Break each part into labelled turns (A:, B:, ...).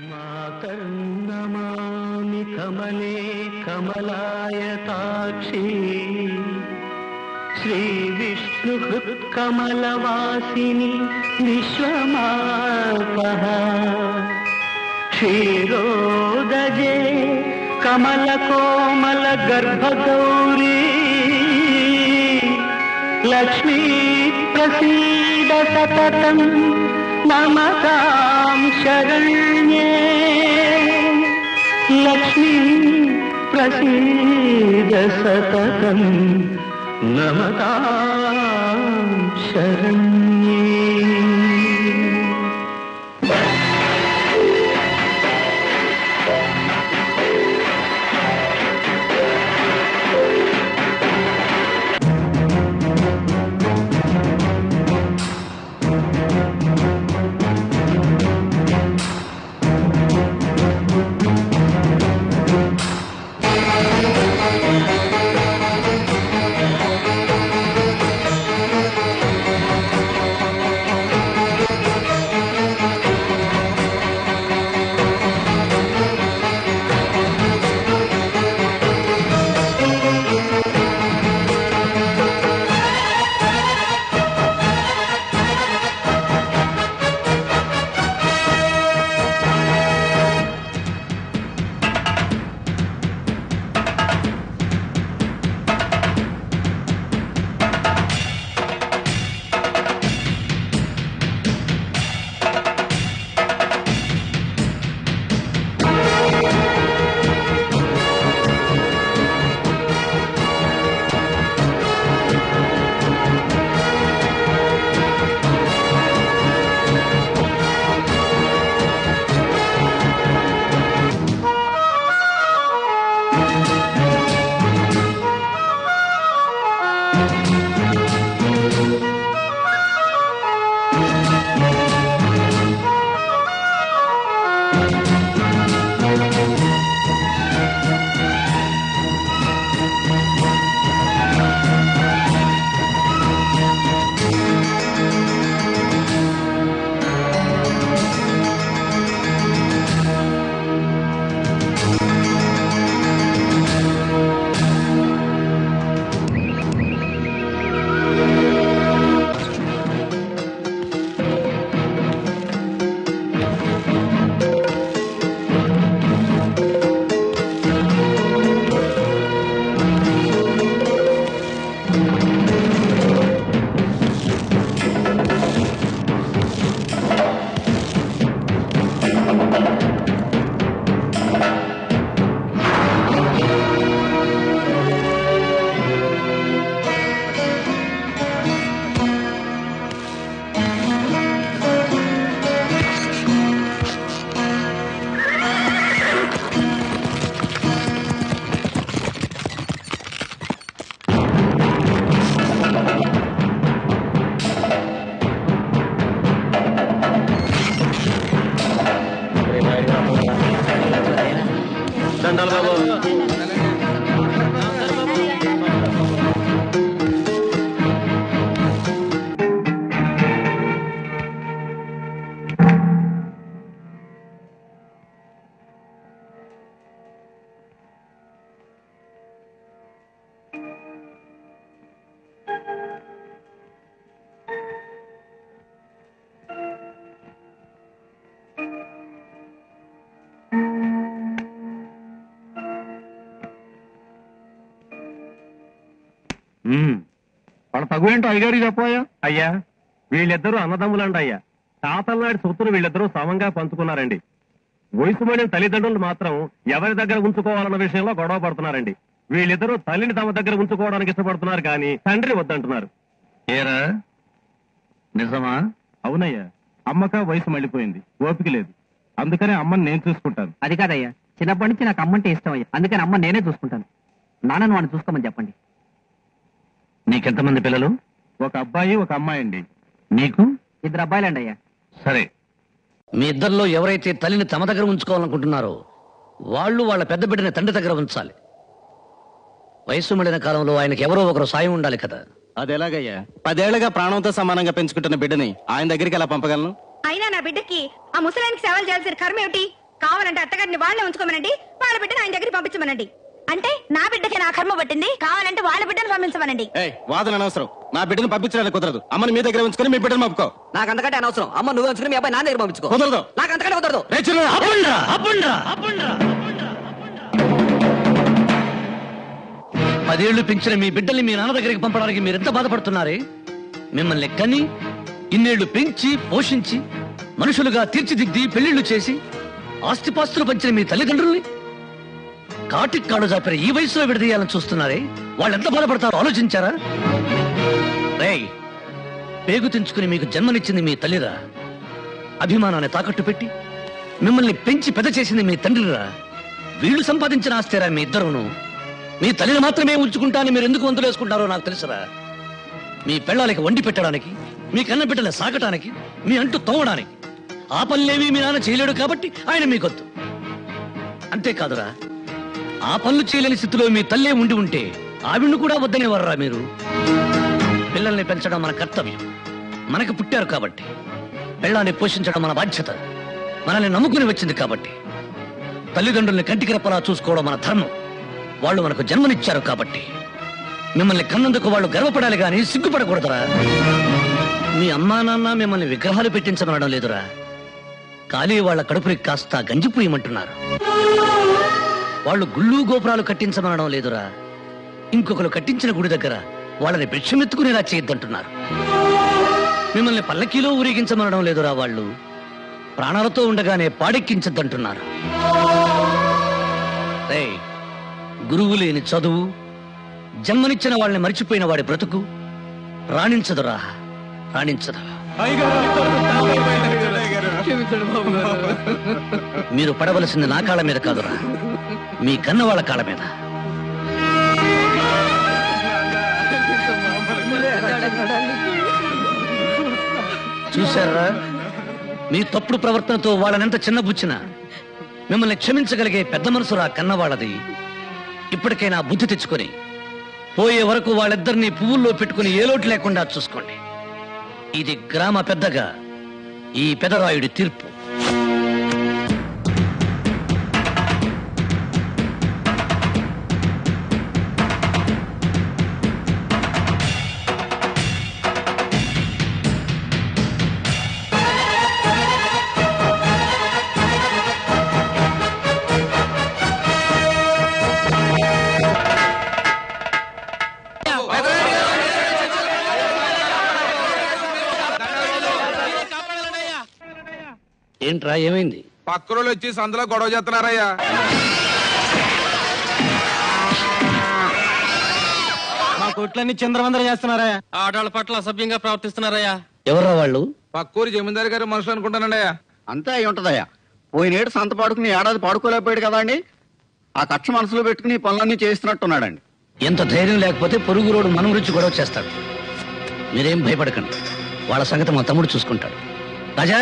A: మాతర్నమామి కమలే కమలాయతాక్షి శ్రీ విష్ణు కమలవాసిని విశ్వమాపః క్షీరోదజే కమల కోమల గర్భగౌరీ లక్ష్మీ ప్రసీద సతతం నమతాం శరణ్యే లక్ష్మీ ప్రసీద సతతం నమతాం శరణ్యే దండాలు బాబు
B: వాళ్ళ తగువేంటో అయ్యగారికి చెప్పాయా అయ్యా వీళ్ళిద్దరూ అన్నదమ్ములండి అయ్యా తాతల నాటి సొత్తును వీళ్ళిద్దరూ సమంగా పంచుకున్నారండి వయసు పడిన తల్లిదండ్రులు మాత్రం ఎవరి దగ్గర ఉంచుకోవాలన్న విషయంలో గొడవ పడుతున్నారండి వీళ్ళిద్దరూ తల్లిని తమ దగ్గర ఉంచుకోవడానికి ఇష్టపడుతున్నారు కానీ తండ్రి వద్దంటున్నారు
C: ఏరా నిజమా
B: అవునయ్యా అమ్మక వయసు మళ్ళీపోయింది ఓపిక లేదు అందుకనే అమ్మని నేను చూసుకుంటాను
D: అది కాదయ్యా చిన్నప్పటి నుంచి నాకు అమ్మంటే ఇష్టం అయ్యా అందుకని అమ్మ నేనే చూసుకుంటాను నాన్నను వాడిని చూసుకోమని చెప్పండి
C: నీకెంతమంది పిల్లలు
B: ఒక అబ్బాయి ఒక అమ్మాయి అండి
C: నీకు
D: ఇద్దరు అబ్బాయిలండి అయ్యా
C: సరే మీ ఇద్దరిలో ఎవరైతే తల్లిని తమ దగ్గర ఉంచుకోవాలనుకుంటున్నారో వాళ్ళు వాళ్ళ పెద్ద బిడ్డని తండ్రి దగ్గర ఉంచాలి వయసు మళ్ళిన కాలంలో ఆయనకి ఎవరో ఒకరు సాయం ఉండాలి కదా
E: అది ఎలాగయ్యా పదేళ్లుగా ప్రాణంతో సమానంగా పెంచుకుంటున్న బిడ్డని ఆయన దగ్గరికి ఎలా పంపగలను
F: అయినా నా బిడ్డకి ఆ ముసలానికి సేవలు చేయాల్సిన కర్మ ఏమిటి కావాలంటే అత్తగారిని వాళ్ళే ఉంచుకోమనండి వాళ్ళ బిడ్డను ఆయన దగ్గరికి పంపించమనండి అంటే నా బిడ్డకి నా కర్మ పట్టింది కావాలంటే వాళ్ళ బిడ్డను పంపించమనండి
E: ఏయ్ వాదన అనవసరం నా బిడ్డను పంపించడానికి కుదరదు అమ్మని మీ దగ్గర ఉంచుకొని మీ బిడ్డను పంపుకో
D: నాకు అంతకంటే అనవసరం అమ్మ నువ్వు ఉంచుకుని మీ అబ్బాయి నా దగ్గర పంపించుకో
E: కుదరదు
D: నాకు అంతకంటే కుదరదు
E: రే చిన్న
C: అప్పుండ్రా, అప్పుండ్రా, అప్పుండ్రా. పదేళ్లు పెంచిన మీ బిడ్డల్ని మీ నాన్న దగ్గరికి పంపడానికి మీరు ఎంత బాధపడుతున్నారే మిమ్మల్ని కని ఇన్నేళ్లు పెంచి పోషించి మనుషులుగా తీర్చిదిద్ది పెళ్లిళ్లు చేసి ఆస్తిపాస్తులు పంచిన మీ తల్లిదండ్రుల్ని కాటికి కాడు జాపిన ఈ వయసులో విడదీయాలని చూస్తున్నారే వాళ్ళు ఎంత బాధపడతారో ఆలోచించారా రేయ్ పేగు తెంచుకుని మీకు జన్మనిచ్చింది మీ తల్లిరా అభిమానాన్ని తాకట్టు పెట్టి మిమ్మల్ని పెంచి పెద్ద చేసింది మీ తండ్రిరా వీళ్ళు సంపాదించిన ఆస్తిరా మీ ఇద్దరును మీ తల్లిని మాత్రమే ఉంచుకుంటానని మీరు ఎందుకు వంతులు వేసుకుంటారో నాకు తెలుసురా మీ పెళ్ళాలకి వండి పెట్టడానికి మీ కన్న బిడ్డలు సాకటానికి మీ అంటూ తోవడానికి ఆ పనులేవి మీ నాన్న చేయలేడు కాబట్టి ఆయన మీకొద్దు అంతేకాదురా ఆ పనులు చేయలేని స్థితిలో మీ తల్లే ఉండి ఉంటే ఆవిడ్ని కూడా వద్దనేవారా మీరు పిల్లల్ని పెంచడం మన కర్తవ్యం మనకు పుట్టారు కాబట్టి పిల్లాన్ని పోషించడం మన బాధ్యత మనల్ని నమ్ముకుని వచ్చింది కాబట్టి తల్లిదండ్రుల్ని కంటికి రెప్పలా చూసుకోవడం మన ధర్మం వాళ్ళు మనకు జన్మనిచ్చారు కాబట్టి మిమ్మల్ని కన్నందుకు వాళ్ళు గర్వపడాలి గాని సిగ్గుపడకూడదురా మీ అమ్మా నాన్న మిమ్మల్ని విగ్రహాలు పెట్టించమనడం లేదురా ఖాళీ వాళ్ళ కడుపుని కాస్త గంజిపోయమంటున్నారు వాళ్ళు గుళ్ళు గోపురాలు కట్టించమనడం లేదురా ఇంకొకరు కట్టించిన గుడి దగ్గర వాళ్ళని భిక్షమెత్తుకునేలా చేయొద్దంటున్నారు మిమ్మల్ని పల్లకీలో ఊరేగించమనడం లేదురా వాళ్ళు ప్రాణాలతో ఉండగానే పాడెక్కించద్దంటున్నారు రేయ్, గురువు లేని చదువు జన్మనిచ్చిన వాళ్ళని మరిచిపోయిన వాడి బ్రతుకు రాణించదురా రాణించదు మీరు పడవలసింది నా కాళ్ళ మీద కాదురా మీ కన్న వాళ్ళ కాళ్ళ మీద చూశారా మీ తప్పుడు ప్రవర్తనతో వాళ్ళనెంత చిన్నబుచ్చినా మిమ్మల్ని క్షమించగలిగే పెద్ద మనసురా కన్నవాళ్ళది ఇప్పటికైనా బుద్ధి తెచ్చుకొని పోయే వరకు వాళ్ళిద్దరినీ పువ్వుల్లో పెట్టుకుని ఏ లోటు లేకుండా చూసుకోండి ఇది గ్రామ పెద్దగా ఈ పెదరాయుడి తీర్పు ఏంట్రా ఏమైంది
G: పక్కరోళ్ళు వచ్చి సందులో గొడవ చేస్తున్నారయ్యా
E: మా కొట్లన్నీ చంద్రవందర చేస్తున్నారా
H: ఆడవాళ్ళ పట్ల అసభ్యంగా ప్రవర్తిస్తున్నారయ్యా
C: ఎవర్రా వాళ్ళు
G: పక్కూరు జమీందారు గారి మనుషులు అనుకుంటానండి అయ్యా
I: అంతే అయి ఉంటదయ్యా పోయినేడు సంత పాడుకుని ఏడాది పాడుకోలేకపోయాడు కదా అండి ఆ కక్ష మనసులో పెట్టుకుని ఈ పనులన్నీ చేస్తున్నట్టున్నాడండి
C: ఎంత ధైర్యం లేకపోతే పొరుగు రోడ్డు మనం గురించి గొడవ చేస్తాడు మీరేం భయపడకండి వాళ్ళ సంగతి మా తమ్ముడు చూసుకుంటాడు రాజా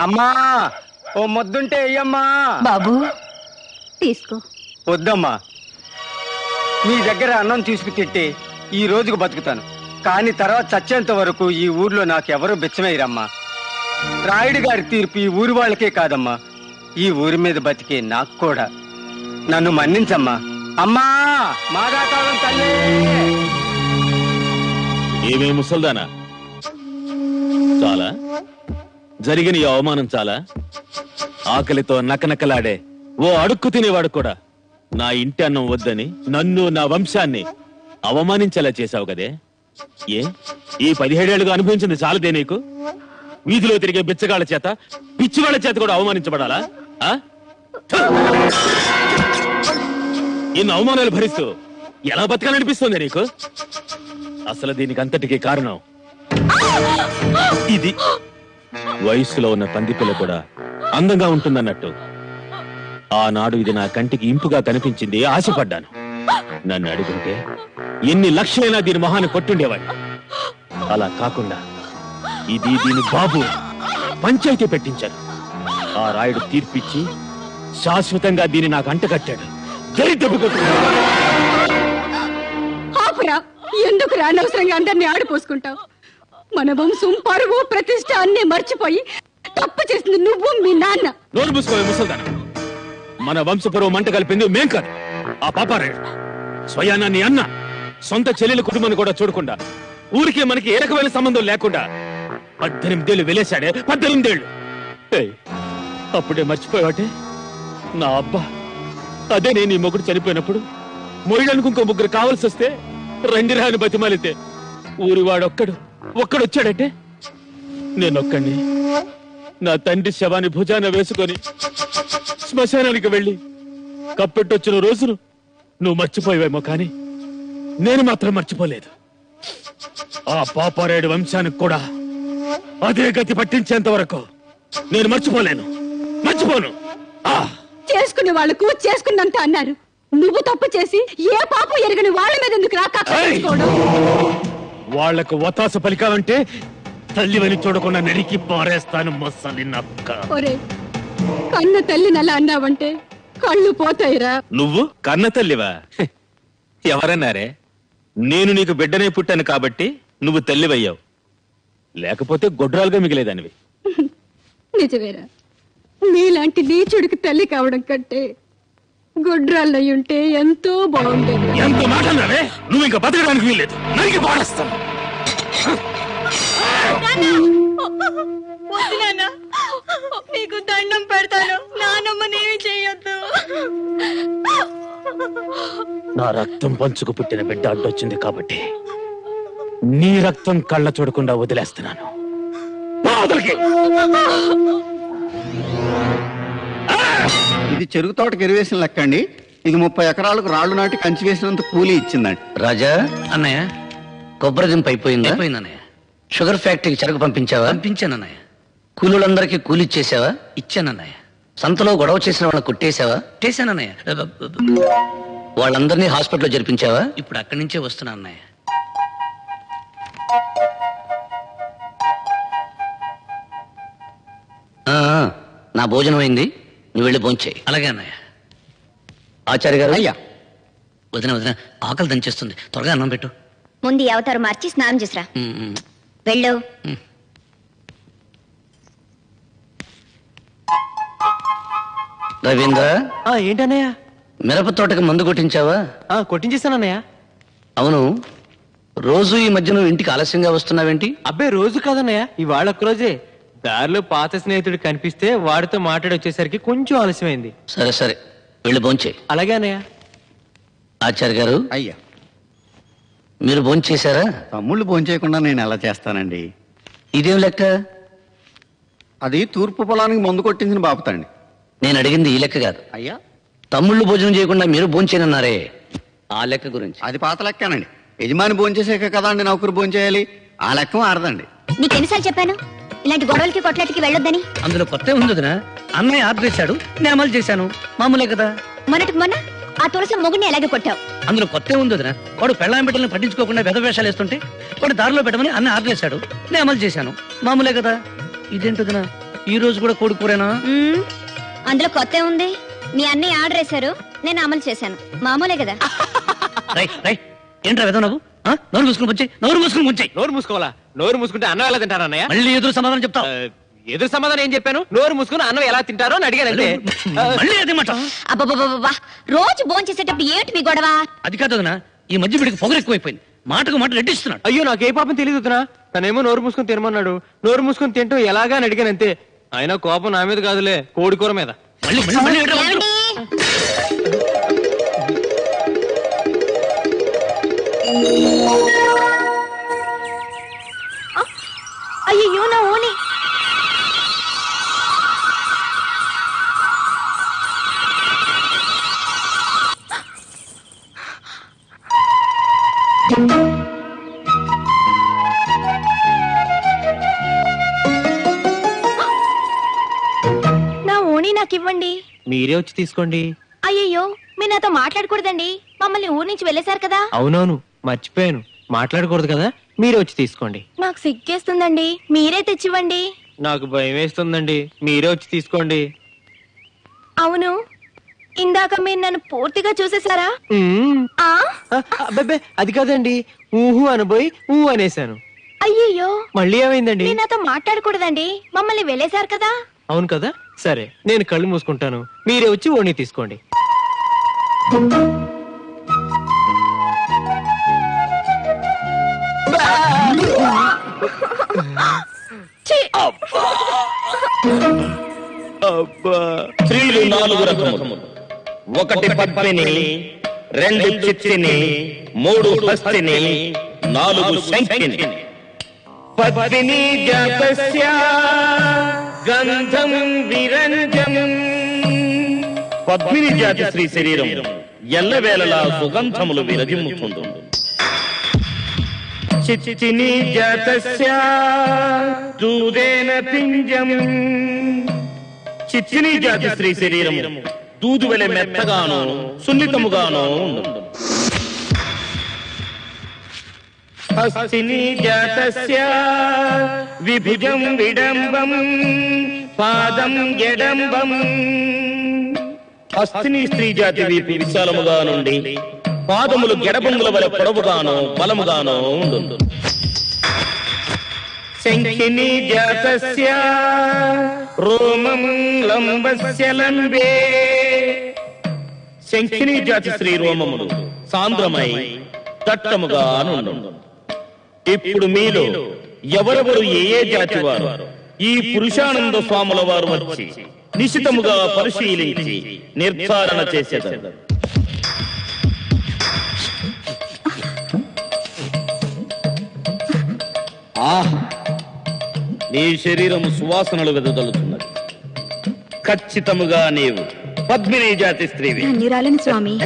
A: అమ్మా ఓ ముద్దుంటే అయ్యమ్మా
F: బాబు తీసుకో
A: వద్దమ్మా మీ దగ్గర అన్నం తీసుకు తిట్టి ఈ రోజుకు బతుకుతాను కానీ తర్వాత చచ్చేంత వరకు ఈ ఊర్లో నాకు ఎవరు బిచ్చమేయరమ్మా రాయుడు గారి తీర్పు ఈ ఊరి వాళ్ళకే కాదమ్మా ఈ ఊరి మీద బతికే నాకు కూడా నన్ను మన్నించమ్మా అమ్మా మాదాకాలం తల్లి
E: ఏమే ముసల్దానా చాలా జరిగిన ఈ అవమానం చాలా ఆకలితో నకనకలాడే ఓ అడుక్కు తినేవాడు కూడా నా ఇంటి అన్నం వద్దని నన్ను నా వంశాన్ని అవమానించేలా చేశావు కదే ఏ ఈ పదిహేడేళ్లుగా అనుభవించింది చాలదే నీకు వీధిలో తిరిగే బిచ్చగాళ్ళ చేత పిచ్చివాళ్ళ చేత కూడా అవమానించబడాలా ఆ? థు! ఇన్ని అవమానాలు భరిస్తూ ఎలా బతకాలనిపిస్తుంది నీకు అసలు దీనికి అంతటికి కారణం ఇది వయస్సులో ఉన్న పందిపిల్ల కూడా అందంగా ఉంటుందన్నట్టు ఆనాడు ఇది నా కంటికి ఇంపుగా కనిపించింది ఆశపడ్డాను నన్ను అడుగుంటే ఎన్ని లక్షలైనా దీని మొహాన్ని కొట్టుండేవాడి అలా కాకుండా ఇది దీని బాబు పంచాయతీ పెట్టించారు ఆ రాయుడు తీర్పిచ్చి శాశ్వతంగా దీన్ని నాకు అంటకట్టాడు జరి దెబ్బ కొట్టుకున్నాడు.
F: ఆపురా ఎందుకు అనవసరంగా అందరినీ ఆడిపోసుకుంటావు మన వంశం పరువు ప్రతిష్ట అన్ని మర్చిపోయి తప్పు చేసింది నువ్వు మీ నాన్న
E: నోరు మూసుకోవే ముసల్దానం మన వంశపరువు మంట కలిపింది మేం కాదు ఆ పాపారాయుడు స్వయానా నీ అన్న సొంత చెల్లెల కుటుంబాన్ని కూడా చూడకుండా ఊరికే మనకి ఏ రకమైన సంబంధం లేకుండా పద్దెనిమిదేళ్లు వెలేశాడే పద్దెనిమిదేళ్లు ఏయ్, అప్పుడే మర్చిపోయావటే నా అబ్బా అదే నేను ఈ మొగుడు చనిపోయినప్పుడు మొయ్యడానికి ఇంకో ముగ్గురు కావాల్సి వస్తే రంగిరాని బతిమాలితే ఊరివాడొక్కడు ఒక్కడొచ్చాడంటే నేనొక్కడిని నా తండ్రి శవాన్ని భుజాన వేసుకొని శ్మశానానికి వెళ్ళి కప్పెట్టొచ్చిన రోజును నువ్వు మర్చిపోయావేమో కానీ నేను మాత్రం మర్చిపోలేదు ఆ పాపారేడు వంశానికి కూడా అదే గతి పట్టించేంత వరకు నేను మర్చిపోలేను మర్చిపోను ఆ
F: చేసుకునే వాళ్ళకు చేసుకున్నంత అన్నారు నువ్వు తప్పు చేసి ఏ పాపం ఎరగని వాళ్ళ మీద ఎందుకు రా కక్ష
E: ఏయ్!
F: తీసుకోవడం?
E: వాళ్లకు వతాస పలికావంటే తల్లివని చూడకుండా నరికి పారేస్తాను మొస్సలి నక్క
F: ఒరే కన్న తల్లిని అలా అన్నావంటే కళ్ళు పోతాయిరా
E: నువ్వు కన్న తల్లివా హె, ఎవరన్నారే నేను నీకు బిడ్డనే పుట్టాను కాబట్టి నువ్వు తల్లివయ్యావు లేకపోతే గొడ్రాలుగా మిగిలేదానివి
F: నిజమేరా నీలాంటి నీచుడికి తల్లి కావడం కంటే గొడ్రాళ్ళయి ఉంటే ఎంతో బాగుండేది
E: ఎంత మాట అన్నావే నువ్వు ఇంకా బతకడానికి వీల్లేదు నరికి పారేస్తాను
F: వద్దు నాన్న నీకు దండం పెడతాను నానమ్మనేమి చేయొద్దు
E: నా రక్తం పంచుకు పుట్టిన బిడ్డ అడ్డొచ్చింది కాబట్టి నీ రక్తం కళ్ళ చూడకుండా వదిలేస్తున్నాను బాధలకి
I: ఇది చెరుకు తోటకి ఎరువేసిన లెక్క అండి ఇది ముప్పై ఎకరాలకు రాళ్లు నాటి కంచి వేసినంత కూలీ ఇచ్చిందండి
C: రాజా అన్నయ్య కొబ్బరి దింపు అయిపోయిందా అయిపోయింది అన్నయ్య షుగర్ ఫ్యాక్టరీకి చెరకు పంపించావా పంపించాను అన్నయ్య కూలీలందరికీ కూలి ఇచ్చేసావా ఇచ్చానన్నయ్య సంతలో గొడవ చేసిన వాళ్ళని కొట్టేశావా కొట్టేశానన్నయ్య వాళ్ళందరినీ హాస్పిటల్లో జరిపించావా ఇప్పుడు అక్కడి నుంచే వస్తున్నా అన్నయ్య ఆ, ఆ, నా భోజనం అయింది నువ్వు వెళ్ళి భోంచేయి అలాగే అన్నయ్య ఆచార్య గారు
I: అయ్యా
C: వదిన వదిన ఆకలి దంచేస్తుంది త్వరగా అన్నం పెట్టు
F: ముందు ఈ అవతారం మార్చి స్నానం చేసిరా
C: ఉమ్, ఉమ్.
F: వెళ్ళు
C: రవీంద్ర
A: ఏంటన్నయ్య
C: మిరప తోటకి మందు కొట్టించావా
A: కొట్టించేస్తానన్నయ్య
C: అవును రోజు ఈ మధ్య నువ్వు ఇంటికి ఆలస్యంగా వస్తున్నావేంటి
A: అబ్బాయి రోజు కాదన్నయ్య ఇవాళ ఒక్క రోజే దారిలో పాత స్నేహితుడు కనిపిస్తే వాడితో మాట్లాడి వచ్చేసరికి కొంచెం ఆలస్యమైంది
C: సరే సరే వెళ్ళి భోంచేయి
A: అలాగే అన్నయ్య
C: ఆచార్య గారు
I: అయ్యా
C: మీరు భోంచేశారా
I: తమ్ముళ్ళు భోంచేయకుండా నేను ఎలా చేస్తానండి
C: ఇదేం లెక్క
I: అది తూర్పు పొలానికి మందు కొట్టించిన బాపుతండి
C: నేను అడిగింది ఈ లెక్క కాదు
I: అయ్యా
C: తమ్ముళ్ళు భోజనం చేయకుండా మీరు భోంచేనన్నారే ఆ లెక్క గురించి
I: అది పాత లెక్కనండి యజమాని భోంచేసాక కదా అండి నౌకరు భోంచేయాలి ఆ లెక్క మారదండి
F: నీకు ఎన్నిసార్లు చెప్పాను ఇలాంటి గొడవలకి కొట్లాటికి వెళ్ళొద్దని
C: అందులో కొత్త ఉంది వదినా? అన్నయ్య ఆర్డర్ చేశాడు నేను అమలు చేశాను మామూలే కదా
F: మొన్నటికి మొన్న ఆ తులసి మొగుడిని ఎలాగే కొట్టావు
C: అందులో కొత్త ఉంది వదినా? వాడు పెళ్ళాం బిడ్డలను పట్టించుకోకుండా వెధ వేషాలు వేస్తుంటే వాడు దారిలో పెట్టమని అన్న ఆర్డర్ చేశాడు నేను అమలు చేశాను మామూలే కదా ఇదేంటదినా ఈ రోజు కూడా కోడి కూరేనా
J: మ్మ్. అందులో కొత్త ఉంది మీ అన్నయ్య ఆర్డర్ వేశారు నేను అమలు చేశాను మామూలే కదా
C: రై రై ఏంట్రా వెదవ నువ్వు ఆ? నోరు మూసుకుని వచ్చి నోరు మూసుకుని వచ్చి
H: నోరు మూసుకోవాలా నోరు మూసుకుంటే అన్నం ఎలా తింటారు అన్నయ్య
C: మళ్ళీ ఎదురు సమాధానం చెప్తావు
H: ఎదురు సమాధానం ఏం చెప్పాను నోరు మూసుకుని అన్నం ఎలా తింటారో అని అడిగాను అంతే
C: మళ్ళీ అదే మాట
J: అబ్బబ్బబ్బబ్బా రోజు భోజనం చేసేటప్పుడు ఏమిటి మీ గొడవ
C: అది కాదు వదినా, ఈ మధ్య వీడికి పొగరు ఎక్కువైపోయింది మాటకు మాట రెడ్డిస్తున్నాడు
H: అయ్యో నాకు ఏ పాపం తెలియదు వదినా. తనేమో నోరు మూసుకుని తినమన్నాడు నోరు మూసుకుని తింటూ ఎలాగా అని అడిగాను అంతే అయినా కోపం నా మీద కాదులే కోడి కూర మీద
C: మళ్ళీ మళ్ళీ మళ్ళీ ఏంట్రా వాగుతున్నావు?
J: ఏమండి అయ్యో నా ఓని నా ఓణి నాకు ఇవ్వండి
H: మీరే వచ్చి తీసుకోండి
J: అయ్యయ్యో మీరు నాతో మాట్లాడకూడదండి మమ్మల్ని ఊరి నుంచి వెళ్ళేశారు కదా
H: అవునవును మర్చిపోయాను మాట్లాడకూడదు కదా మీరే వచ్చి తీసుకోండి
J: నాకు సిగ్గేస్తుందండి మీరే తెచ్చివ్వండి
H: నాకు భయం వేస్తుందండి మీరే వచ్చి తీసుకోండి
J: అవును ఇందాక మీరు నన్ను పూర్తిగా చూసేశారా
H: మ్మ్.
J: ఆ
H: ఆ, అబ్బబ్బే అది కాదండి ఊహు అనబోయి ఊ అనేసాను
J: అయ్యయ్యో
H: మళ్ళీ ఏమైందండి
J: మీరు నాతో మాట్లాడకూడదండి మమ్మల్ని వెళ్ళేశారు కదా
H: అవును కదా సరే నేను కళ్ళు మూసుకుంటాను మీరే వచ్చి ఓణి తీసుకోండి
J: ఛీ!
K: స్త్రీలు నాలుగు రకములు ఒకటి పద్మిని రెండు చిత్తిని మూడు హస్తిని నాలుగు శంఖిని పద్మిని జాతస్య గంధం విరంజం పద్మిని జాతి స్త్రీ శరీరం ఎల్లవేళలా సుగంధములు విరజిమ్ముతుంది చిత్తిని జాతస్య దూదేన పింజం చిచ్చిని జాతి స్త్రీ శరీరం దూదు వెలె మెత్తగాను సున్నితముగాను ఉండును. హస్తిని జాతస్య విభుజం విడంబం పాదం ఎడంబం హస్తిని స్త్రీ జాతి వీపు విశాలముగా నుండి పాదములు గెడబంగుల వలె పొడవుగాను బలముగాను ఉండు శంఖిని జాతస్య రోమం లంబస్య లంబే శంఖిని జాతి శ్రీ రోమములు సాంద్రమై దట్టముగా నుండు ఇప్పుడు మీలో ఎవరెవరు ఏ ఏ జాతి వారు ఈ పురుషానంద స్వాముల వారు వచ్చి నిశితముగా పరిశీలించి నిర్ధారణ చేసేదారు ఆహ్ నీ శరీరము సువాసనలు వెదజల్లుతున్నది ఖచ్చితముగా నీవు పద్మిని జాతి స్త్రీవి
J: ధన్యురాలని స్వామి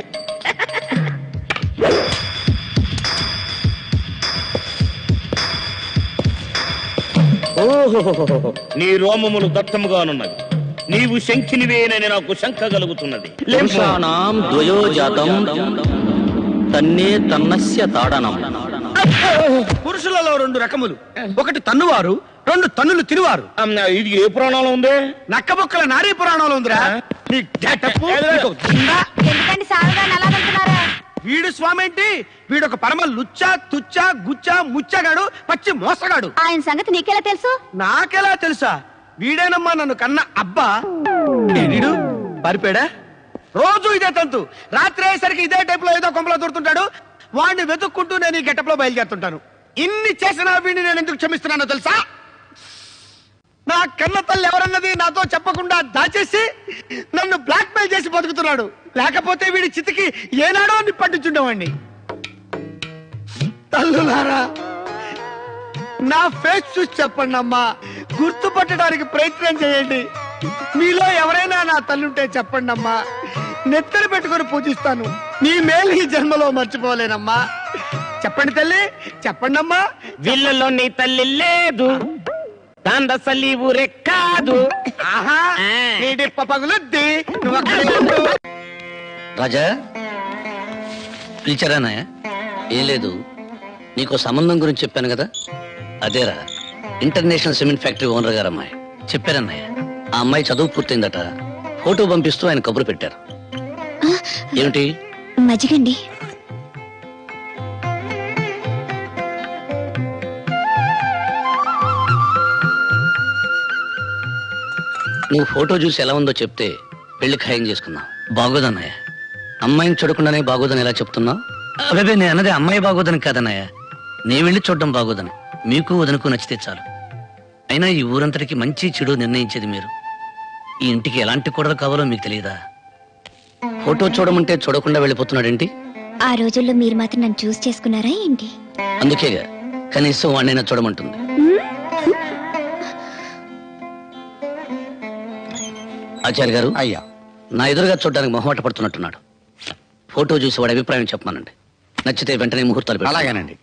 K: ఓహోహోహోహో. నీ రోమములు దట్టముగానున్నవి నీవు శంఖినివేనని నాకు శంక కలుగుతున్నది
I: పురుషాణం ద్వయోజాతం తన్నే తన్నస్య తాడనం
A: పురుషులలో రెండు రకములు ఒకటి తన్నువారు రెండు తన్నులు తిరువారు
K: అమ్మ, ఇది ఏ పురాణంలో ఉంది
A: నక్కబొక్కల నారీ పురాణంలో ఉందిరా నీ గెటప్పు, నీకు దుండ.
J: ఎందుకండి సాగుగాని అలా వెళ్తున్నారా
A: వీడు స్వామి ఏంటి వీడొక పరమ లుచ్చా తుచ్చా గుచ్చా ముచ్చగాడు పచ్చి మోసగాడు
J: ఆయన సంగతి నీకెలా తెలుసు
A: నాకెలా తెలుసా వీడేనమ్మా నన్ను కన్న అబ్బా వీడు పారిపోయాడా రోజు ఇదే తంతు రాత్రి అయ్యేసరికి ఇదే టైప్ లో ఏదో కొంపలో దొరుకుతుంటాడు వాడిని వెతుక్కుంటూ నేను ఈ గెటప్ లో బయలుదేరుతుంటాను ఇన్ని చేసినా వీడిని నేను ఎందుకు క్షమిస్తున్నానో తెలుసా నా కన్న తల్లి ఎవరన్నది నాతో చెప్పకుండా దాచేసి నన్ను బ్లాక్ మెయిల్ చేసి బతుకుతున్నాడు లేకపోతే వీడి చితికి ఏనాడో నిప్పట్టించుండేవాడిని తల్లులారా నా ఫేస్ చూసి చెప్పండి అమ్మా గుర్తుపట్టడానికి ప్రయత్నం చేయండి మీలో ఎవరైనా నా తల్లుంటే చెప్పండి అమ్మా నెత్తలు పెట్టుకొని పూజిస్తాను నీ మేలు ఈ జన్మలో మర్చిపోలేనమ్మా చెప్పండి తల్లి చెప్పండి అమ్మా
K: విల్లలో నీ తల్లి లేదు దండసలి ఊరే కాదు
A: ఆహా నీ డిప్ప పగులుద్ది నువ్వు అక్కడే ఉండు.
C: రాజా పిలిచారా నాయ ఏం లేదు నీకు సంబంధం గురించి చెప్పాను కదా అదేరా ఇంటర్నేషనల్ సిమెంట్ ఫ్యాక్టరీ ఓనర్ గారు అమ్మాయి చెప్పారన్నయ్య ఆ అమ్మాయి చదువు పూర్తయిందట ఫోటో పంపిస్తూ ఆయన కబురు పెట్టారు ఏమిటి
J: మజ్జిగండి
C: నువ్వు ఫోటో చూసి ఎలా ఉందో చెప్తే పెళ్లి ఖాయం చేసుకుందాం బాగోదన్నయ్య అమ్మాయిని చూడకుండానే బాగోదని ఎలా చెప్తున్నావు అదే నేను అన్నది అమ్మాయి బాగోదని కాదన్నయ్య నే వెళ్ళి చూడడం బాగోదని మీకు వదనకు నచ్చితే చాలు అయినా ఈ ఊరంతటికి మంచి చెడు నిర్ణయించేది మీరు ఈ ఇంటికి ఎలాంటి కూడలు కావాలో మీకు తెలియదా ఫోటో చూడమంటే చూడకుండా వెళ్ళిపోతున్నాడేంటి
J: ఆ రోజుల్లో మీరు మాత్రం నన్ను చూస్ చేసుకున్నారా ఏంటి
C: అందుకేగా కనీసం వాడినైనా చూడమంటుంది ఆచార్య గారు
I: అయ్యా
C: నా ఎదురుగా చూడడానికి మొహమాట పడుతున్నట్టున్నాడు ఫోటో చూసి వాడి అభిప్రాయం చెప్పమానండి నచ్చితే వెంటనే ముహూర్తాలు పెట్టండి.
I: అలాగేనండి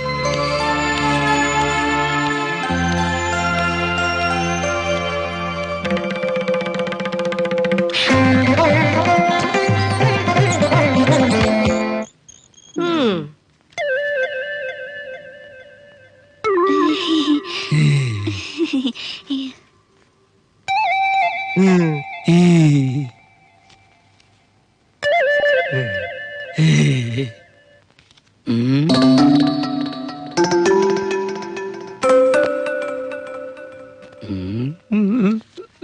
C: మ్మ్. మ్మ్.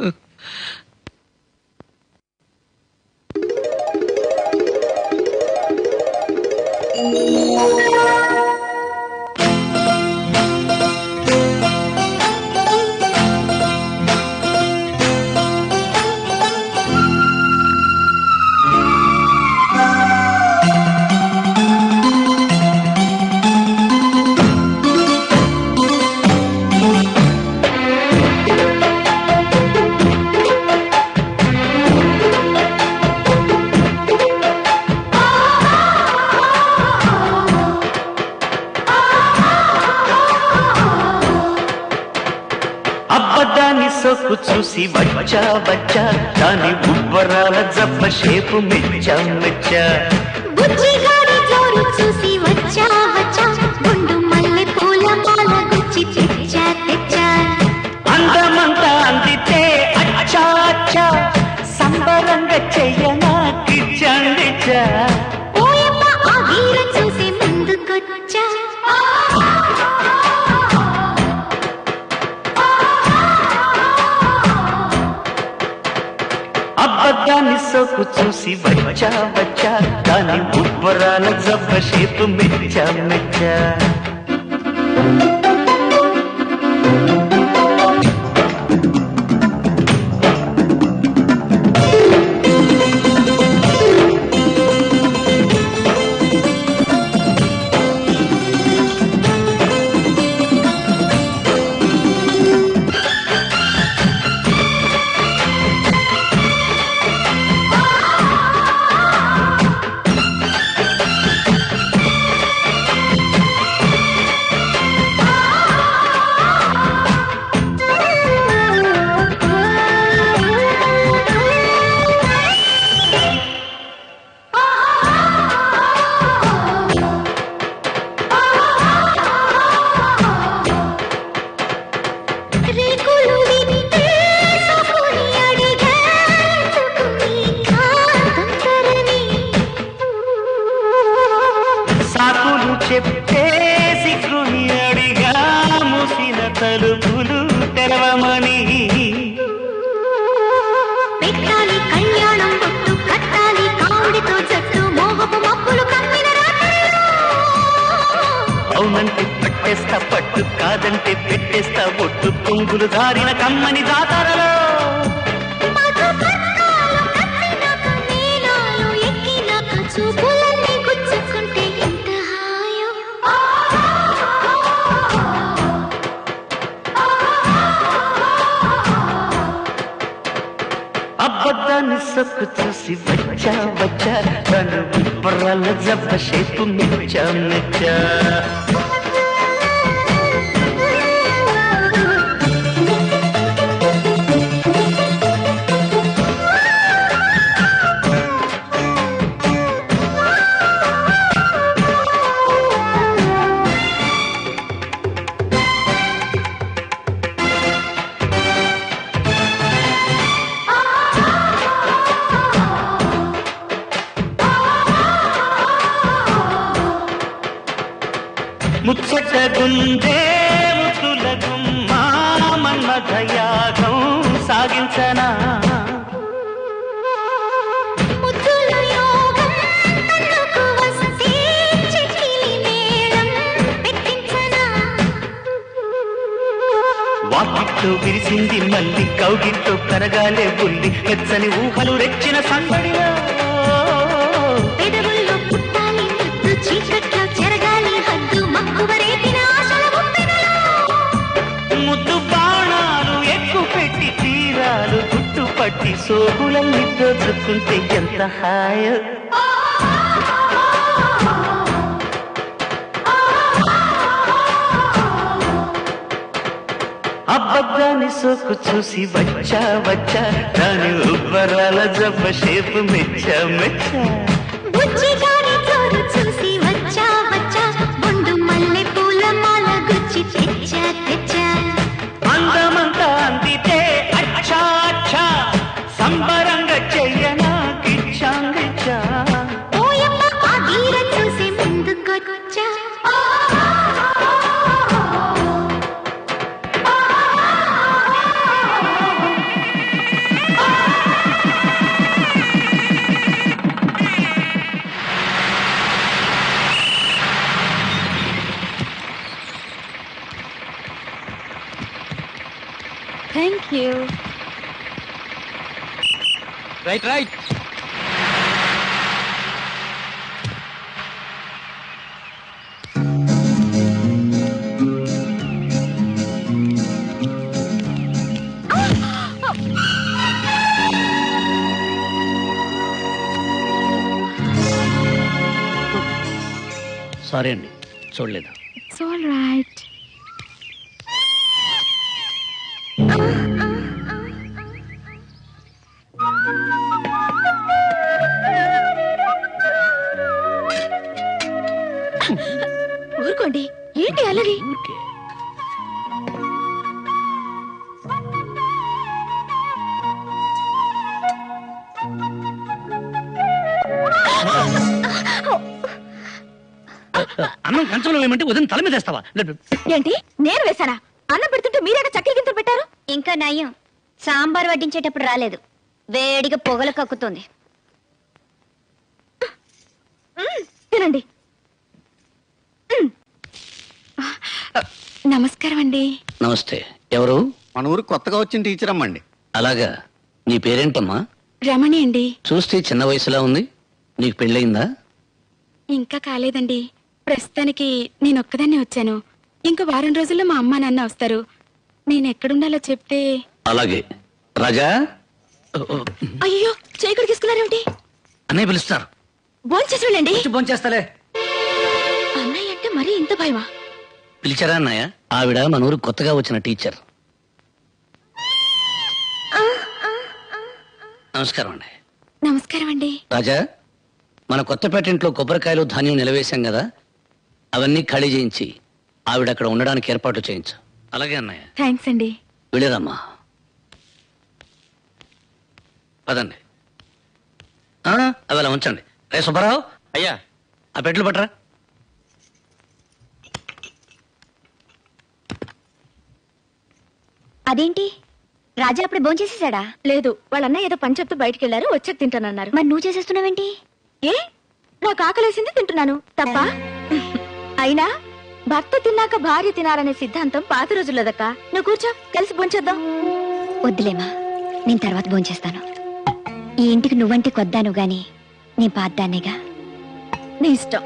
L: అబ్బదాని సొక్కు చూసి వచ్చా వచ్చా దాని ఉబ్బరాల జబ్బ షేపు మెచ్చా మెచ్చా
M: బుజ్జిగాడి జోరు చూసి వచ్చా వచ్చా గుండు మల్లె పూల మాల గుచ్చి తెచ్చా తెచ్చా
L: అందమంతా అందితే అచ్చా అచ్చా సంబరంగా చెయ్యనా కిచ్చండిచ్చా
M: ఓయమ్మ ఆ వీర చూసి ముందుకొచ్చా
L: అబ్బదాని సొక్కు చూసి వచ్చా వచ్చా దాని ఉబ్బరాల జబ్బ షేపు మెచ్చా మెచ్చా
M: రేకులు విప్పే సోకుని అడిగేందుకు నీ కాంతరని
L: సాకులు చెప్పే సిగ్గుని అడిగా మూసిన తలుపులు తెరవమని
M: పెట్టాలి కళ్యాణం బొట్టు కట్టాలి కావుడితో జట్టు మోహపు మప్పులు కమ్మిన రాత్రిలో
L: అవునంటే పట్టేస్తా పట్టు కాదంటే పెట్టేస్తా ఒట్టు పొంగులు దారిన కమ్మని దాతరలో
M: మధుపర్కాలు కత్తినాక నీలాలు ఎక్కినాక చూపులన్నీ గుచ్చుకుంటే ఎంత హాయో
L: అబద్ధాన్ని సొక్కు చూసి వచ్చా వచ్చా తను ఉబ్బరాల జబ్బ షేపు మెచ్చా మెచ్చా వాకిట్లో విరిసింది మళ్ళీ కౌగిట్లో కరగాలే బుల్లి వెచ్చని ఊహలు రెచ్చిన సందడిలో
M: పెదవుల్లో పుట్టాలి ముద్దు చీకట్లో చెరగాలి హద్దు మక్కువ రేపిన ఆశల ఉప్పెనలో
L: ముద్దు బాణాలు ఎక్కువ పెట్టి తీరాలు గుట్టు పట్టి సోకులన్నీ దోచుకుంటే ఎంత హాయో అబ్బద్దాని సోకు చూసి వచ్చా వచ్చా దాని ఉబ్బరాల జబ్బ షేపు మెచ్చా మెచ్చా
M: బుజ్జి గారి జోరు చూసి వచ్చా వచ్చా బొండు మల్లె పూల మాల గుచ్చి తెచ్చా తెచ్చా
L: అందమంతా అందితే అచ్చా అచ్చా సంబరంగా చెయ్యనా గిచ్చాంగిచ్చా
M: ఓయమ్మ ఆ వీర చూసి ముందుకొచ్చా
F: thank you
H: right right
C: sorry అండి చూడలేదు
F: ఇట్స్ ఆల్ రైట్ ఊరుకోండి ఏంటి అలరి
C: అన్నం కంచంలో వేయమంటే వదిన తల మీద వేస్తావా
F: ఏంటి నేను వేశానా అన్నం పెడుతుంటే మీరేనా చక్కెర గింతలు పెట్టారు
J: ఇంకా నయం సాంబార్ వడ్డించేటప్పుడు రాలేదు వేడిగా పొగలు కక్కుతుంది
F: మ్మ్, తినండి మ్మ్. నమస్కారం అండి
C: నమస్తే ఎవరు
I: మన ఊరికి కొత్తగా వచ్చిన టీచర్ అమ్మండి
C: అలాగా నీ పేరేంటమ్మా
F: రమణి అండి
C: చూస్తే చిన్న వయసులా ఉంది నీకు పెళ్ళయిందా
F: ఇంకా కాలేదండి ప్రస్తుతానికి నేను ఒక్కదాన్నే వచ్చాను ఇంకో వారం రోజుల్లో మా అమ్మ నాన్న వస్తారు నేను ఎక్కడుండాలో చెప్తే
C: అలాగే రాజా
F: అయ్యో చేయకుడు తీసుకున్నారేమిటి
C: అన్నయ్య పిలుస్తారు
F: భోంచేసి వెళ్ళండి
C: భోంచేస్తాలే
F: అన్నయ్య అంటే మరీ ఇంత భయమా
C: పిలిచారా అన్నయ్య ఆవిడ మన ఊరికి కొత్తగా వచ్చిన టీచర్ నమస్కారం అండి
F: నమస్కారం అండి
C: రాజా మన కొత్తపేట ఇంట్లో కొబ్బరికాయలు ధాన్యం నిలవేశాం కదా అవన్నీ ఖాళీ చేయించి ఆవిడ అక్కడ ఉండడానికి ఏర్పాట్లు చేయించు అలాగే అన్నయ్య
F: థ్యాంక్స్ అండి
C: వెళ్ళేదమ్మా పదండి ఆ, అవి అలా ఉంచండి రే సుబ్బారావు అయ్యా ఆ పెట్లు పట్టరా
J: అదేంటి రాజా అప్పుడు భోంచేసేసాడా
F: లేదు వాళ్ళన్న ఏదో పని చెప్తూ బయటికి వెళ్ళారు వచ్చాక తింటానన్నారు
J: మరి నువ్వు చేసేస్తున్నావేంటి
F: ఏ నాకు ఆకలేసింది తింటున్నాను తప్ప అయినా భర్త తిన్నాక భార్య తినాలనే సిద్ధాంతం పాత రోజుల్లోదక్క నువ్వు కూర్చో కలిసి భోంచేద్దాం
J: వద్దులేమా నేను తర్వాత భోంచేస్తాను ఈ ఇంటికి నువ్వంటే కొద్దాను గాని నీ పాద్దానేగా
F: నీ ఇష్టం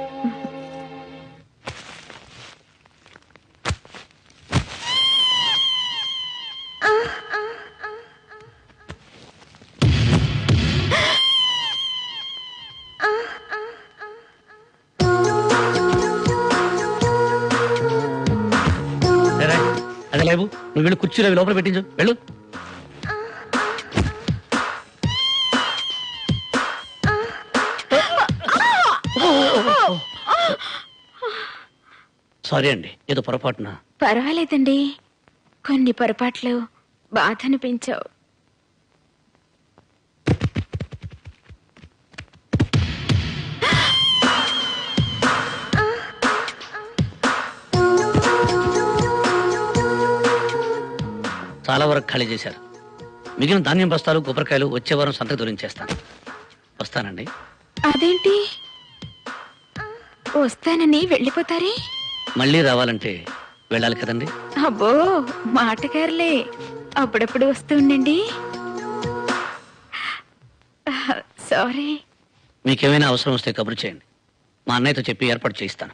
C: రే, రే, అది లేవు నువ్వు వెళ్ళి కుర్చీలో అవి లోపల పెట్టించు వెళ్ళు సారీ అండి ఏదో పొరపాటున
F: పర్వాలేదండి కొన్ని పొరపాట్లు బాధ అనిపించావు
C: చాలా వరకు ఖాళీ చేశారు మిగిలిన ధాన్యం బస్తాలు కొబ్బరికాయలు వచ్చే వారం సంతకు దొరించేస్తాను వస్తానండి
F: అదేంటి వస్తానని వెళ్ళిపోతారే
C: మళ్ళీ రావాలంటే వెళ్ళాలి కదండి
F: అబ్బో మాటగారులే అప్పుడప్పుడు వస్తూ ఉండండి సారీ
C: మీకేమైనా అవసరం వస్తే కబురు చేయండి మా అన్నయ్యతో చెప్పి ఏర్పాటు చేయిస్తాను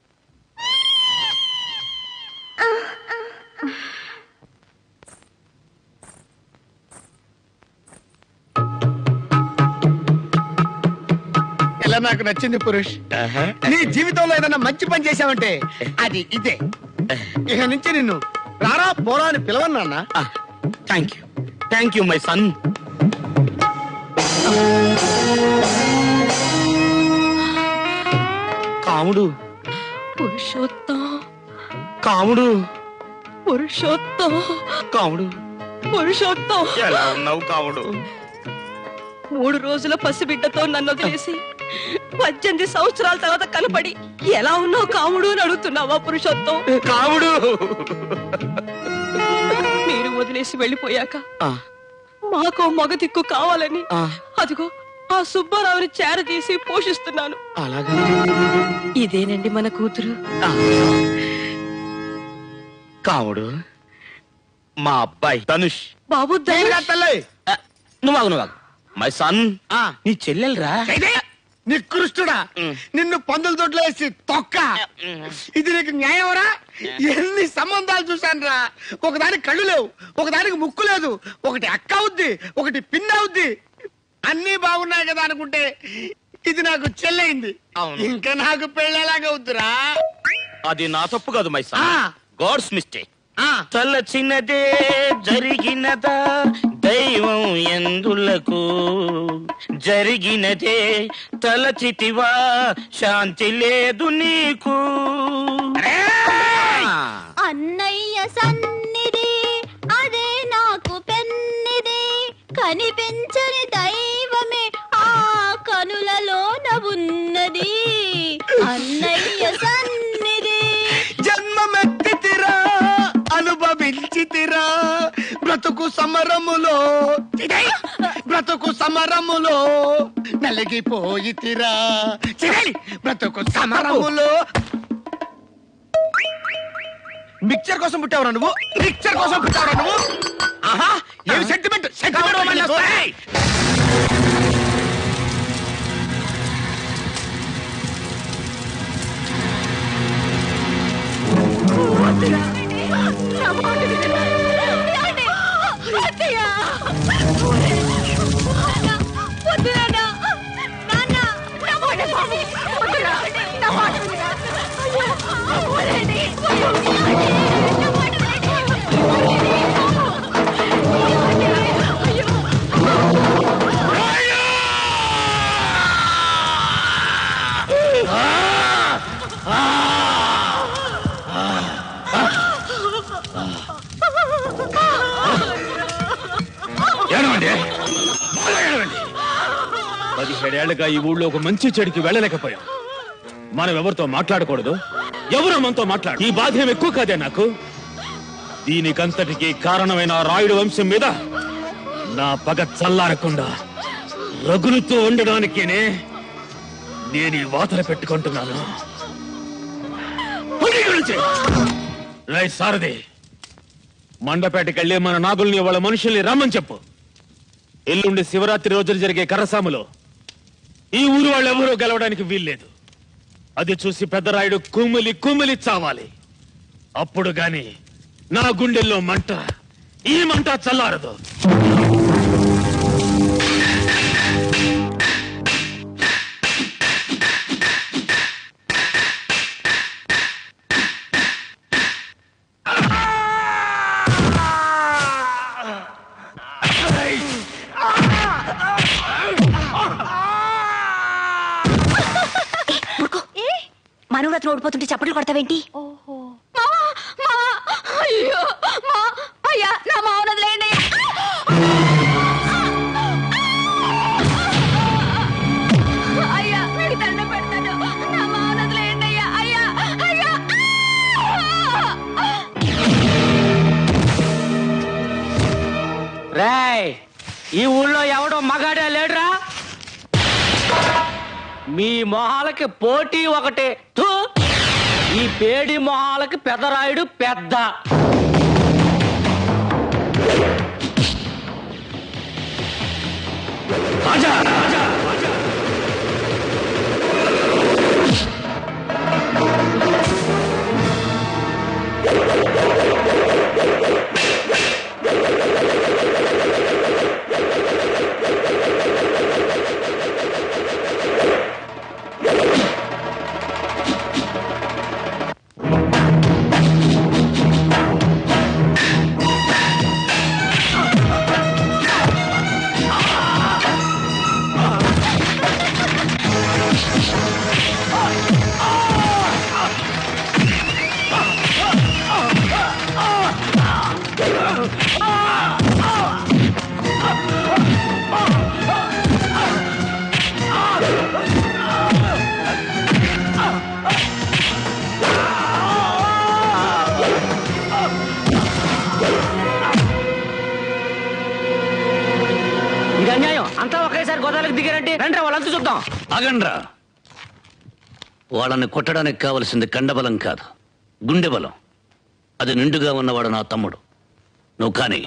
N: ఇలా నాకు నచ్చింది పురుష్ నీ జీవితంలో ఏదైనా మంచి పని చేశావంటే అది ఇదే ఇక నుంచి నిన్ను రారా పోరా అని పిలవన్నా
K: thank you thank you my son Kamudu
O: Purushottam
K: Kamudu
O: Purushottam
K: Kamudu
O: Purushottam
K: ఎలా ఉన్నావు కాముడు
O: మూడు రోజుల పసిబిడ్డతో నన్ను వదిలేసి పద్దెనిమిది సంవత్సరాల తర్వాత కనపడి ఎలా ఉన్నావు కాముడు అని అడుగుతున్నావా పురుషోత్తం
K: కాముడు
O: మీరు వదిలేసి వెళ్ళిపోయాక మాకో మగ దిక్కు కావాలని అదిగో ఆ సుబ్బారావుని చేరదీసి పోషిస్తున్నాను
K: అలాగా
O: ఇదేనండి మన కూతురు
K: కాముడు మా అబ్బాయి ధనుష్
O: బాబు
K: నువ్వు ఆగు, నువ్వు ఆగు. మై సన్ నీ చెల్లెలరా
N: నికృష్టుడా నిన్ను పందుల దొడ్లో వేసి తొక్క ఇది నీకు న్యాయమరా ఎన్ని సంబంధాలు చూశాను రా ఒకదానికి కళ్ళు లేవు ఒకదానికి ముక్కు లేదు ఒకటి అక్క అవుద్ది ఒకటి పిన్ అవుద్ది అన్ని బాగున్నాయి కదా అనుకుంటే ఇది నాకు చెల్లయింది ఇంకా నాకు పెళ్ళేలాగా అవుద్దిరా
K: అది నా తప్పు కాదు మై సన్ గాడ్స్ మిస్టేక్ తల చిన్నదే జరిగినదా దైవం ఎందులకు జరిగినదే తలచితివా శాంతి లేదు నీకు
M: అన్నయ్య సన్నిధి అదే నాకు పెన్నిది కనిపించని దైవమే ఆ కనులలోన ఉన్నది అన్నయ్య సన్నిధి
N: జన్మమెత్తితిరా అనుభవించితిరా బ్రతుకు సమరములో ఇదే, బ్రతుకు సమరములో నలిగిపోయితిరా చిరై, బ్రతుకు సమరములో మిక్చర్ కోసం పుట్టావురా నువ్వు మిక్చర్ కోసం పుట్టావురా నువ్వు ఆహా ఏమి సెంటిమెంట్ సెంటిమెంట్
E: ఏడవండి బాగా ఏడవండి పదిహేడేళ్లుగా ఈ ఊళ్ళో ఒక మంచి చెడుకి వెళ్ళలేకపోయాం మనం ఎవరితో మాట్లాడకూడదు ఎవరు మనతో మాట్లాడు ఈ బాధ ఏం ఎక్కువ కాదే నాకు దీనికంతటికి కారణమైన ఆ రాయుడు వంశం మీద నా పగ చల్లారకుండా రగులుతూ ఉండడానికేనే నేను ఈ వాతలు పెట్టుకుంటున్నాను పులి గురించి. రేయ్ సారథి మండపేటకెళ్ళి మన నాగుల్ని వాళ్ళ మనుషుల్ని రమ్మని చెప్పు ఎల్లుండి శివరాత్రి రోజున జరిగే కర్రసాములో ఈ ఊరు వాళ్ళెవరూ గెలవడానికి వీల్లేదు అది చూసి పెద్దరాయుడు కుమిలి కుమిలి చావాలి అప్పుడు గాని నా గుండెల్లో మంట ఈ మంట చల్లారదు
J: మనవరత్న ఓడిపోతుంటే చప్పట్లు కొడతావేంటి
M: అయ్యో మా అయ్యా నా మావనదిలేండి అయ్యా మీకు దండ పెడతాను నా మావనదిలేండి అయ్యా అయ్యా అయ్యా
P: రేయ్ ఈ ఊళ్ళో ఎవడో మగాడే లేడురా మీ మొహాలకి పోటీ ఒకటే థూ ఈ పేడి మొహాలకి పెద్దరాయుడు పెద్ద ఇది అన్యాయం అంతా ఒకేసారి గోదావరికి దిగారంటే రండి వాళ్ళంతా చూద్దాం
C: ఆగండ్రా వాళ్ళని కొట్టడానికి కావలసింది కండబలం కాదు గుండె బలం అది నిండుగా ఉన్నవాడు నా తమ్ముడు నువ్వు కానీ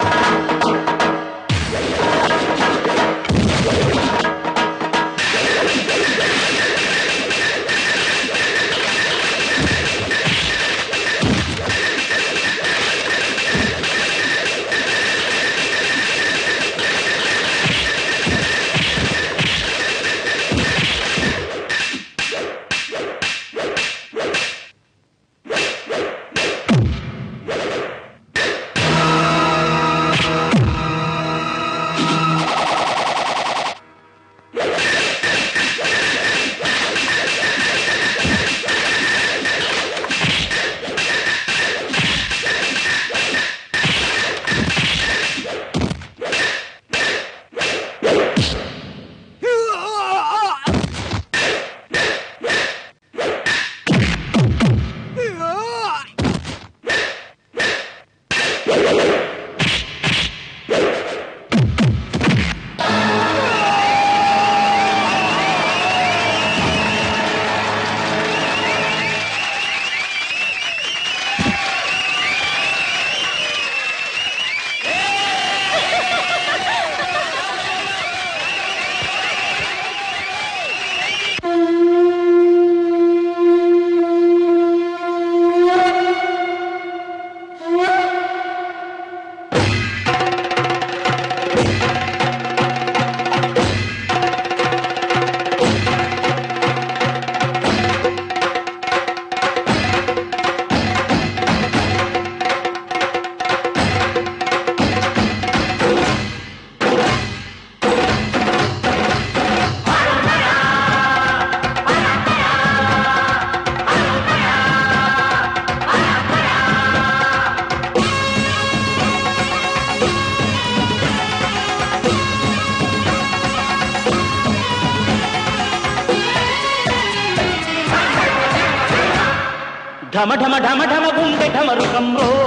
L: ఢమ ఢమ ఢమ ఢమ గుండె ఢమరుకం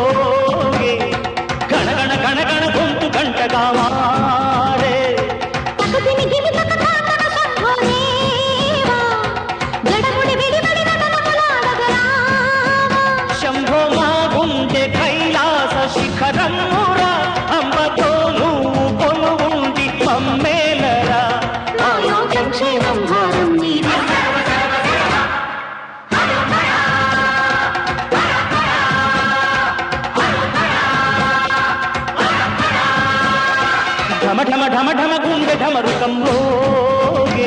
L: రోగే గణ గణ గణ గణ గొంతు గంటగా మారే శంభో మా గుండె కైలాస శిఖరమురా అంబతో నువ్వు కొలువుండి మమ్మేలరా క్షేమం హారం నీరా ఢమ ఢమ ఢమ ఢమ గుండె ఢమరుకం రోగే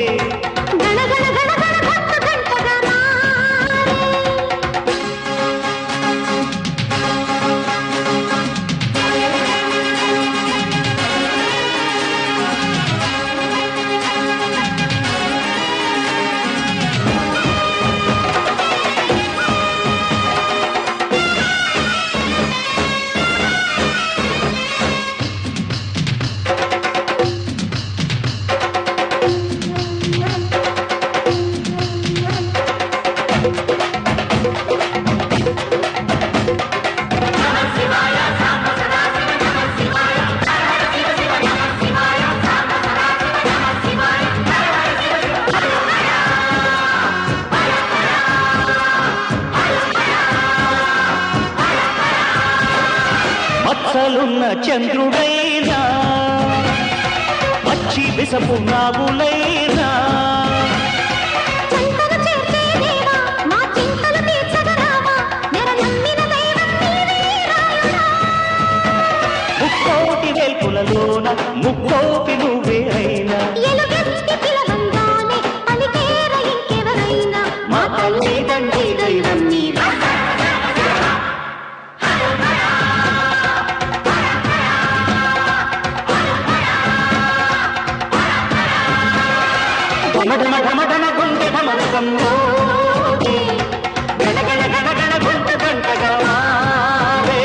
L: పగలున్న చంద్రుడైనా వచ్చి విసపు నాగులైనా
M: చెంతను చేర్చే దేవా మా చింతలు తీర్చగరావా నెర నమ్మిన దైవం నీవే రాయుడా
L: ముక్కోటి వేల్పులలోన ముక్కోపి నువ్వే అయినా
M: ఎలుగెత్తి పిలవంగానే పలికేర ఇంకెవరైనా మా తల్లి తండ్రి దైవం నీవే
L: ఢమ ఢమ ఢమ ఢమ గుండె ఢమరుకంలో గణ గణ గణ గణ గుంట గంటగా మారే.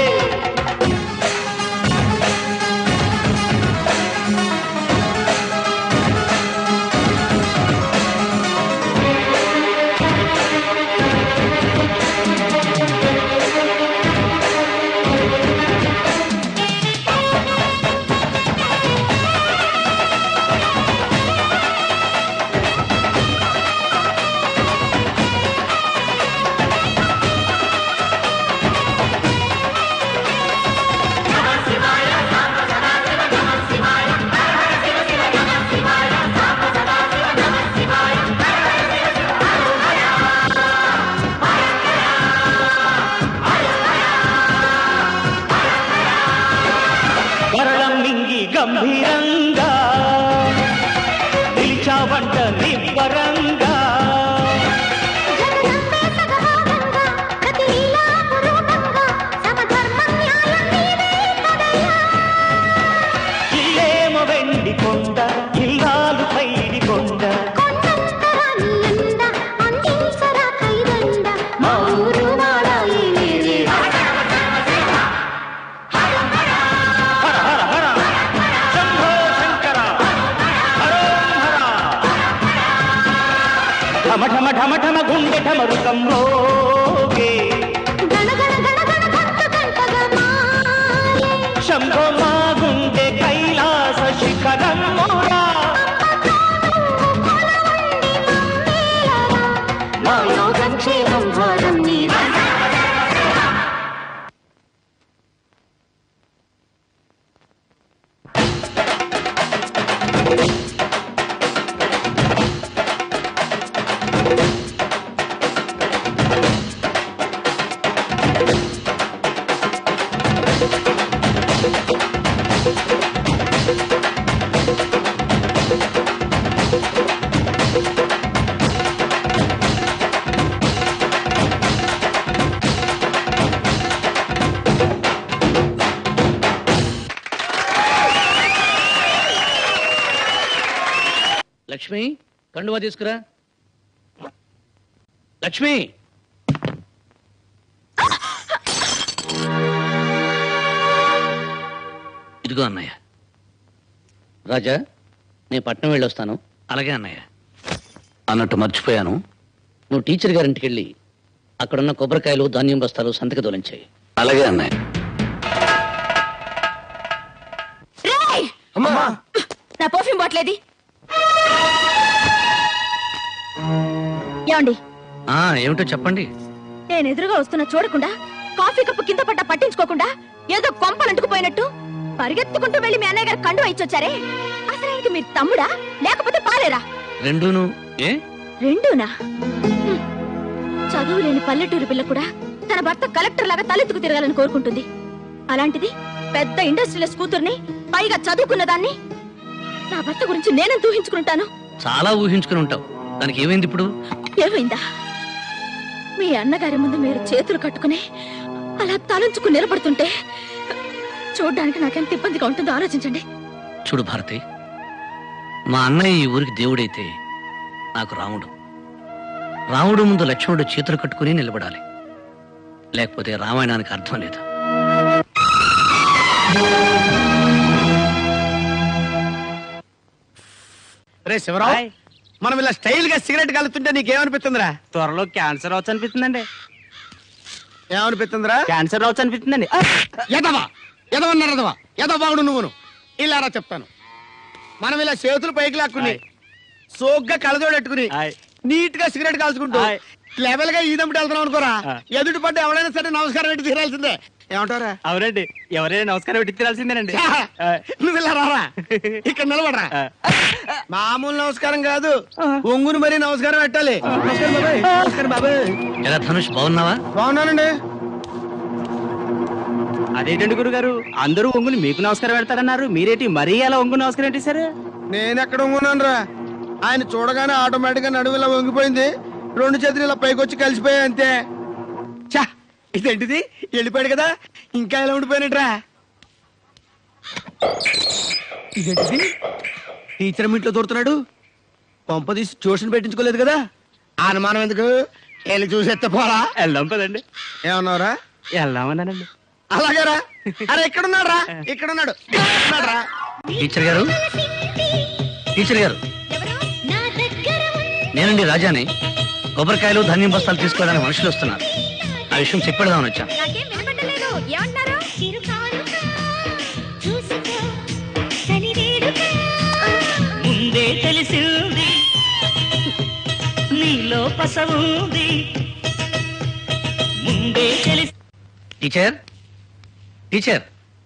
L: వరళం మింగి గంభీరంగా నిలిచావంట నిబ్బరంగా
M: ప్రతి లీలా పురూపంగా సమధర్మ న్యాయం నీవే కదయ్యా
L: ఇల్లేమో వెండి కొండ ఇల్లాలు పైడి కొండ
M: కొండంతరా నీ అండ అందించరా కైదండ మా ఊరు వాడాయి నీవే
L: హర హర హర శంభో శంకర హరోం హర ఢమ ఢమ ఢమ ఢమ గుండె ఢమరుకం రోగే
M: గణ గణ గణ గణ భక్త గంటగా మారే
L: శంభో మా గుండె కైలాస శిఖరమురా
M: మా యోగం క్షేమం ఘోరం నీవే
C: లక్ష్మి కండువా తీసుకురా లక్ష్మి ఇదిగో అన్నయ్య రాజా నేను పట్నం వెళ్ళొస్తాను అలాగే అన్నయ్య అన్నట్టు మర్చిపోయాను నువ్వు టీచర్ గారింటికి వెళ్ళి అక్కడున్న కొబ్బరికాయలు ధాన్యం బస్తాలు సంతక దొలించాయి అలాగే అన్నయ్య
F: రేయ్! నా పర్ఫ్యూమ్ బాట్లేది ఏమండి
C: ఆ ఏమిటో చెప్పండి
F: నేను ఎదురుగా వస్తున్నా చూడకుండా కాఫీ కప్పు కింద పడ్డ పట్టించుకోకుండా ఏదో కొంపలంటుకుపోయినట్టు పరిగెత్తుకుంటూ వెళ్ళి మీ అన్నయ్య గారు కండు ఇచ్చొచ్చారే అసలు ఆయనకి మీరు తమ్ముడా లేకపోతే పాలేరా
C: రెండూను ఏ
F: రెండూనా హ్మ్. చదువు లేని పల్లెటూరు పిల్ల కూడా తన భర్త కలెక్టర్ లాగా తలెత్తుకు తిరగాలని కోరుకుంటుంది అలాంటిది పెద్ద ఇండస్ట్రియలిస్ట్ కూతుర్ని పైగా చదువుకున్న దాన్ని నా భర్త గురించి నేనెంత ఊహించుకుంటాను
C: చాలా ఊహించుకుని ఉంటావు దానికి ఏమైంది ఇప్పుడు
F: ఏమైందా మీ అన్నగారి ముందు మీరు చేతులు కట్టుకుని అలా తలంచుకుని నిలబడుతుంటే చూడ్డానికి నాకెంత ఇబ్బందిగా ఉంటుందో ఆలోచించండి
C: చూడు భారతి మా అన్నయ్య ఈ ఊరికి దేవుడైతే నాకు రాముడు రాముడు ముందు లక్ష్మణుడు చేతులు కట్టుకుని నిలబడాలి లేకపోతే రామాయణానికి అర్థం లేదు
N: రే శివరావు మనం ఇలా స్టైల్ గా సిగరెట్ కలుతుంటే నీకేమనిపిస్తుందిరా
P: త్వరలో క్యాన్సర్ రావచ్చు అనిపిస్తుందండి
N: ఏమనిపిస్తుందిరా
P: క్యాన్సర్ రావచ్చు అనిపిస్తుందండి
N: ఎదవా ఎదవన్నారు ఎదవా ఎదవాగుడు నువ్వును ఇలారా చెప్తాను మనం ఇలా చేతులు పైకి లాక్కుని సోగ్గా కలదోడెట్టుకుని నీట్ గా సిగరెట్ కాల్చుకుంటూ లెవెల్ గా ఈదమ్మటి వెళ్తున్నాం అనుకోరా ఎదుటి పడ్డ ఎవడైనా సరే నమస్కారం పెట్టి తీరాల్సిందే ఏమంటారా
H: అవునండి ఎవరైనా నమస్కారం పెట్టి తినాల్సిందేనండి
N: నువ్వు ఇలా రారా ఇక్కడ నిలబడరా మామూలు నమస్కారం కాదు ఒంగుని మరీ నమస్కారం పెట్టాలి నమస్కారం బాబాయ్ నమస్కారం బాబాయ్
C: ఎలా ధనుష్ బాగున్నావా
N: బాగున్నానండి
H: అదేంటండి గురుగారు అందరూ ఒంగుని మీకు నమస్కారం పెడతారన్నారు మీరేంటి మరీ అలా ఒంగు నమస్కారం ఏంటి సార్
N: నేను ఎక్కడ ఒంగున్నాను రా ఆయన చూడగానే ఆటోమేటిక్ గా నడుము ఇలా వంగిపోయింది రెండు చేతులు ఇలా పైకి వచ్చి కలిసిపోయాయి అంతే చా ఇదేంటిది వెళ్ళిపోయాడు కదా ఇంకా ఇలా ఉండిపోయినట్రా ఇదేంటిది టీచర్ ఇంట్లో దొరుకుతున్నాడు పంప తీసి ట్యూషన్ పెట్టించుకోలేదు కదా ఆ అనుమానం ఎందుకు వెళ్ళి చూసేస్తే పోరా
H: వెళ్దాం పదండి
N: ఏమన్నావురా
H: వెళ్దామన్నానండి
N: అలాగేరా అరే ఎక్కడున్నాడు రా ఇక్కడున్నాడు రా
C: టీచర్ గారు టీచర్ గారు నేనండి రాజాని కొబ్బరికాయలు ధాన్యం బస్తాలు తీసుకోవడానికి మనుషులు వస్తున్నారు ఆ విషయం చెప్పేద్దామని వచ్చాను
M: నాకేం వినపడలేదు ఏమన్నారు చూసుకో శని వేడుక
L: ముందే తెలిసింది నీలో పసవుంది ముందే తెలిసి
C: టీచర్ టీచర్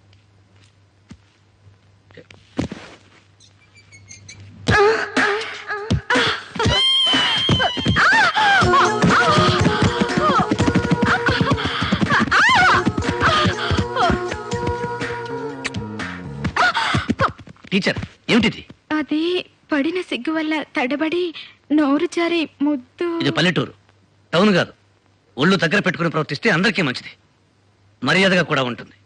C: టీచర్ ఏమిటిది
F: అది పడిన సిగ్గు వల్ల తడబడి నోరు జారి ముద్దు
C: ఇది పల్లెటూరు టౌన్ కాదు ఒళ్ళు దగ్గర పెట్టుకుని ప్రవర్తిస్తే అందరికీ మంచిది మర్యాదగా కూడా ఉంటుంది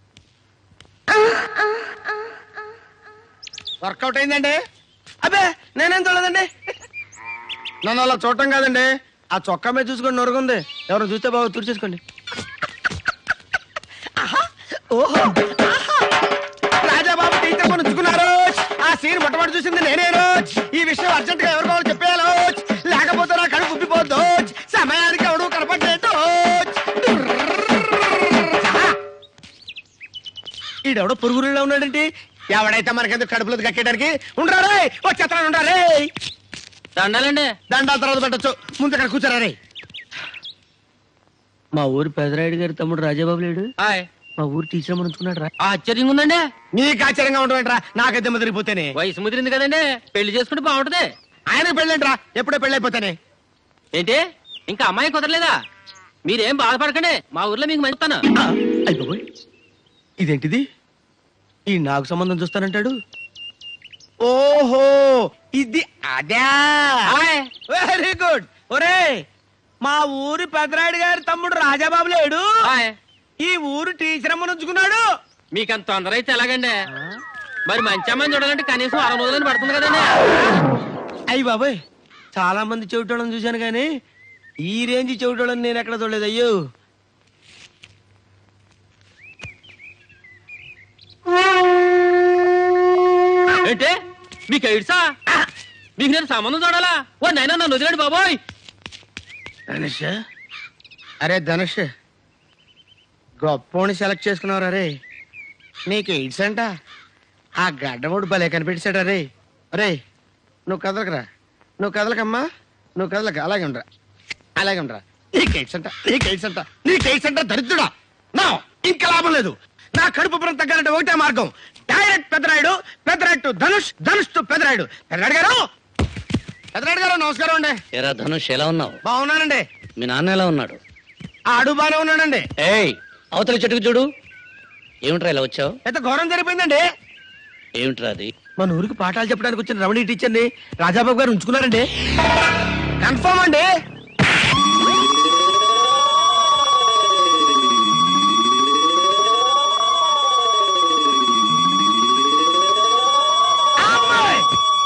N: వర్కౌట్ అయిందండి అబ్బే నేనేం చూడలేదండి నన్ను అలా చూడటం కాదండి ఆ చొక్కా మీద చూసుకొని నొరుగుంది ఎవరు చూస్తే బాగా తుడిచేసుకోండి ఆహా, ఓహో ఆహా. రాజాబాబు టీచర్ కొని ఉంచుకున్నారు ఆ సీన్ మొట్టమొదటి చూసింది నేనే రోజ్ ఈ విషయం అర్జెంట్ గా ఎవరు కావాలి చెప్పేయాలి రోజ్. లేకపోతే నా కడుపు ఉబ్బిపోద్దు రోజ్. సమయానికి ఎవడు కనపడలేదు రోజ్. ఆహా. ఈడెవడో పురుగురులో ఉన్నాడంటే ఎవడైతే మనకెందుకు కడుపులో కట్టేయడానికి ఉండరా వచ్చేస్తాను ఉండరా
H: దండాలండి
N: దండాల తర్వాత పెట్టచ్చు ముందు ఇక్కడ కూర్చోరా రే మా ఊరు పెదరాయుడు గారి తమ్ముడు రాజాబాబు లేడు మా ఊరు టీచర్ మనం ఉంచుకున్నాడు రా
H: ఆశ్చర్యంగా ఉందండి
N: నీకు ఆశ్చర్యంగా ఉండవేంట్రా నాకైతే ముదిరిపోతేనే
H: వయసు ముదిరింది కదండి పెళ్లి చేసుకుంటే బాగుంటది
N: ఆయన పెళ్ళేంట్రా ఎప్పుడో పెళ్ళైపోతానే
H: ఏంటి ఇంకా అమ్మాయి కుదరలేదా మీరేం బాధపడకండి మా ఊర్లో మీకు మంచుతాను
N: అయిపోయి ఇదేంటిది ఈ నాకు సంబంధం చూస్తానంటాడు ఓహో ఇది అదే వెరీ గుడ్ ఒరే మా ఊరి పెదరాయుడు గారి తమ్ముడు రాజాబాబు లేడు ఈ ఊరు టీచర్ అమ్మను ఉంచుకున్నాడు
H: మీకు అంత తొందర అయితే ఎలాగండి మరి మంచి అమ్మాయిని చూడాలంటే కనీసం అరవై రోజులని పడుతుంది కదండి
N: అయ్యి బాబాయ్ చాలా మంది చెవిటోళ్ళని చూశాను కానీ ఈ రేంజ్ చెవిటోళ్ళని నేను ఎక్కడ చూడలేదు అయ్యో
H: ఏంటి మీకు ఎయిడ్సా మీకు నేను సంబంధం చూడాలా ఓ నైనా నన్ను వదిలేడు బాబోయ్
N: ధనుష్ అరే ధనుష్ గొప్పోని సెలెక్ట్ చేసుకున్నావు అరే నీకు ఎయిడ్స్ అంట ఆ గడ్డముడు భలే కనిపెట్టాడు అరే అరే నువ్వు కదలకరా నువ్వు కదలకమ్మా నువ్వు కదలక అలాగే ఉండరా అలాగే ఉండరా నీకు ఎయిడ్స్ అంట నీకు ఎయిడ్స్ అంట నీకు ఎయిడ్స్ అంట దరిద్రుడా నా ఇంకా లాభం లేదు నా కడుపు పురం తగ్గాలంటే ఒకటే మార్గం direct Peddarayudu Peddarayudu to Dhanush Dhanush to Peddarayudu Peddarayudu గారు పెద్దరాయుడు గారు నమస్కారం అండి
C: ఎరా ధనుష్ ఎలా ఉన్నావు
N: బాగున్నానండి
C: మీ నాన్న ఎలా ఉన్నాడు
N: ఆడు బానే ఉన్నాడండి
C: ఏయ్ అవతల చెట్టుకు చూడు ఏమిట్రా ఇలా వచ్చావు
N: ఎంత ఘోరం జరిగిపోయిందండి
C: ఏమిట్రా అది
N: మన ఊరికి పాఠాలు చెప్పడానికి వచ్చిన రమణి టీచర్ని రాజాబాబు గారు ఉంచుకున్నారండి కన్ఫర్మ్ అండి అమ్మాయి!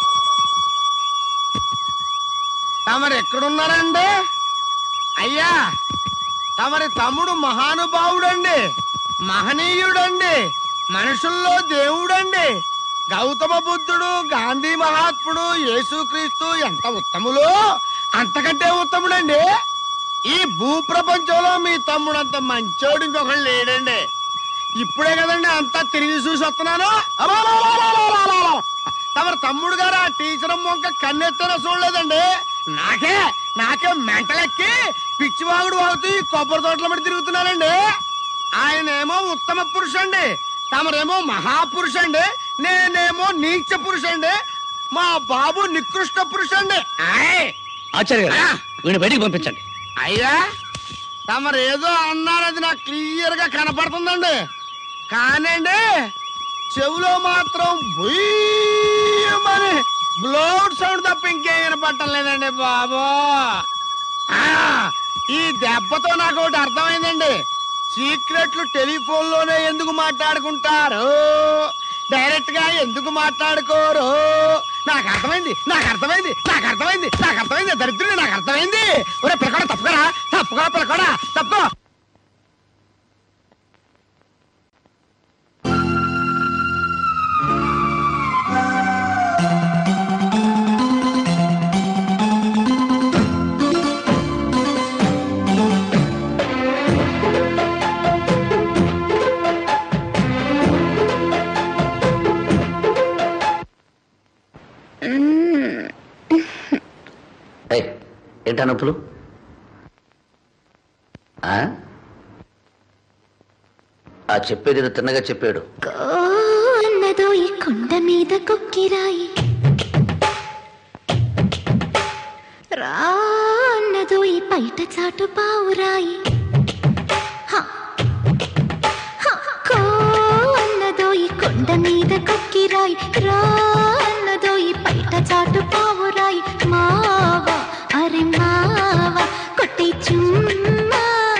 N: తమరు ఎక్కడున్నారండి అయ్యా తమరి తమ్ముడు మహానుభావుడండి మహనీయుడండి మనుషుల్లో దేవుడండి గౌతమ బుద్ధుడు గాంధీ మహాత్ముడు యేసుక్రీస్తు ఎంత ఉత్తములు అంతకంటే ఉత్తముడండి ఈ భూప్రపంచంలో మీ తమ్ముడు అంత మంచోడు ఇంకొకడు లేడండి ఇప్పుడే కదండి అంతా తిరిగి చూసి వస్తున్నాను అబాబాబాబాబాబాబాబా. తమరి తమ్ముడు గారు ఆ టీచర్ మొక్క కన్నెత్తన చూడలేదండి నాకే నాకే మెంటలెక్కి పిచ్చివాగుడు వాగుతూ ఈ కొబ్బరి తోటల మీద తిరుగుతున్నానండి ఆయనేమో ఉత్తమ పురుషండి తమరేమో మహాపురుషండి నేనేమో నీచ పురుషండి మా బాబు నికృష్ట పురుషండి ఆయ్
C: ఆచార్య గారు వీడిని బయటికి పంపించండి
N: అయ్యా తమరు ఏదో అన్నారది నాకు క్లియర్ గా కనపడుతుందండి కానండి చెవులో మాత్రం బుయ్యమని బ్లౌడ్ సౌండ్ తప్ప ఇంకేం వినపడటం లేదండి బాబు ఆ, ఈ దెబ్బతో నాకు ఒకటి అర్థమైందండి సీక్రెట్లు టెలిఫోన్ లోనే ఎందుకు మాట్లాడుకుంటారు డైరెక్ట్ గా ఎందుకు మాట్లాడుకోరు నాకు అర్థమైంది నాకు అర్థమైంది నాకు అర్థమైంది నాకు అర్థమైంది దరిద్రుడు నాకు అర్థమైంది ఒరే పిల్లకడా తప్పుకోరా తప్పుకోరా పిల్లకడా తప్పుకో
Q: ఏయ్, ఏంటా నొప్పులు ఆ? ఆ చెప్పేది ఏదో తిన్నగా చెప్పాడు
M: అన్నదో ఈ కొండ మీద కొక్కిరాయి రా అన్నదో ఈ పైట చాటు పావురాయి హ. హ. కో అన్నదో ఈ కొండ మీద కొక్కిరాయి రా అన్నదో ఈ పైట చాటు పావురాయి మావా అరే మావా కొట్టి చుమ్మా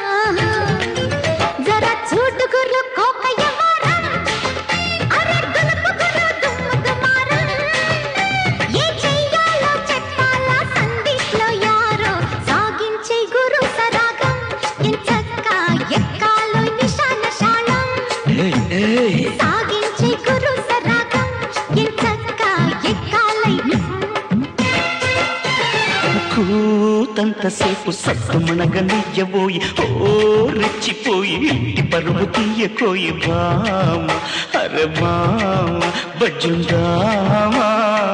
M: జరా చూడు గుర్రు కోక యవ్వరం. అరే దులుపు గుర్రు దుమ్ము దుమారం. ఏ చెయ్యాలో చెప్పాలా సందిట్లో యారో సాగించే గురు సరాగం ఎంచక్క ఎక్కాలో నిశాన శాళం సాగించే గురు సరాగం ఎంచక్క ఎక్కాలై
L: కూతంతసేపు సత్తుమణగనియ్యబోయి ఓ రెచ్చిపోయి ఇంటి పరువు తీయకోయి బామ అరే బామ బజ్జుందామా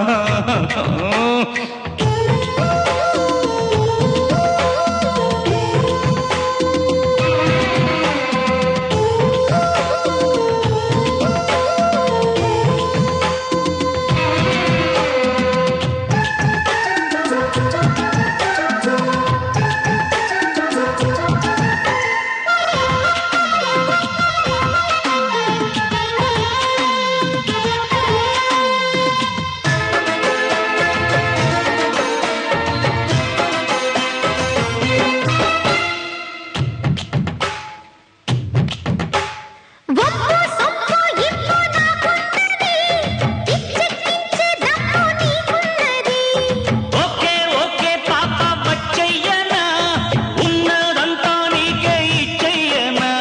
M: వమ్ము సొమ్ము ఇమ్ము నాకున్నది ఇచ్చెక్కించే దమ్ము నీకున్నది
L: ఓకే ఓకే పాప వచ్చయ్యనా ఉన్నదంతా నీకే ఇచ్చయ్యనా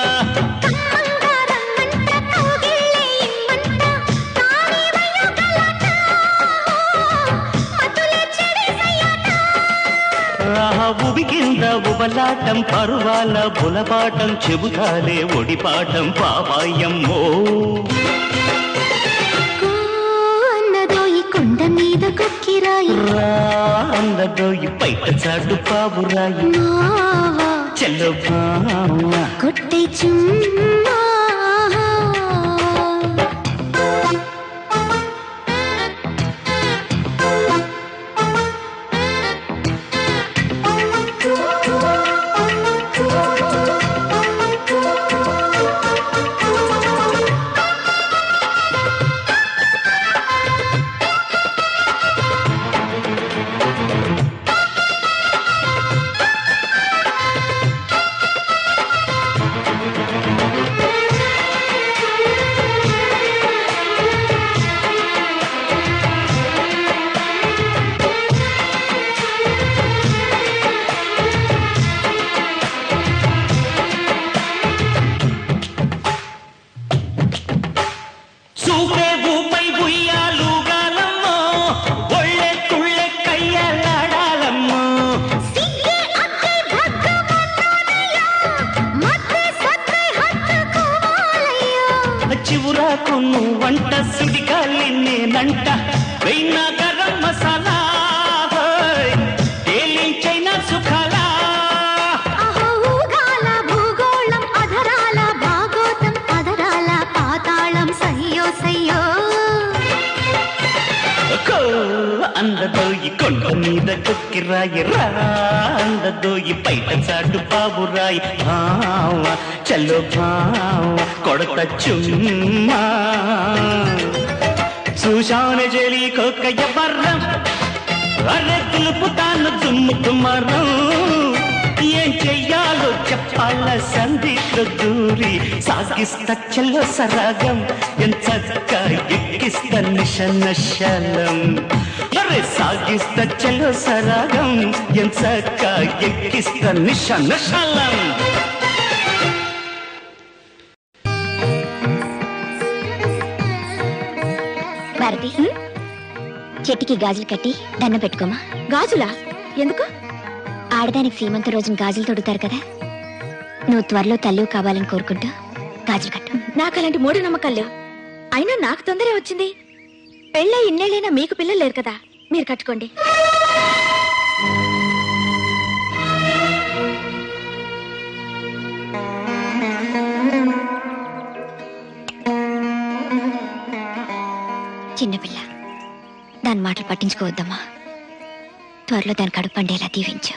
L: ఆహా ఉబికింద ఉబలాటం పరువాల బులపాటం చెబుతాలే ఒడిపాటం పాపాయమ్మో
M: అన్నదో ఈ కొండ మీద కొక్కిరాయి
L: రా అన్నదో ఈ పైట చాటు పావురాయి
M: మావా
L: చెల్లో బావ
M: కొట్టే చుమ్మా
L: చూపే ఊపై ఉయ్యాలుగాలమ్మో ఒళ్ళె తుళ్ళె కయ్యలాడాలమ్మో
M: సిగ్గే అక్కే భగ్గమన్నానయ్యా మధ్య సత్తే హత్తుకోవాలయ్యా
L: చివురాకు వంట సుడిగాలి నేనంట వెయ్యిన గరం మసాలా హోయ్, తేలించైన సుఖాలా
M: అహో ఊగాల భూగోళం అధరాల భాగోళం
L: అందదోయి కొండ మీద కొక్కిరాయి రా అందదోయి బయట చాటు బాబురాయి భావ చలో భావ కొడత చుమ్మా చూశాను జలి కొక్కయ్య బర్రం అరే తులుపుతాను దుమ్ము తుమ్మరం ఏం చెయ్యాలో చెప్పాల సందిట్లో దూరి సాగిస్తా చల్లో సరాగం ఎంచక్క ఎక్కిస్తా నిష నశలం అరే సాగిస్తా చల్లో సరాగం ఎంచక్క ఎక్కిస్తా నిష నశలం
J: భారతి చెట్టుకి గాజులు కట్టి దండం పెట్టుకోమా
F: గాజులా ఎందుకు
J: ఆడదానికి సీమంత రోజున గాజులు తొడుగుతారు కదా నువ్వు త్వరలో తల్లి కావాలని కోరుకుంటూ గాజులు కట్టు
F: నాకు అలాంటి మూఢనమ్మకాలు లేవు అయినా నాకు తొందరే వచ్చింది పెళ్ళై ఇన్నేళ్ళైనా మీకు పిల్లలు లేరు కదా మీరు కట్టుకోండి
J: చిన్నపిల్ల దాని మాటలు పట్టించుకోవద్దమ్మా త్వరలో దాని కడుపు పండేలా దీవించు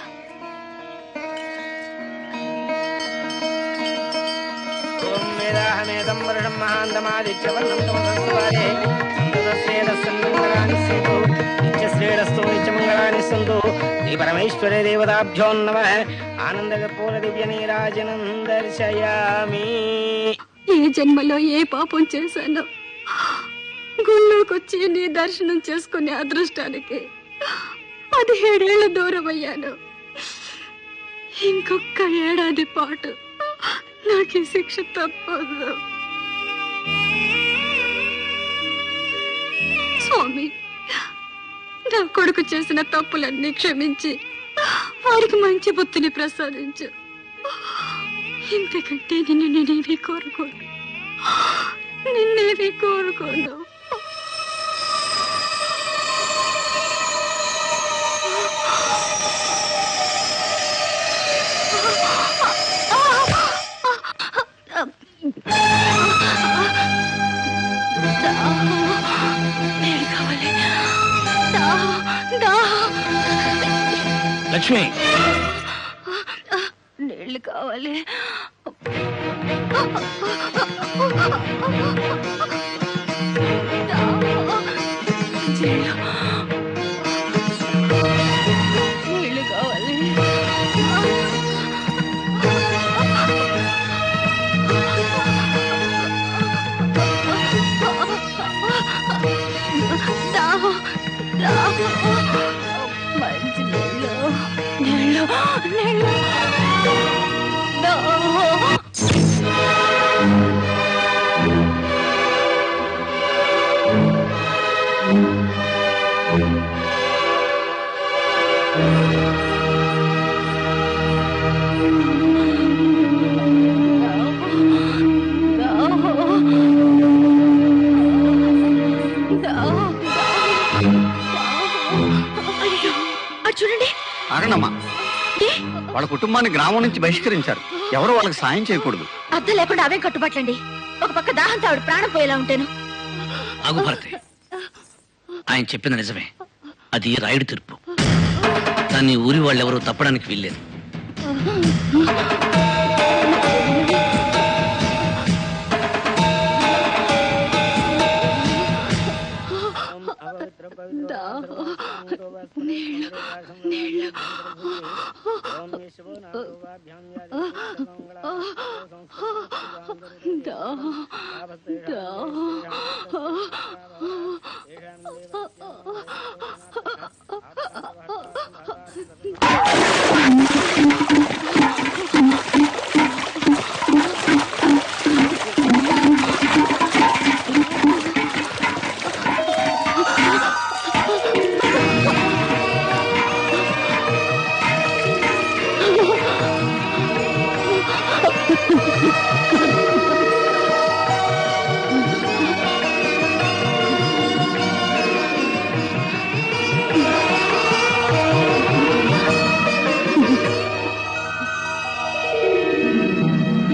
P: ఓం వేదాహమేదం వరుణం మహాంతమాదిత్యవర్ణం తమసంస్వారే సంతతశ్రేయస్సన్మంగళాని సేతు నిత్యశ్రేయస్తు నిత్యమంగళాని సంతు శ్రీ పరమేశ్వరే దేవతాభ్యో నమ ఆనందకర్పూర దివ్య నీరాజనం దర్శయామి
O: ఏ జన్మలో ఏ పాపం చేశానో గుళ్ళోకొచ్చి నీ దర్శనం చేసుకునే అదృష్టానికి పదిహేడేళ్ల దూరం అయ్యాను ఇంకొక ఏడాది పాటు నాకు ఈ శిక్ష తప్పదు స్వామి నా కొడుకు చేసిన తప్పులన్నీ క్షమించి వారికి మంచి బుద్ధిని ప్రసాదించు ఇంతకంటే నిన్ను నేనేవి కోరుకోను నిన్నేవి కోరుకోను నీళ్ళు కావాలి దా- దా-
C: లక్ష్మి
O: నీళ్ళు కావాలి నీళ్ళు కావాలి దాహం దాహం మంచి నీళ్ళు నీళ్ళు నీళ్ళు దాహం
F: అటు చూడండి
I: ఆగండమ్మా వాళ్ళ కుటుంబాన్ని గ్రామం నుంచి బహిష్కరించారు ఎవరు వాళ్ళకి సాయం చేయకూడదు
F: అద్దం లేకుండా అవే కట్టుబాట్లండి ఒక పక్క దాహంతో ఆవిడ ప్రాణం పోయేలా ఉంటాను
C: ఆగు భారతి ఆయన చెప్పిన నిజమే అది రాయుడు తీర్పు దాన్ని ఊరి వాళ్ళెవరూ తప్పడానికి వీల్లేదు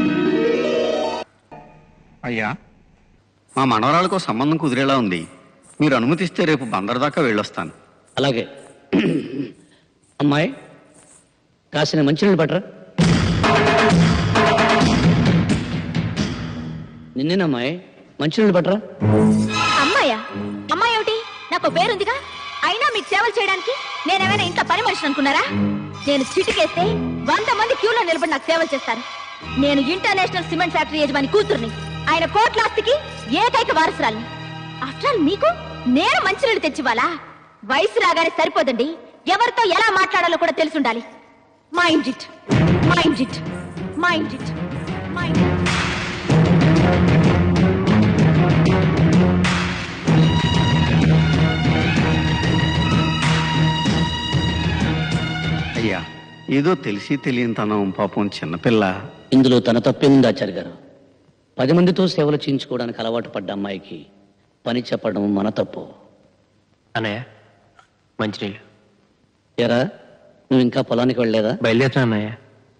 I: అయ్యా మా మనవరాలకు సంబంధం కుదిరేలా ఉంది మీరు అనుమతిస్తే రేపు బందర్ దాకా వెళ్ళొస్తాను
C: అలాగే అమ్మాయి కాసిన మంచినీళ్ళు పట్టరా నిన్నేనమ్మాయి మంచినీళ్ళు పట్టరా
F: అమ్మాయా అమ్మాయి ఏమిటి నాకు పేరుందిగా అయినా మీకు సేవలు చేయడానికి నేనేమైనా ఇంత పని మనిషి అనుకున్నారా నేను చిటికేస్తే వంద మంది క్యూలో నిలబడి నాకు సేవలు చేస్తారు నేను ఇంటర్నేషనల్ సిమెంట్ ఫ్యాక్టరీ యజమాని కూతుర్ని ఆయన కోట్లాస్తికి ఏకైక వారసురాల్ని ఆఫ్టర్ ఆల్ మీకు నేను మంచినీళ్ళు తెచ్చివ్వాలా వయసు రాగానే సరిపోదండి ఎవరితో ఎలా మాట్లాడాలో కూడా తెలుసుండాలి mind it mind it mind it mind it
I: అయ్యా ఏదో తెలిసి తెలియనితనం పాపం చిన్నపిల్ల
C: ఇందులో తన తప్పేముంది ఆచార్య గారు పది మందితో సేవలు చేయించుకోవడానికి అలవాటు పడ్డ అమ్మాయికి పని చెప్పడం మన తప్పు
H: అన్నయ్య మంచినీళ్ళు
C: ఎరా నువ్వు ఇంకా పొలానికి వెళ్ళలేదా
H: బయలుదేరుతున్నా అన్నయ్య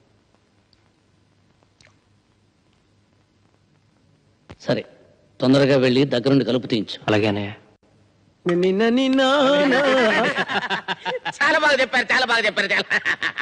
C: సరే తొందరగా వెళ్ళి దగ్గరుండి కలుపు తీయించు
H: అలాగే అన్నయ్య
N: నిన్న నిన్న
P: చాలా బాగా చెప్పారు చాలా బాగా చెప్పారు చాలా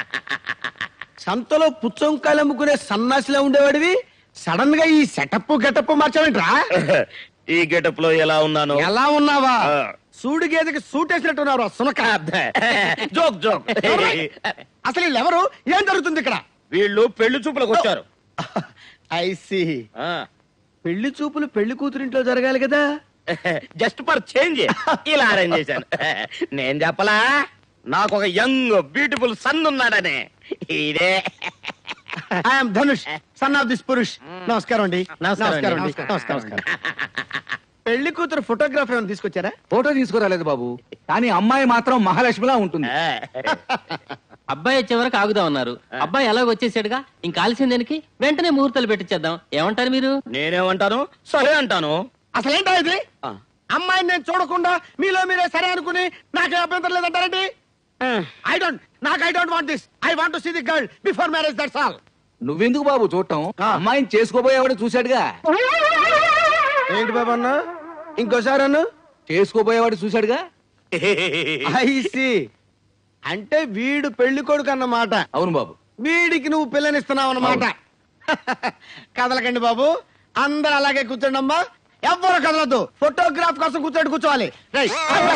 N: సంతలో పుచ్చంకాయలు అమ్ముకునే సన్నాసిలో ఉండేవాడివి సడన్ గా ఈ సెటప్ గెటప్ మార్చావేంట్రా
K: ఈ గెటప్ లో ఎలా ఉన్నాను
N: ఎలా ఉన్నావా సూడు గేదెకి సూట్ వేసినట్టున్నారు సునక
K: జోక్ జోక్
N: అసలు వీళ్ళు ఎవరు ఏం జరుగుతుంది ఇక్కడ
K: వీళ్ళు పెళ్లి చూపులకు వచ్చారు
N: ఐసి పెళ్లి చూపులు పెళ్లి కూతురింట్లో జరగాలి కదా
K: జస్ట్ ఫర్ చేంజ్ ఇలా అరేంజ్ చేశాను నేను చెప్పలా నాకు ఒక యంగ్ బ్యూటిఫుల్ సన్ ఉన్నాడని ఇదే
N: I'm Dhanush son of this Purush నమస్కారం అండి
H: నమస్కారం అండి.
N: నమస్కారం నమస్కారం పెళ్లి కూతురు ఫోటోగ్రాఫ్ ఏమైనా తీసుకొచ్చారా
R: ఫోటో తీసుకురాలేదు బాబు కానీ అమ్మాయి మాత్రం మహాలక్ష్మిలా ఉంటుంది
H: అబ్బాయి వచ్చే వరకు ఆగుదా ఉన్నారు అబ్బాయి ఎలాగ వచ్చేసాడుగా ఇంకా ఆలస్యం దానికి వెంటనే ముహూర్తాలు పెట్టించేద్దాం ఏమంటారు మీరు
K: నేనేమంటాను సరే అంటాను
N: అసలేంటా ఇది అమ్మాయిని నేను చూడకుండా మీలో మీరే సరే అనుకుని నాకే అభ్యంతరం లేదంటారండి ఐ డోంట్ నాకు I don't want this I want to see the girl before marriage that's all
R: నువ్వెందుకు బాబు చూడటం అమ్మాయిని చేసుకోబోయేవాడు చూశాడుగా
N: ఏంటి బాబు అన్న ఇంకోసారి అన్న
R: చేసుకోబోయేవాడు చూశాడుగా
N: ఐసి అంటే వీడు పెళ్లి కొడుకు అన్నమాట
R: అవును బాబు
N: వీడికి నువ్వు పిల్లనిస్తున్నావు అన్నమాట కదలకండి బాబు అందరు అలాగే కూర్చోండి అమ్మా ఎవ్వరు కదలొద్దు ఫోటోగ్రాఫ్ కోసం కూర్చోండి కూర్చోవాలి రేయ్,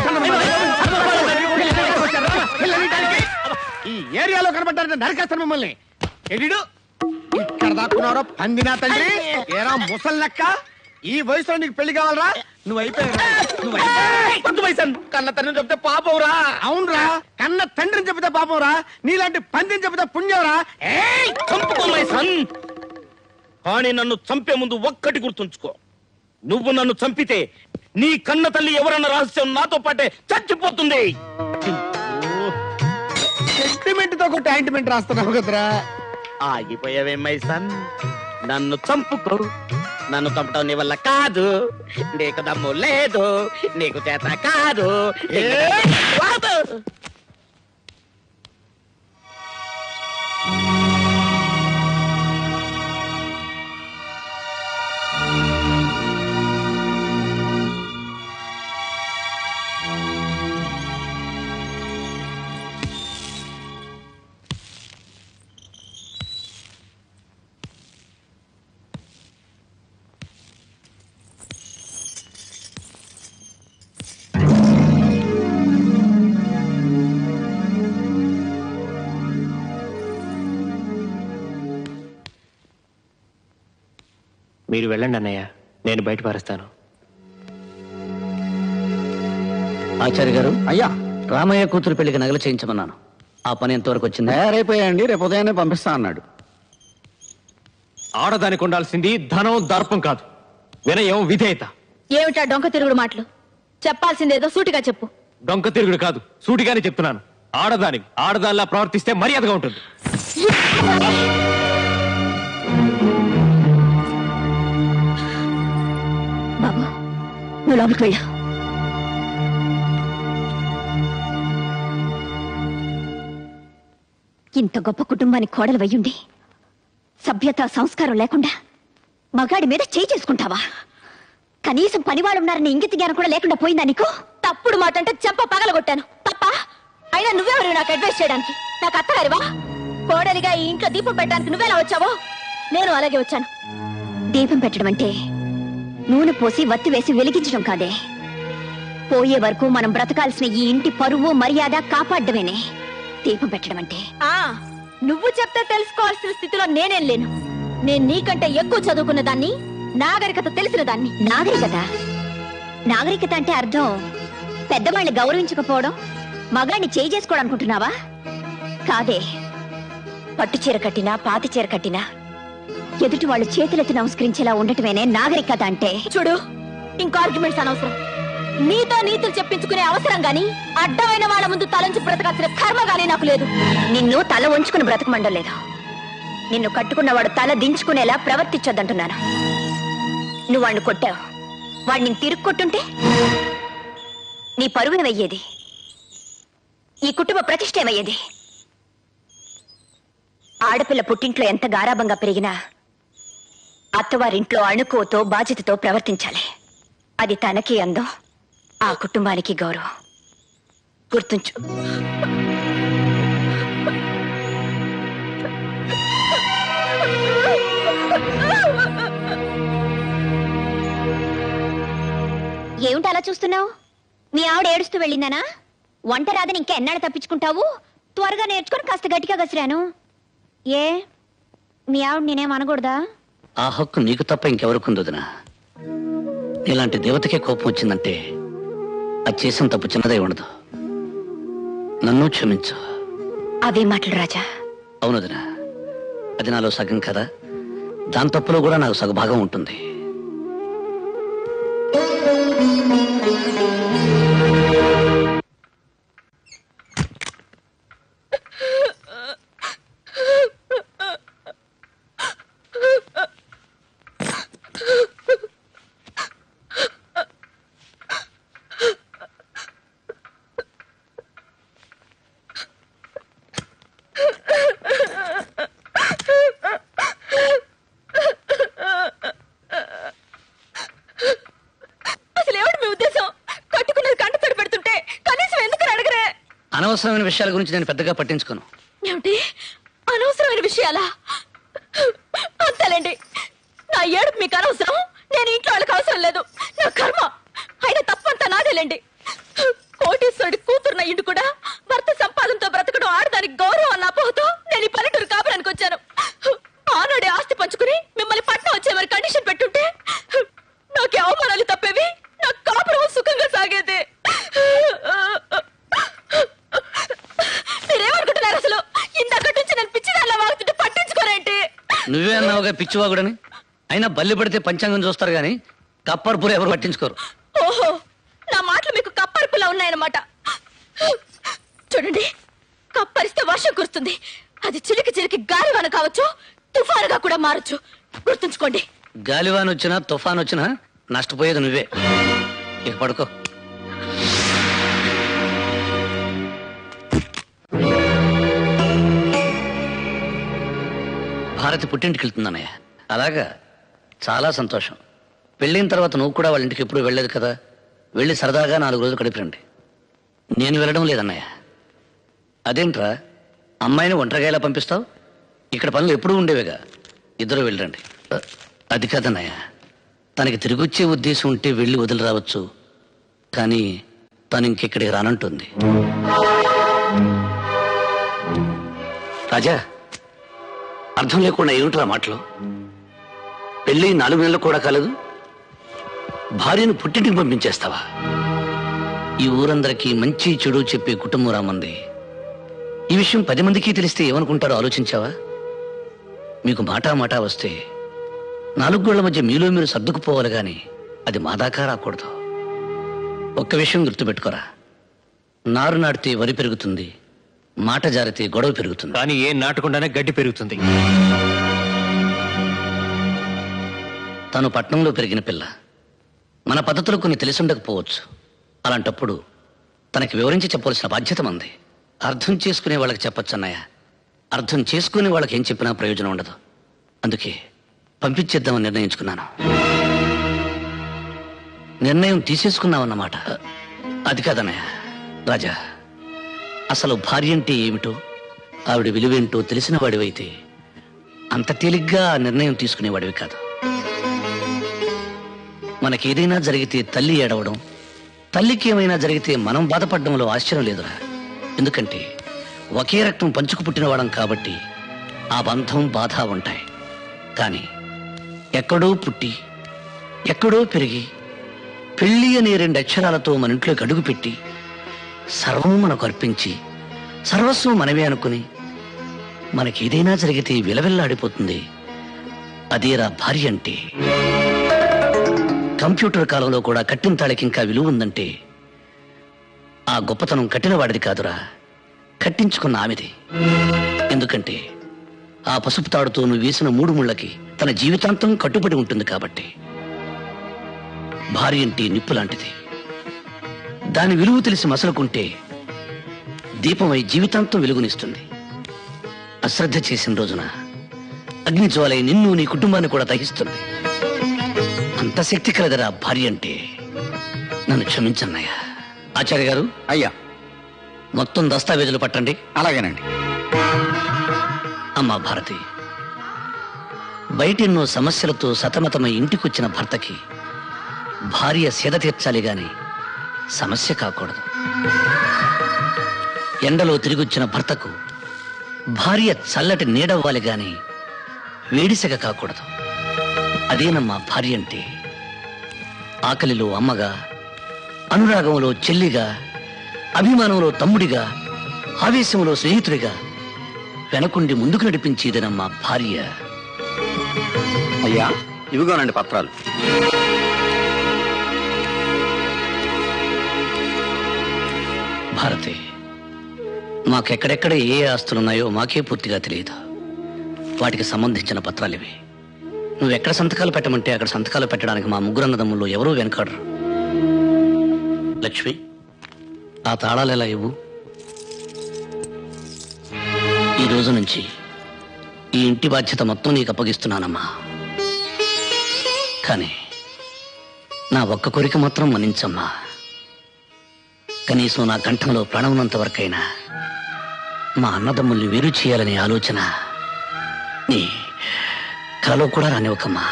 N: ఈ ఏరియాలో కనబడ్డారంటే నరికేస్తాను మిమ్మల్ని ఎడిడు ఇక్కడ దాక్కున్నారో పందినా తండ్రి ఏరా ముసల్ లెక్క ఈ వయసులో నీకు పెళ్లి కావాలరా నువ్వు అయిపోయావు
K: కన్న తండ్రి చెప్తే పాపవురా
N: అవునరా కన్న తండ్రిని చెబితే పాపంరా నీలాంటి పందిని చెబితే పుణ్యంరా ఏయ్!
K: చంపుకోమై సన్ కానీ నన్ను చంపే ముందు ఒక్కటి గుర్తుంచుకో నువ్వు నన్ను చంపితే నీ కన్న తల్లి ఎవరన్న రహస్యం నాతో పాటే చచ్చిపోతుంది
N: సెంటిమెంట్ తో కొట్టి ఆయింట్మెంట్ రాస్తున్నావు కదరా
K: ఆగిపోయావేమై సన్ నన్ను చంపుకో నన్ను చంపడం నీ వల్ల కాదు నీకు దమ్ము లేదు నీకు చేత కాదు కాదు.
H: మీరు వెళ్ళండి అన్నయ్య నేను బయట పారేస్తాను
C: ఆచార్య గారు అయ్యా రామయ్య కూతురు పెళ్లికి నగలు చేయించమన్నాను ఆ పని ఎంతవరకు వచ్చింది
I: తయారైపోయాయండి రేపు ఉదయాన్నే పంపిస్తా అన్నాడు
H: ఆడదానికి ఉండాల్సింది ధనం దర్పం కాదు వినయం విధేయత
F: ఏమిటా డొంక తిరుగుడు మాటలు చెప్పాల్సిందేదో సూటిగా చెప్పు
H: డొంక తిరుగుడు కాదు సూటిగానే చెప్తున్నాను ఆడదానికి ఆడదానిలా ప్రవర్తిస్తే మర్యాదగా ఉంటుంది
J: బాబు నువ్వు లోపలికి వెళ్ళు ఇంత గొప్ప కుటుంబానికి కోడలు వయ్యుండి సభ్యత సంస్కారం లేకుండా మగాడి మీద చేయి చేసుకుంటావా కనీసం పనివాళ్ళు ఉన్నారని ఇంగిత జ్ఞానం కూడా లేకుండా పోయిందా నీకు
F: తప్పుడు మాట అంటే చెంప పగలగొట్టాను తప్ప అయినా నువ్వెవరు నాకు అడ్వైస్ చేయడానికి నాకు అత్తగారివా కోడలిగా ఈ ఇంట్లో దీపం పెట్టడానికి నువ్వెలా వచ్చావో నేను అలాగే వచ్చాను
J: దీపం పెట్టడం అంటే నూనె పోసి వత్తి వేసి వెలిగించడం కాదే పోయే వరకు మనం బ్రతకాల్సిన ఈ ఇంటి పరువు మర్యాద కాపాడమేనే దీపం పెట్టడం అంటే
F: ఆ నువ్వు చెప్తే తెలుసుకోవాల్సిన స్థితిలో నేనేం లేను నేను నీకంటే ఎక్కువ చదువుకున్న దాన్ని నాగరికత తెలిసిన దాన్ని
J: నాగరికత నాగరికత అంటే అర్థం పెద్దవాళ్ళని గౌరవించకపోవడం మగాడిని చేయి చేసుకోవడం అనుకుంటున్నావా కాదే పట్టు చీర కట్టినా పాతి చీర కట్టినా ఎదుటి వాళ్ళు చేతులెత్తి నమస్కరించేలా ఉండటమేనే నాగరికత అంటే
F: చూడు ఇంకో ఆర్గ్యుమెంట్స్ అనవసరం నీతో నీతులు చెప్పించుకునే అవసరం గాని అడ్డమైన వాళ్ళ ముందు తలంచి బ్రతకాల్సిన కర్మ గానీ నాకు లేదు
J: నిన్ను తల ఉంచుకుని బ్రతకమండం లేదు నిన్ను కట్టుకున్నవాడు తల దించుకునేలా ప్రవర్తించొద్దంటున్నాను నువ్వు వాడిని కొట్టావు వాడిని నేను తిరుగు కొట్టుంటే నీ పరువునమయ్యేది ఈ కుటుంబ ప్రతిష్ట ఏమయ్యేది ఆడపిల్ల పుట్టింట్లో ఎంత గారాభంగా పెరిగినా అత్తవారింట్లో అణుకోతో బాధ్యతతో ప్రవర్తించాలి అది తనకి అందం ఆ కుటుంబానికి గౌరవం గుర్తుంచు ఏమిటి అలా చూస్తున్నావు మీ ఆవిడ ఏడుస్తూ వెళ్ళిందనా వంట రాదని ఇంకా ఎన్నాళ్ళు తప్పించుకుంటావు త్వరగా నేర్చుకొని కాస్త గట్టిగా గసిరాను ఏ మీ ఆవిడ నేనేం అనకూడదా
C: ఆ హక్కు నీకు తప్ప ఇంకెవరికుందదినా నీలాంటి దేవతకే కోపం వచ్చిందంటే అది చేసిన తప్పు చిన్నదై ఉండదు నన్ను క్షమించు
J: అవే మాటలు రాజా
C: అవునదినా అది నాలో సగం కదా దాని తప్పులో కూడా నాకు సగభాగం ఉంటుంది
F: అసలు ఏమిటి మీ ఉద్దేశం కట్టుకున్నది కంట తడి పెడుతుంటే కనీసం ఎందుకు అడగరే
C: అనవసరమైన విషయాల గురించి నేను పెద్దగా పట్టించుకోను
F: ఏమిటి అనవసరమైన విషయాలా అంతేలేండి నా ఏడుపు మీకు అనవసరం నేను ఇంట్లో వాళ్ళకి అవసరం లేదు నా కర్మ అయినా తప్పంతా నాదేలేండి కోటేశ్వరుడి కూతురున్న ఇంటి కూడా భర్త సంపాదనతో బ్రతకడం ఆడదానికి గౌరవం అన్న అపోహతో నేను ఈ పల్లెటూరు కాపురానికి వచ్చాను ఆనాడే ఆస్తి పంచుకుని మిమ్మల్ని పట్నం వచ్చే మరి కండిషన్ పెట్టుంటే నాకు ఈ అవమానాలు తప్పేవి నా కాపురం సుఖంగా సాగేది మీరేమనుకుంటున్నారు అసలు ఇందాక నుంచి నేను పిచ్చిదానిలా వాగుతుంటే పట్టించుకోరేంటి
C: నువ్వే అన్నావుగా పిచ్చివాగుడని అయినా బల్లి పడితే పంచాంగం చూస్తారు గాని కప్పర్పూర్ ఎవరు పట్టించుకోరు
F: ఓహో నా మాటలు మీకు కప్పరిపులా ఉన్నాయన్నమాట చూడండి కప్పరిస్తే వర్షం కురుస్తుంది అది చిలికి చిలికి గాలివాన కావచ్చు తుఫానుగా కూడా మారచ్చు గుర్తుంచుకోండి
C: గాలివాన్ వచ్చినా తుఫాన్ వచ్చినా నష్టపోయేది నువ్వే ఇక పడుకో భారతి పుట్టింటికి వెళ్తుందన్నయ్య అలాగా చాలా సంతోషం పెళ్ళైన తర్వాత నువ్వు కూడా వాళ్ళ ఇంటికి ఎప్పుడు వెళ్ళలేదు కదా వెళ్ళి సరదాగా నాలుగు రోజులు గడిపిరండి నేను వెళ్ళడం లేదన్నయ్య అదేంట్రా అమ్మాయిని ఒంటరిగా ఎలా పంపిస్తావు ఇక్కడ పనులు ఎప్పుడూ ఉండేవిగా ఇద్దరు వెళ్ళండి అ- అది కాదన్నయ్య తనకి తిరిగొచ్చే ఉద్దేశం ఉంటే వెళ్ళి వదిలి రావచ్చు కానీ తను ఇంకెక్కడికి రానంటుంది రాజా అర్థం లేకుండా ఏమిట్రా మాటలు పెళ్ళి నాలుగు నెలలు కూడా కాలేదు భార్యను పుట్టింటికి పంపించేస్తావా ఈ ఊరందరికీ మంచి చెడు చెప్పే కుటుంబం రామంది ఈ విషయం పది మందికి తెలిస్తే ఏమనుకుంటారో ఆలోచించావా మీకు మాటా మాటా వస్తే నాలుగు గోళ్ల మధ్య మీలో మీరు సర్దుకుపోవాలి గాని అది మా దాకా రాకూడదు ఒక్క విషయం గుర్తుపెట్టుకోరా నారు నాటితే వరి పెరుగుతుంది మాట జారితే గొడవ పెరుగుతుంది
H: కానీ ఏం నాటకుండానే గడ్డి పెరుగుతుంది
C: తను పట్నంలో పెరిగిన పిల్ల మన పద్ధతులు కొన్ని తెలిసుండకపోవచ్చు అలాంటప్పుడు తనకి వివరించి చెప్పవలసిన బాధ్యత మంది అర్థం చేసుకునే వాళ్ళకి చెప్పొచ్చు అన్నయ్య అర్థం చేసుకునే వాళ్ళకి ఏం చెప్పినా ప్రయోజనం ఉండదు అందుకే పంపించేద్దామని నిర్ణయించుకున్నాను నిర్ణయం తీసేసుకున్నావన్నమాట అది కాదన్నయ్య రాజా అసలు భార్య అంటే ఏమిటో ఆవిడ విలువేంటో తెలిసిన వాడివైతే అంత తేలిగ్గా ఆ నిర్ణయం తీసుకునేవాడివి కాదు మనకేదైనా జరిగితే తల్లి ఏడవడం తల్లికి ఏమైనా జరిగితే మనం బాధపడడంలో ఆశ్చర్యం లేదురా ఎందుకంటే ఒకే రక్తం పంచుకు పుట్టినవాడం కాబట్టి ఆ బంధం బాధ ఉంటాయి కానీ ఎక్కడో పుట్టి ఎక్కడో పెరిగి పెళ్లి అనే రెండు అక్షరాలతో మన ఇంట్లోకి అడుగుపెట్టి సర్వము మనకు అర్పించి సర్వస్వం మనమే అనుకుని మనకేదైనా జరిగితే విలవిల్లాడిపోతుంది అదేరా భార్య అంటే కంప్యూటర్ కాలంలో కూడా కట్టిన తాళికి ఇంకా విలువ ఉందంటే ఆ గొప్పతనం కట్టిన వాడిది కాదురా కట్టించుకున్న ఆమెది ఎందుకంటే ఆ పసుపు తాడుతో నువ్వు వేసిన మూడు ముళ్ళకి తన జీవితాంతం కట్టుబడి ఉంటుంది కాబట్టి భార్య అంటే నిప్పు లాంటిది దాని విలువ తెలిసి మసలుకుంటే దీపమై జీవితాంతం వెలుగునిస్తుంది అశ్రద్ధ చేసిన రోజున అగ్ని జ్వాలై నిన్ను నీ కుటుంబాన్ని కూడా దహిస్తుంది అంత శక్తి కలదరా భార్య అంటే నన్ను క్షమించన్నయ్యా ఆచార్య గారు
I: అయ్యా
C: మొత్తం దస్తావేజులు పట్టండి
I: అలాగేనండి
C: అమ్మా భారతి బయటెన్నో సమస్యలతో సతమతమై ఇంటికొచ్చిన భర్తకి భార్య సేద తీర్చాలి గాని సమస్య కాకూడదు ఎండలో తిరిగొచ్చిన భర్తకు భార్య చల్లటి నీడవ్వాలి గాని వేడిసెగ కాకూడదు అదేనమ్మా భార్య అంటే ఆకలిలో అమ్మగా అనురాగంలో చెల్లిగా అభిమానంలో తమ్ముడిగా ఆవేశంలో స్నేహితుడిగా వెనకుండి ముందుకు నడిపించేదనమ్మా భార్య
I: అయ్యా ఇవిగోనండి పత్రాలు
C: భారతి మాకెక్కడెక్కడ ఏ ఏ ఆస్తులున్నాయో మాకే పూర్తిగా తెలియదు వాటికి సంబంధించిన పత్రాలు ఇవి నువ్వు ఎక్కడ సంతకాలు పెట్టమంటే అక్కడ సంతకాలు పెట్టడానికి మా ముగ్గురు అన్నదమ్ముల్లో ఎవరూ వెనకాడరు లక్ష్మి ఆ తాళాలు ఎలా ఇవ్వు ఈ రోజు నుంచి ఈ ఇంటి బాధ్యత మొత్తం నీకు అప్పగిస్తున్నానమ్మా కానీ నా ఒక్క కోరిక మాత్రం మన్నించమ్మా కనీసం నా కంఠంలో ప్రాణం ఉన్నంత వరకైనా మా అన్నదమ్ముల్ని వేరు చేయాలనే ఆలోచన నీ కలలో కూడా రానివ్వకమ్మా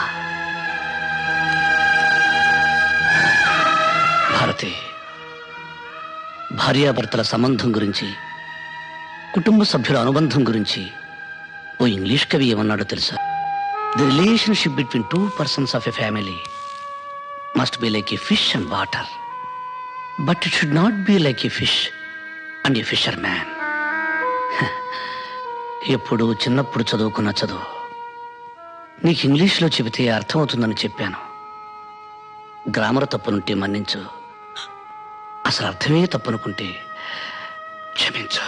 C: భారతి భార్యాభర్తల సంబంధం గురించి కుటుంబ సభ్యుల అనుబంధం గురించి ఓ ఇంగ్లీష్ కవి ఏమన్నాడో తెలుసా the relationship between two persons of a family must be like a fish and water but it should not be like a fish and a fisherman ఎప్పుడు చిన్నప్పుడు చదువుకున్న చదువు నీకు ఇంగ్లీష్లో చెబితే అర్థమవుతుందని చెప్పాను గ్రామర్ తప్పునుంటే మన్నించు అసలు అర్థమే తప్పనుకుంటే క్షమించు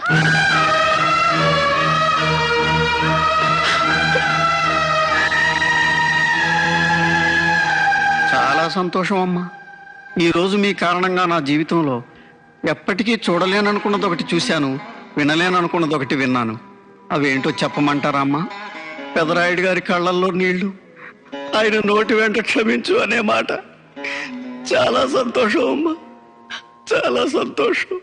I: చాలా సంతోషం అమ్మా ఈ రోజు మీ కారణంగా నా జీవితంలో ఎప్పటికీ చూడలేననుకున్నది ఒకటి చూశాను వినలేననుకున్నది ఒకటి విన్నాను అవేంటో చెప్పమంటారా అమ్మా పెదరాయుడు గారి కళ్ళల్లో నీళ్లు ఆయన నోటి వెంట క్షమించు అనే మాట చాలా సంతోషం అమ్మా చాలా సంతోషం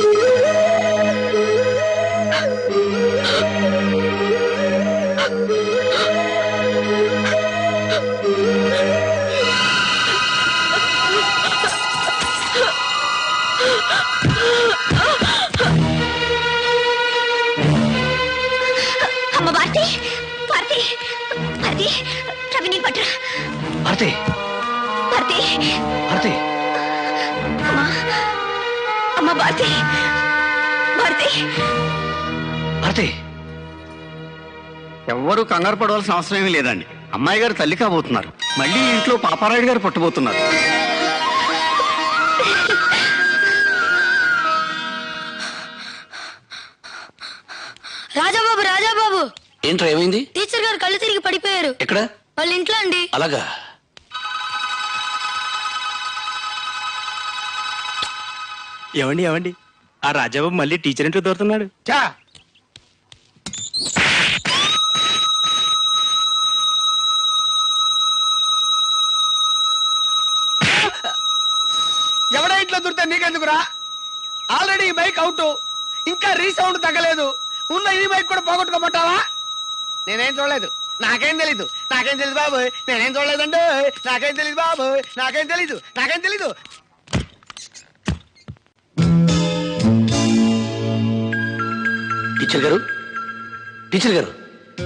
J: అమ్మ భారతి భారతి భారతి రవి నీ పట్రా
C: భారతి
J: భారతి
C: భారతి
J: అమ్మా అమ్మ భారతి భారతి
C: భారతి
I: ఎవ్వరూ కంగారు పడవలసిన అవసరం ఏమీ లేదండి అమ్మాయి గారు తల్లి కాబోతున్నారు మళ్ళీ ఈ ఇంట్లో పాపారాయుడు గారు పుట్టబోతున్నారు
S: రాజాబాబు రాజాబాబు
C: ఏంట్రా ఏమైంది
S: టీచర్ గారు కళ్ళు తిరిగి పడిపోయారు
C: ఎక్కడ
S: వాళ్ళ ఇంట్లో అండి
C: అలాగా
T: ఏమండి ఏమండి ఆ రాజాబాబు మళ్ళీ టీచర్ ఇంట్లో దొరుకుతున్నాడు
N: చా ఇంట్లో దొరికితే నీకెందుకురా ఆల్రెడీ ఈ బైక్ అవుట్ ఇంకా రీసౌండ్ తగ్గలేదు ఉన్న ఈ బైక్ కూడా పోగొట్టుకోమంటావా నేనేం చూడలేదు నాకేం తెలీదు నాకేం తెలీదు బాబు నేనేం చూడలేదండి నాకేం తెలీదు బాబు నాకేం తెలీదు నాకేం తెలీదు
Q: టీచర్ గారు టీచర్ గారు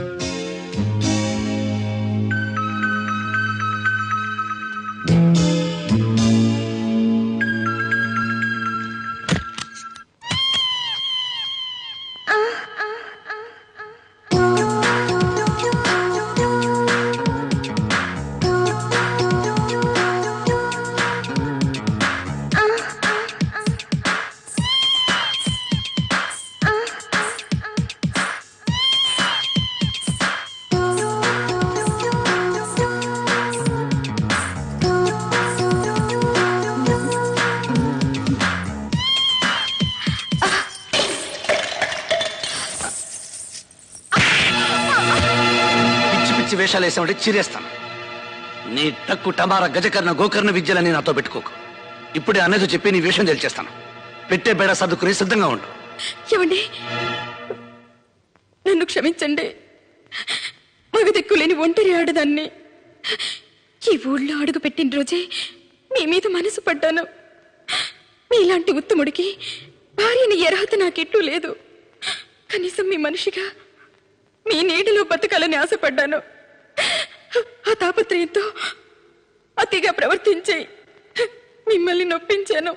Q: పిచ్చి పిచ్చి వేషాలు వేసామంటే చీరేస్తాను నీ టక్కు టమార గజకర్ణ గోకర్ణ విద్యలని నాతో పెట్టుకోకు ఇప్పుడే అన్నది చెప్పి నీ వేషం తెలిచేస్తాను పెట్టే బేడ సర్దుకుని సిద్ధంగా ఉండు
O: ఏమండి నన్ను క్షమించండి మగ దిక్కులేని ఒంటరి ఆడదాన్ని ఈ ఊళ్ళో అడుగు పెట్టిన రోజే మీ మీద మనసు పడ్డాను మీలాంటి ఉత్తముడికి భార్యని ఎరహత నాకెట్టు లేదు కనీసం మీ మనిషిగా మీ నీడలో బతకాలని ఆశపడ్డాను ఆ తాపత్రయంతో అతిగా ప్రవర్తించి మిమ్మల్ని నొప్పించాను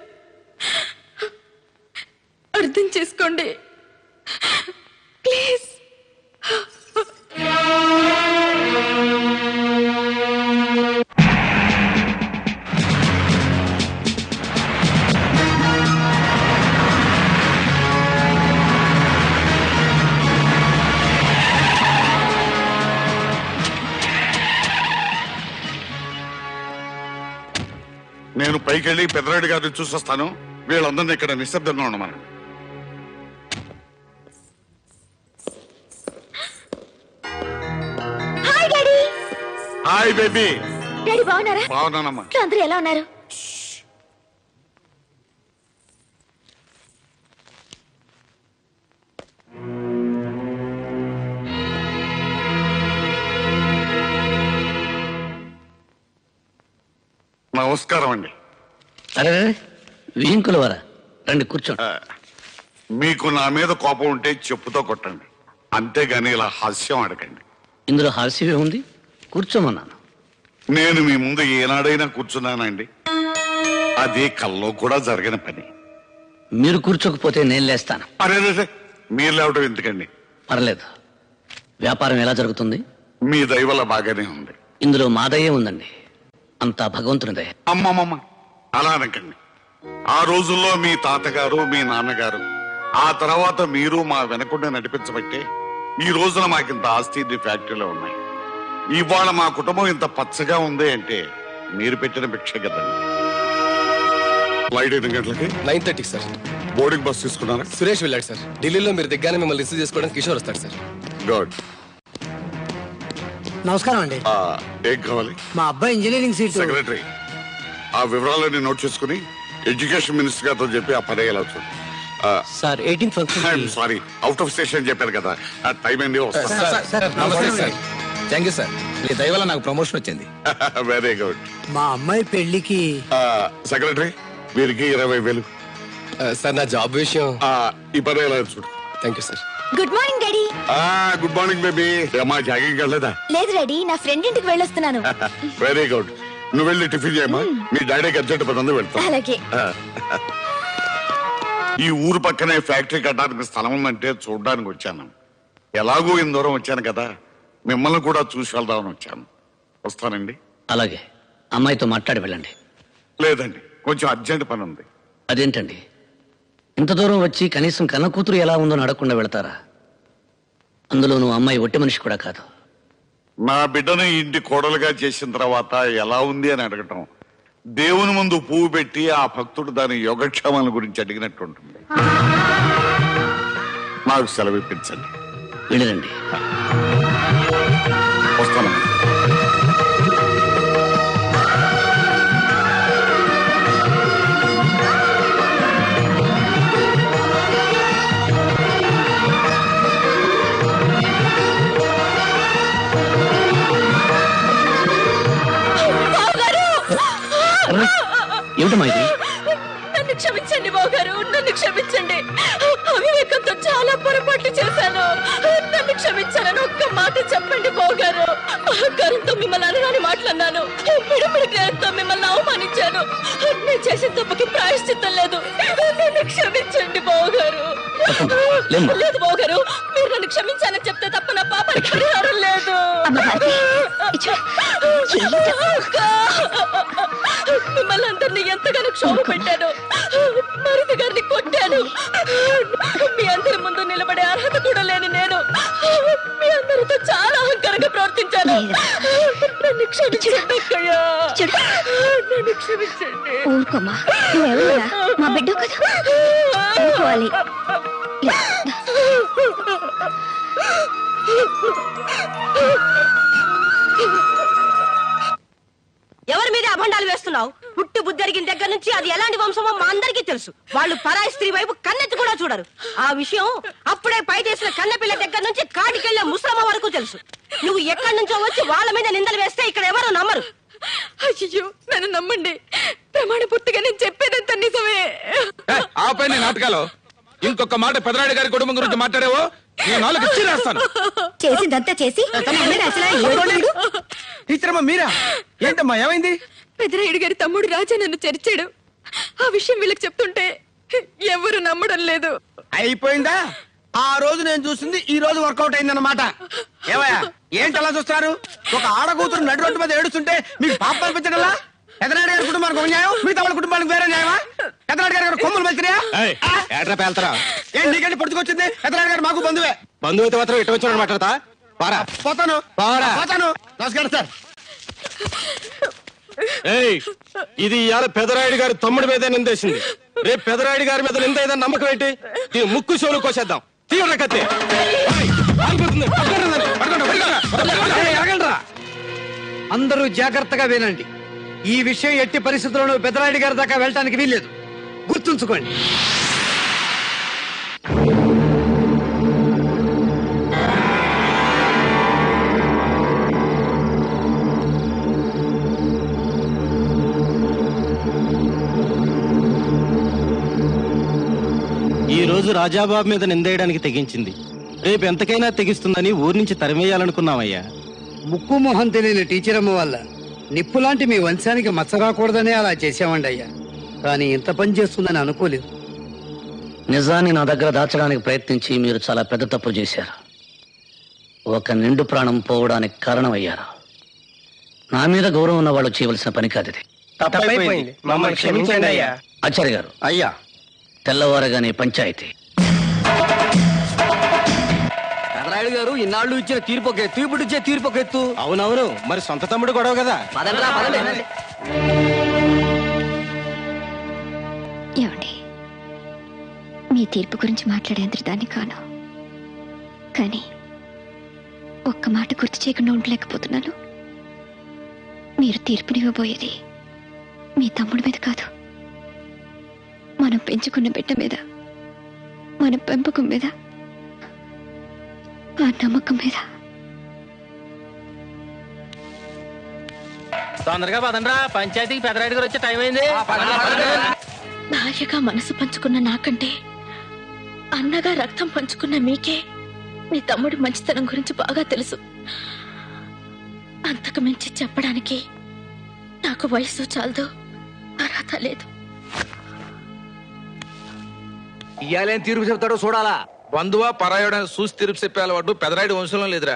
O: అర్థం చేసుకోండి ప్లీజ్
U: నేను పైకెళ్ళి పెద్దరాయుడు గారిని చూసొస్తాను వీళ్ళందరినీ ఇక్కడ నిశ్శబ్దంగా ఉండమని
F: hi daddy
U: hi baby
F: daddy బాగున్నారా
U: బాగున్నానమ్మా
F: ఇంట్లో అందరూ ఎలా ఉన్నారు
U: నమస్కారం అండి
Q: అరే వీంకుల వరా రండి కూర్చోండి
U: మీకు నా మీద కోపం ఉంటే చెప్పుతో కొట్టండి అంతేగాని ఇలా హాస్యం అడగండి
Q: ఇందులో హాస్యమే ఉంది కూర్చోమన్నాను
U: నేను మీ ముందు ఏనాడైనా కూర్చున్నానండి అది కల్లో కూడా జరగని పని
Q: మీరు కూర్చోకపోతే నేను లేస్తాను
U: అరే రే, రే, మీరు లేవటం ఎందుకండి
Q: పర్లేదు వ్యాపారం ఎలా జరుగుతుంది
U: మీ దయ వల్ల బాగానే ఉంది
Q: ఇందులో మాదయ్యే ఉందండి అంతా భగవంతుని దయ
U: అమ్మమ్మమ్మ అలా అనకండి ఆ రోజుల్లో మీ తాతగారు మీ నాన్నగారు ఆ తర్వాత మీరు మా వెనకుండా నడిపించబట్టే ఈ రోజున మాకింత ఆస్తి ఇన్ని ఫ్యాక్టరీలో ఉన్నాయి ఇవాళ మా కుటుంబం ఇంత పచ్చగా ఉంది అంటే మీరు పెట్టిన భిక్ష కదండి ఫ్లైట్ ఎన్ని గంటలకి
V: nine thirty sir
U: boarding bus తీసుకున్నారా
V: సురేష్ వెళ్ళాడు సార్ ఢిల్లీలో మీరు దిగ్గానే మిమ్మల్ని రిసీవ్ చేసుకోవడానికి కిషోర్ వస్తాడు సార్
U: గుడ్
W: నమస్కారం అండి
U: ఏం కావాలి
W: మా అబ్బాయి ఇంజనీరింగ్ సీట్
U: సెక్రటరీ ఆ వివరాలన్నీ నోట్ చేసుకుని ఎడ్యుకేషన్ మినిస్టర్ గారితో చెప్పి ఆ పని ఎలా చూడు
V: sir eighteen function
U: sorry out of station చెప్పారు కదా ఆ టైం ఏంది
R: నమస్తే సార్ థ్యాంక్ యూ సార్ మీ దయ వల్ల నాకు ప్రమోషన్ వచ్చింది
U: వెరీ గుడ్
W: మా అమ్మాయి పెళ్లికి
U: సెక్రటరీ వీరికి ఇరవై వేలు
V: సార్ నా జాబ్ విషయం
U: ఈ పని ఎలా చూడు
V: thank you sir
F: good morning daddy
U: good morning baby అమ్మా జాగింగ్ వెళ్ళలేదా
F: లేదు డాడీ నా ఫ్రెండ్ ఇంటికి వెళ్ళొస్తున్నాను
U: వెరీ గుడ్ నువ్వు వెళ్ళి టిఫిన్ చేయమ్మా మీ డాడీకి అర్జెంట్ పని ఉంది వెళ్తాం
F: అలాగే
U: ఆ. ఈ ఊరు పక్కనే ఫ్యాక్టరీ కట్టడానికి స్థలం ఉందంటే చూడడానికి వచ్చాను ఎలాగో ఇంత దూరం వచ్చాను కదా మిమ్మల్ని కూడా చూసి వెళ్దామని వచ్చాను వస్తానండి
Q: అలాగే అమ్మాయితో మాట్లాడి వెళ్ళండి
U: లేదండి కొంచెం అర్జెంట్ పని ఉంది
Q: అదేంటండి ఇంత దూరం వచ్చి కనీసం కన్న కూతురు ఎలా ఉందో అడగకుండా వెళతారా అందులో నువ్వు అమ్మాయి ఒట్టి మనిషి కూడా కాదు
U: నా బిడ్డను ఇంటి కోడలుగా చేసిన తర్వాత ఎలా ఉంది అని అడగటం దేవుని ముందు పువ్వు పెట్టి ఆ భక్తుడు దాని యోగక్షేమాల గురించి అడిగినట్టు ఉంటుంది నాకు సెలవు ఇప్పించండి
Q: వెళ్ళరండి
U: వస్తాను
C: ఏమిటమ్మా ఇది
O: నన్ను క్షమించండి బావగారు నన్ను క్షమించండి అవివేకంతో చాలా పొరపాట్లు చేశాను నన్ను క్షమించాలని ఒక్క మాట చెప్పండి బావగారు అహంకారంతో మిమ్మల్ని అనరాని మాట్లాడినాను పిడిపిడి జ్ఞానంతో మిమ్మల్ని అవమానించాను నేను చేసిన తప్పుకి ప్రాయశ్చిత్తం లేదు నన్ను క్షమించండి బావగారు
C: లేమ్మా.
O: లేదు బావగారు మీరు నన్ను క్షమించాలని చెప్తే తప్ప నా పాపానికి పరిహారం లేదు అక్క! మిమ్మల్ని అందరినీ ఎంతగానో క్షోభ పెట్టాను మరిది గారిని కొట్టాను మీ అందరి ముందు నిలబడే అర్హత కూడా లేని నేను మీ అందరితో చాలా అహంకారంగా ప్రవర్తించాను నన్ను క్షమించండి అక్కయ్య నన్ను క్షమించండి
J: ఊరుకోమ్మా నువ్వెవరురా మా బిడ్డ కదా ఊరుకోవాలి
O: ఎవరి మీద అభండాలు వేస్తున్నావు పుట్టి బుద్ధరిగిన దగ్గర నుంచి అది ఎలాంటి వంశమో మా అందరికీ తెలుసు వాళ్ళు పరాయి స్త్రీ వైపు కన్నెత్తి కూడా చూడరు ఆ విషయం అప్పుడే పై చేసిన కన్నెపిల్ల దగ్గర నుంచి కాటికెళ్లే ముసలమ్మ వరకు తెలుసు నువ్వు ఎక్కడి నుంచో వచ్చి వాళ్ళ మీద నిందలు వేస్తే ఇక్కడ ఎవరు నమ్మరు అయ్యో నన్ను నమ్మండి ప్రమాణ పూర్తిగా నేను చెప్పేదంత నిజమే
R: ఆపై నీ నాటకాలు ఇంకొక మాట పెదరాడి గారి కుటుంబం గురించి మాట్లాడేవో నీ నాలుగు ఇచ్చిరేస్తాను
J: చేసిందంతా చేసి
N: టీచర్ అమ్మ మీరా ఏంటమ్మా ఏమైంది
O: పెద్దరాయుడు గారి తమ్ముడు రాజా నన్ను చరిచాడు ఆ విషయం వీళ్ళకి చెప్తుంటే ఎవరు నమ్మడం లేదు
N: అయిపోయిందా ఆ రోజు నేను చూసింది ఈ రోజు వర్కౌట్ అయిందన్నమాట ఏమయ్యా ఏంటి అలా చూస్తారు ఒక ఆడకూతురు నడు రోడ్డు మీద ఏడుస్తుంటే మీకు పాప అనిపించగలరా ఎదనాడు గారి కుటుంబానికి ఒక న్యాయం మిగతా వాళ్ళ కుటుంబానికి వేరే న్యాయమా ఎదనాడు గారి గారు కొమ్ములు వెళ్తున్నాయా
H: ఏట్రా పేల్తరా
N: ఏం నీకంటే పట్టుకొచ్చింది ఎదనాడు గారు మాకు బంధువే
H: బంధువుతో మాత్రం ఇటు వచ్చాడు మాట్లాడతా పారా
N: పోతాను
H: పోరా.
N: పోతాను నమస్కారం సార్
H: ఏయ్ ఇది ఇవాళ పెదరాయుడు గారి తమ్ముడి మీదే నిందేసింది రేపు పెదరాయుడు గారి మీద నింద ఏదైనా నమ్మకం ఏంటి దీని ముక్కు చెవులు కోసేద్దాం తీవ్ర కత్తి ఏయ్, ఆగిపోతుంది. పట్టుకోండి దాన్ని. పట్టుకోండి, పట్టుకోండి.
W: ఏయ్, ఆగండ్రా. అందరూ జాగ్రత్తగా వినండి ఈ విషయం ఎట్టి పరిస్థితుల్లోనూ పెద్దరాయుడు గారి దాకా వెళ్ళటానికి వీల్లేదు గుర్తుంచుకోండి
H: ఈ రోజు రాజాబాబు మీద నిందేయడానికి తెగించింది రేపు ఎంతకైనా తెగిస్తుందని ఊరి నుంచి తరిమేయాలనుకున్నామయ్యా
W: ముక్కు మొహం తెలియని టీచర్ అమ్మ వల్ల నిప్పులాంటి మీ వంశానికి మచ్చ రాకూడదనే అలా చేసామండి అయ్యా కానీ ఇంత పని చేస్తుందని అనుకోలేదు
C: నిజాన్ని నా దగ్గర దాచడానికి ప్రయత్నించి మీరు చాలా పెద్ద తప్పు చేశారు ఒక నిండు ప్రాణం పోవడానికి కారణమయ్యారు నా మీద గౌరవం ఉన్న వాళ్ళు చేయవలసిన పని కాదు ఇది
N: తప్పైపోయింది మమ్మల్ని క్షమించండి అయ్యా
C: ఆచార్య గారు
I: అయ్యా
C: తెల్లవారగానే పంచాయతీ
W: పెదరాయుడు గారు ఇన్నాళ్ళు ఇచ్చిన తీర్పు ఒక ఎత్తు ఇప్పుడు ఇచ్చే తీర్పు ఒక ఎత్తు
H: అవునవును మరి సొంత తమ్ముడు గొడవ కదా
J: ఏమండి మీ తీర్పు గురించి మాట్లాడేందుకు దాన్ని కాను కానీ ఒక్క మాట గుర్తు చేయకుండా ఉండలేకపోతున్నాను మీరు తీర్పునివ్వబోయేది మీ తమ్ముడి మీద కాదు మనం పెంచుకున్న బిడ్డ మీద మన పెంపకం మీద ఆ నమ్మకం మీద
P: తొందరగా పదండ్రా పంచాయతీకి పెదరాయుడు గారు వచ్చే టైం అయింది
F: భార్యగా మనసు పంచుకున్న నాకంటే అన్నగా రక్తం పంచుకున్న మీకే మీ తమ్ముడి మంచితనం గురించి బాగా తెలుసు అంతకు మించి చెప్పడానికి నాకు వయసు చాలదు అర్హత లేదు
R: ఇయ్యాలేం తీర్పు చెప్తాడో చూడాలా బంధువా పరాయుడని చూసి తీర్పు చెప్పే అలవాటు పెదరాయుడు వంశంలో లేదురా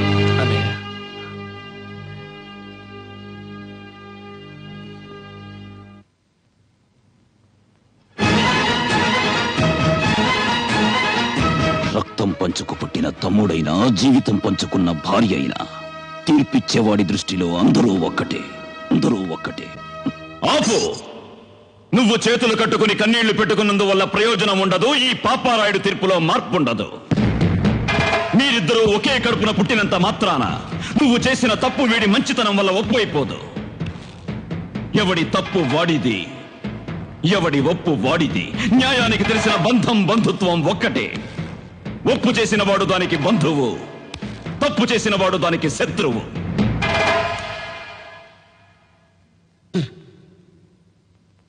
B: రక్తం పంచుకు పుట్టిన తమ్ముడైనా జీవితం పంచుకున్న భార్య అయినా తీర్పిచ్చేవాడి దృష్టిలో అందరూ ఒక్కటే అందరూ ఒక్కటే
K: ఆపు నువ్వు చేతులు కట్టుకుని కన్నీళ్లు పెట్టుకున్నందువల్ల ప్రయోజనం ఉండదు ఈ పాపారాయుడు తీర్పులో మార్పు ఉండదు మీరిద్దరూ ఒకే కడుపున పుట్టినంత మాత్రాన నువ్వు చేసిన తప్పు వీడి మంచితనం వల్ల ఒప్పు అయిపోదు ఎవడి తప్పు వాడిది ఎవడి ఒప్పు వాడిది న్యాయానికి తెలిసిన బంధం బంధుత్వం ఒక్కటే ఒప్పు చేసిన వాడు దానికి బంధువు తప్పు చేసిన వాడు దానికి శత్రువు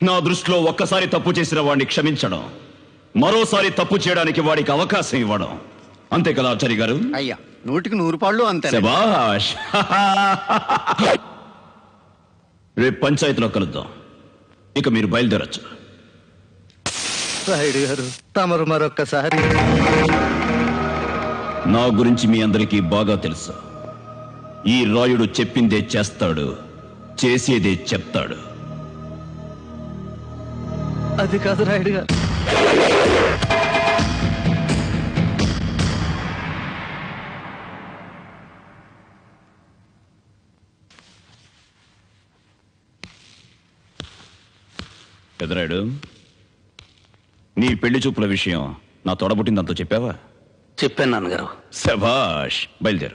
B: నా దృష్టిలో ఒక్కసారి తప్పు చేసిన వాడిని క్షమించడం మరోసారి తప్పు చేయడానికి వాడికి అవకాశం ఇవ్వడం అంతే కదా ఆచార్య గారు
I: అయ్యా నూటికి నూరు పాళ్ళు అంతే
B: శబాష్ రేపు పంచాయతీలో కలుద్దాం ఇక మీరు బయలుదేరచ్చు
A: రాయుడు గారు తమరు మరొక్కసారి
B: నా గురించి మీ అందరికీ బాగా తెలుసు ఈ రాయుడు చెప్పిందే చేస్తాడు చేసేదే చెప్తాడు
A: అది కాదు రాయుడు గారు
B: పెదరాయుడు నీ పెళ్లి చూపుల విషయం నా తోడబుట్టిందంతా చెప్పావా
Q: చెప్పాను నాన్నగారు
B: శభాష్ బయలుదేరు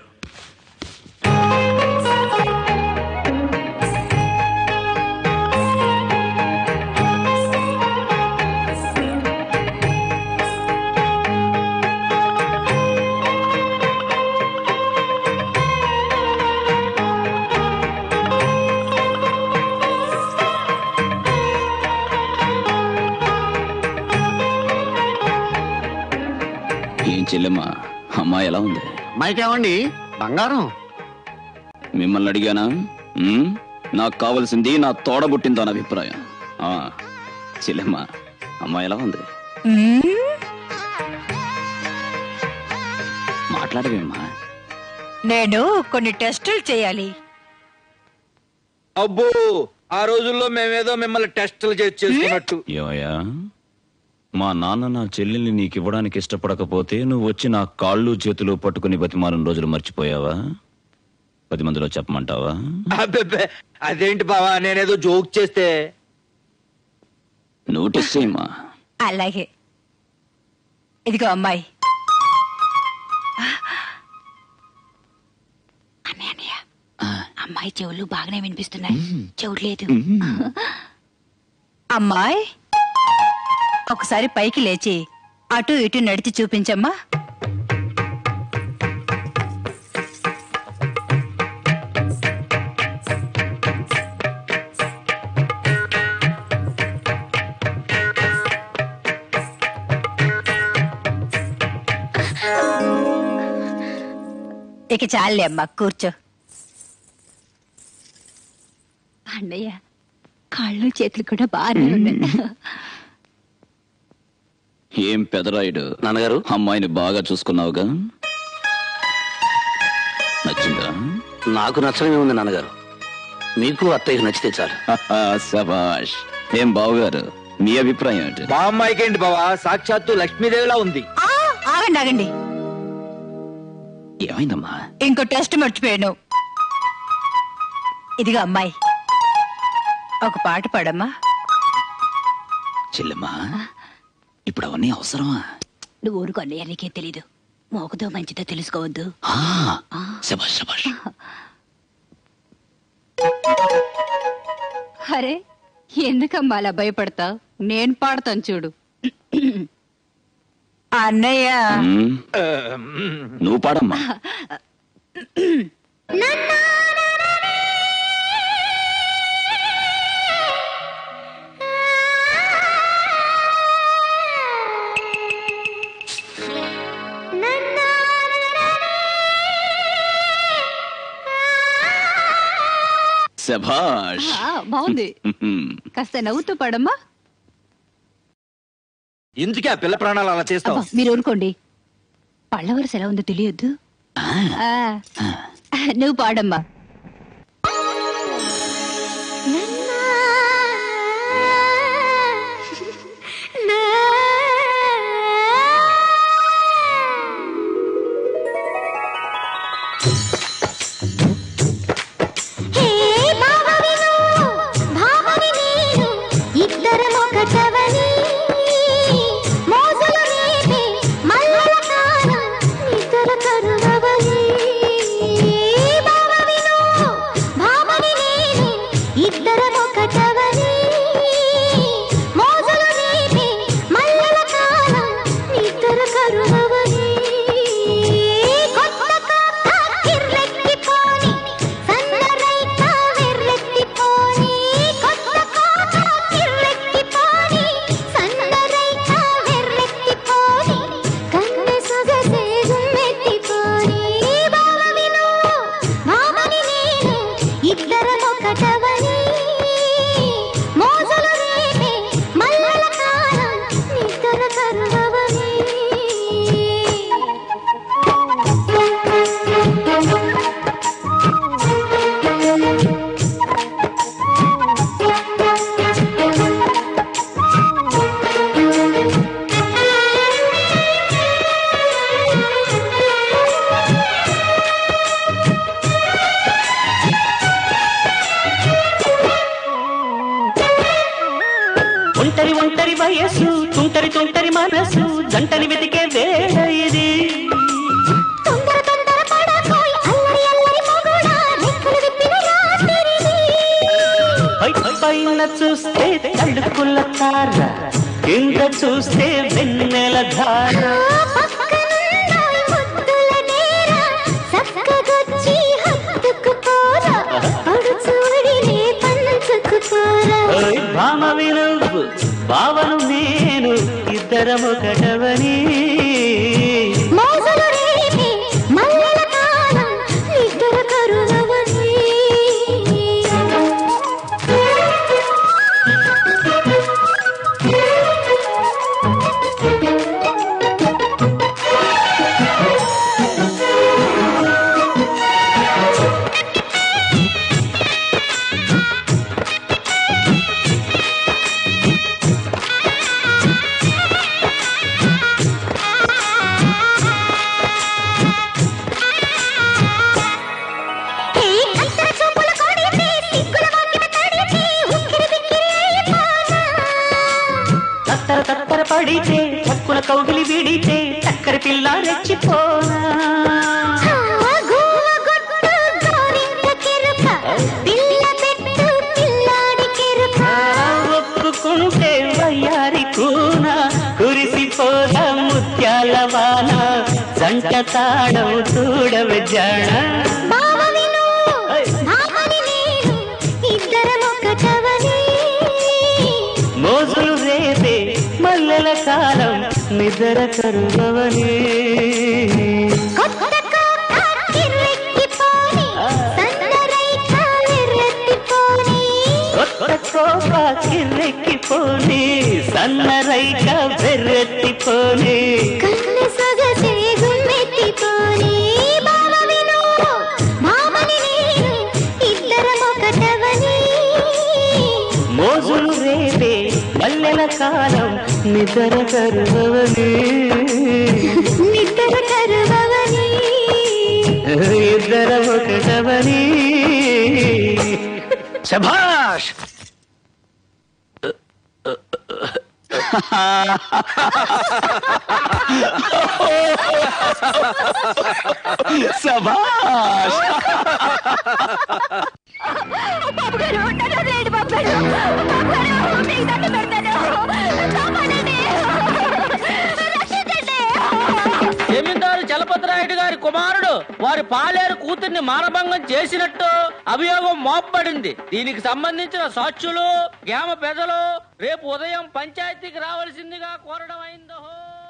B: ఏం చెల్లెమ్మా అమ్మాయి ఎలా ఉంది
I: మైకేమండి బంగారం
B: మిమ్మల్ని అడిగానా ఉమ్? నాకు కావలసింది నా తోడబుట్టిందో నా అభిప్రాయం ఆ, చెల్లెమ్మా అమ్మాయి ఎలా ఉంది మాట్లాడవేమ్మా
D: నేను కొన్ని టెస్టులు చేయాలి
R: అబ్బో ఆ రోజుల్లో మేమేదో మిమ్మల్ని టెస్టులు చేసి చేసుకున్నట్టు
B: ఏమయ్యా మా నాన్న నా చెల్లెల్ని నీకు ఇవ్వడానికి ఇష్టపడకపోతే నువ్వు వచ్చి నా కాళ్ళు చేతులు పట్టుకుని బతిమాలిన రోజులు మర్చిపోయావా పది మందిలో చెప్పమంటావా
R: అబ్బెబ్బే అదేంటి బావా నేనేదో జోక్ చేస్తే
B: నోటీస్ చేయమా
D: అలాగే ఇదిగో అమ్మాయి అన్నయ్య అన్నయ్య అమ్మాయి చెవులు బాగానే వినిపిస్తున్నాయి చెవులు లేదు అమ్మాయి ఒకసారి పైకి లేచి అటు ఇటు నడిచి చూపించమ్మా ఇక చాలే అమ్మా కూర్చో
F: అన్నయ్య కాళ్ళు చేతులు కూడా బాగానే ఉన్నాయి
B: ఏం పెదరాయుడు
Q: నాన్నగారు
B: అమ్మాయిని బాగా చూసుకున్నావుగా నచ్చిందా
Q: నాకు నచ్చడమే ఉంది నాన్నగారు మీకు అత్తయ్యకు నచ్చితే చాలు
B: శబాష్ ఏం బావగారు మీ అభిప్రాయం ఏంటి
R: మా అమ్మాయికి ఏంటి బావా సాక్షాత్తు లక్ష్మీదేవిలా ఉంది
D: ఆ, ఆగండి ఆగండి
B: ఏమైందమ్మా
D: ఇంకో టెస్ట్ మర్చిపోయాను ఇదిగో అమ్మాయి ఒక పాట పాడమ్మా
B: చెల్లెమ్మా ఇప్పుడు అవన్నీ అవసరమా
F: నువ్వు ఊరుకో అన్నయ్య నీకేం తెలీదు మోకదో మంచిదో తెలుసుకోవద్దు
B: శబాష్ శబాష్
G: అరే ఎందుకమ్మా అలా భయపడతావు నేను పాడతాను చూడు
D: అన్నయ్య
B: నువ్వు పాడమ్మా శభాష్
G: ఆ, బాగుంది కాస్త నవ్వుతూ పాడమ్మా
R: ఎందుకే ఆ పిల్ల ప్రాణాలు అలా చేస్తావు
G: అబ్బా, మీరు ఊరుకోండి పళ్ళ వరుస ఎలా ఉందో తెలియద్దు నువ్వు పాడమ్మా
M: హే భావవిను భావని నేను ఇద్దరం ఒకటవని మోజులు రేపే మల్లెల కాలం నిద్ర కరువవని భావవిను భావని నేను ఇద్దరం ఒకటవని మోజులు రేపే మల్లెల కాలం నిద్ర కరువవని కొత్త కొత్త కిర్రెక్కిపోని సన్నరైక వెర్రెక్కిపోని కొత్త కోట కిర్రెక్కిపోని
E: ఒంటరి వయస్సు తుంటరి తుంటరి మనసు జంటని వెతికే వేళ ఇది పై పైన చూస్తే తడుకుల తార కింద చూస్తే వెన్నెల ధార ఓయ్ భామ వినువ్వు భావను నేను ఇద్దరం ఒకటవని తత్తర తత్తర పడితే చక్కున కౌగిలి విడితే చక్కర పిల్ల రెచ్చిపోనా ఒప్పుకుంటే వయ్యారి కూన కురిసిపోద ముత్యాల వాన జంట తాడవు చూడవ జాణ మోజులు రేపే మల్లెల కాలం నిద్ర కరువవని కొత్త కోప కిర్రెక్కిపోని సన్న రైక బెర్రెత్తిపోని మోజులు రేపే మల్లెల కాలం నిద్ర కరువవని
M: నిద్ర కరువవని
E: ఇద్దర ఒకటవని
Q: శభాష్ శభాష్
P: జమీందారు చలపతిరాయుడు గారి కుమారుడు వారి పాలేరు కూతుర్ని మానభంగం చేసినట్టు అభియోగం మోపబడింది దీనికి సంబంధించిన సాక్షులు గ్రామ పెద్దలు రేపు ఉదయం పంచాయతీకి రావాల్సిందిగా కోరడం అయిందో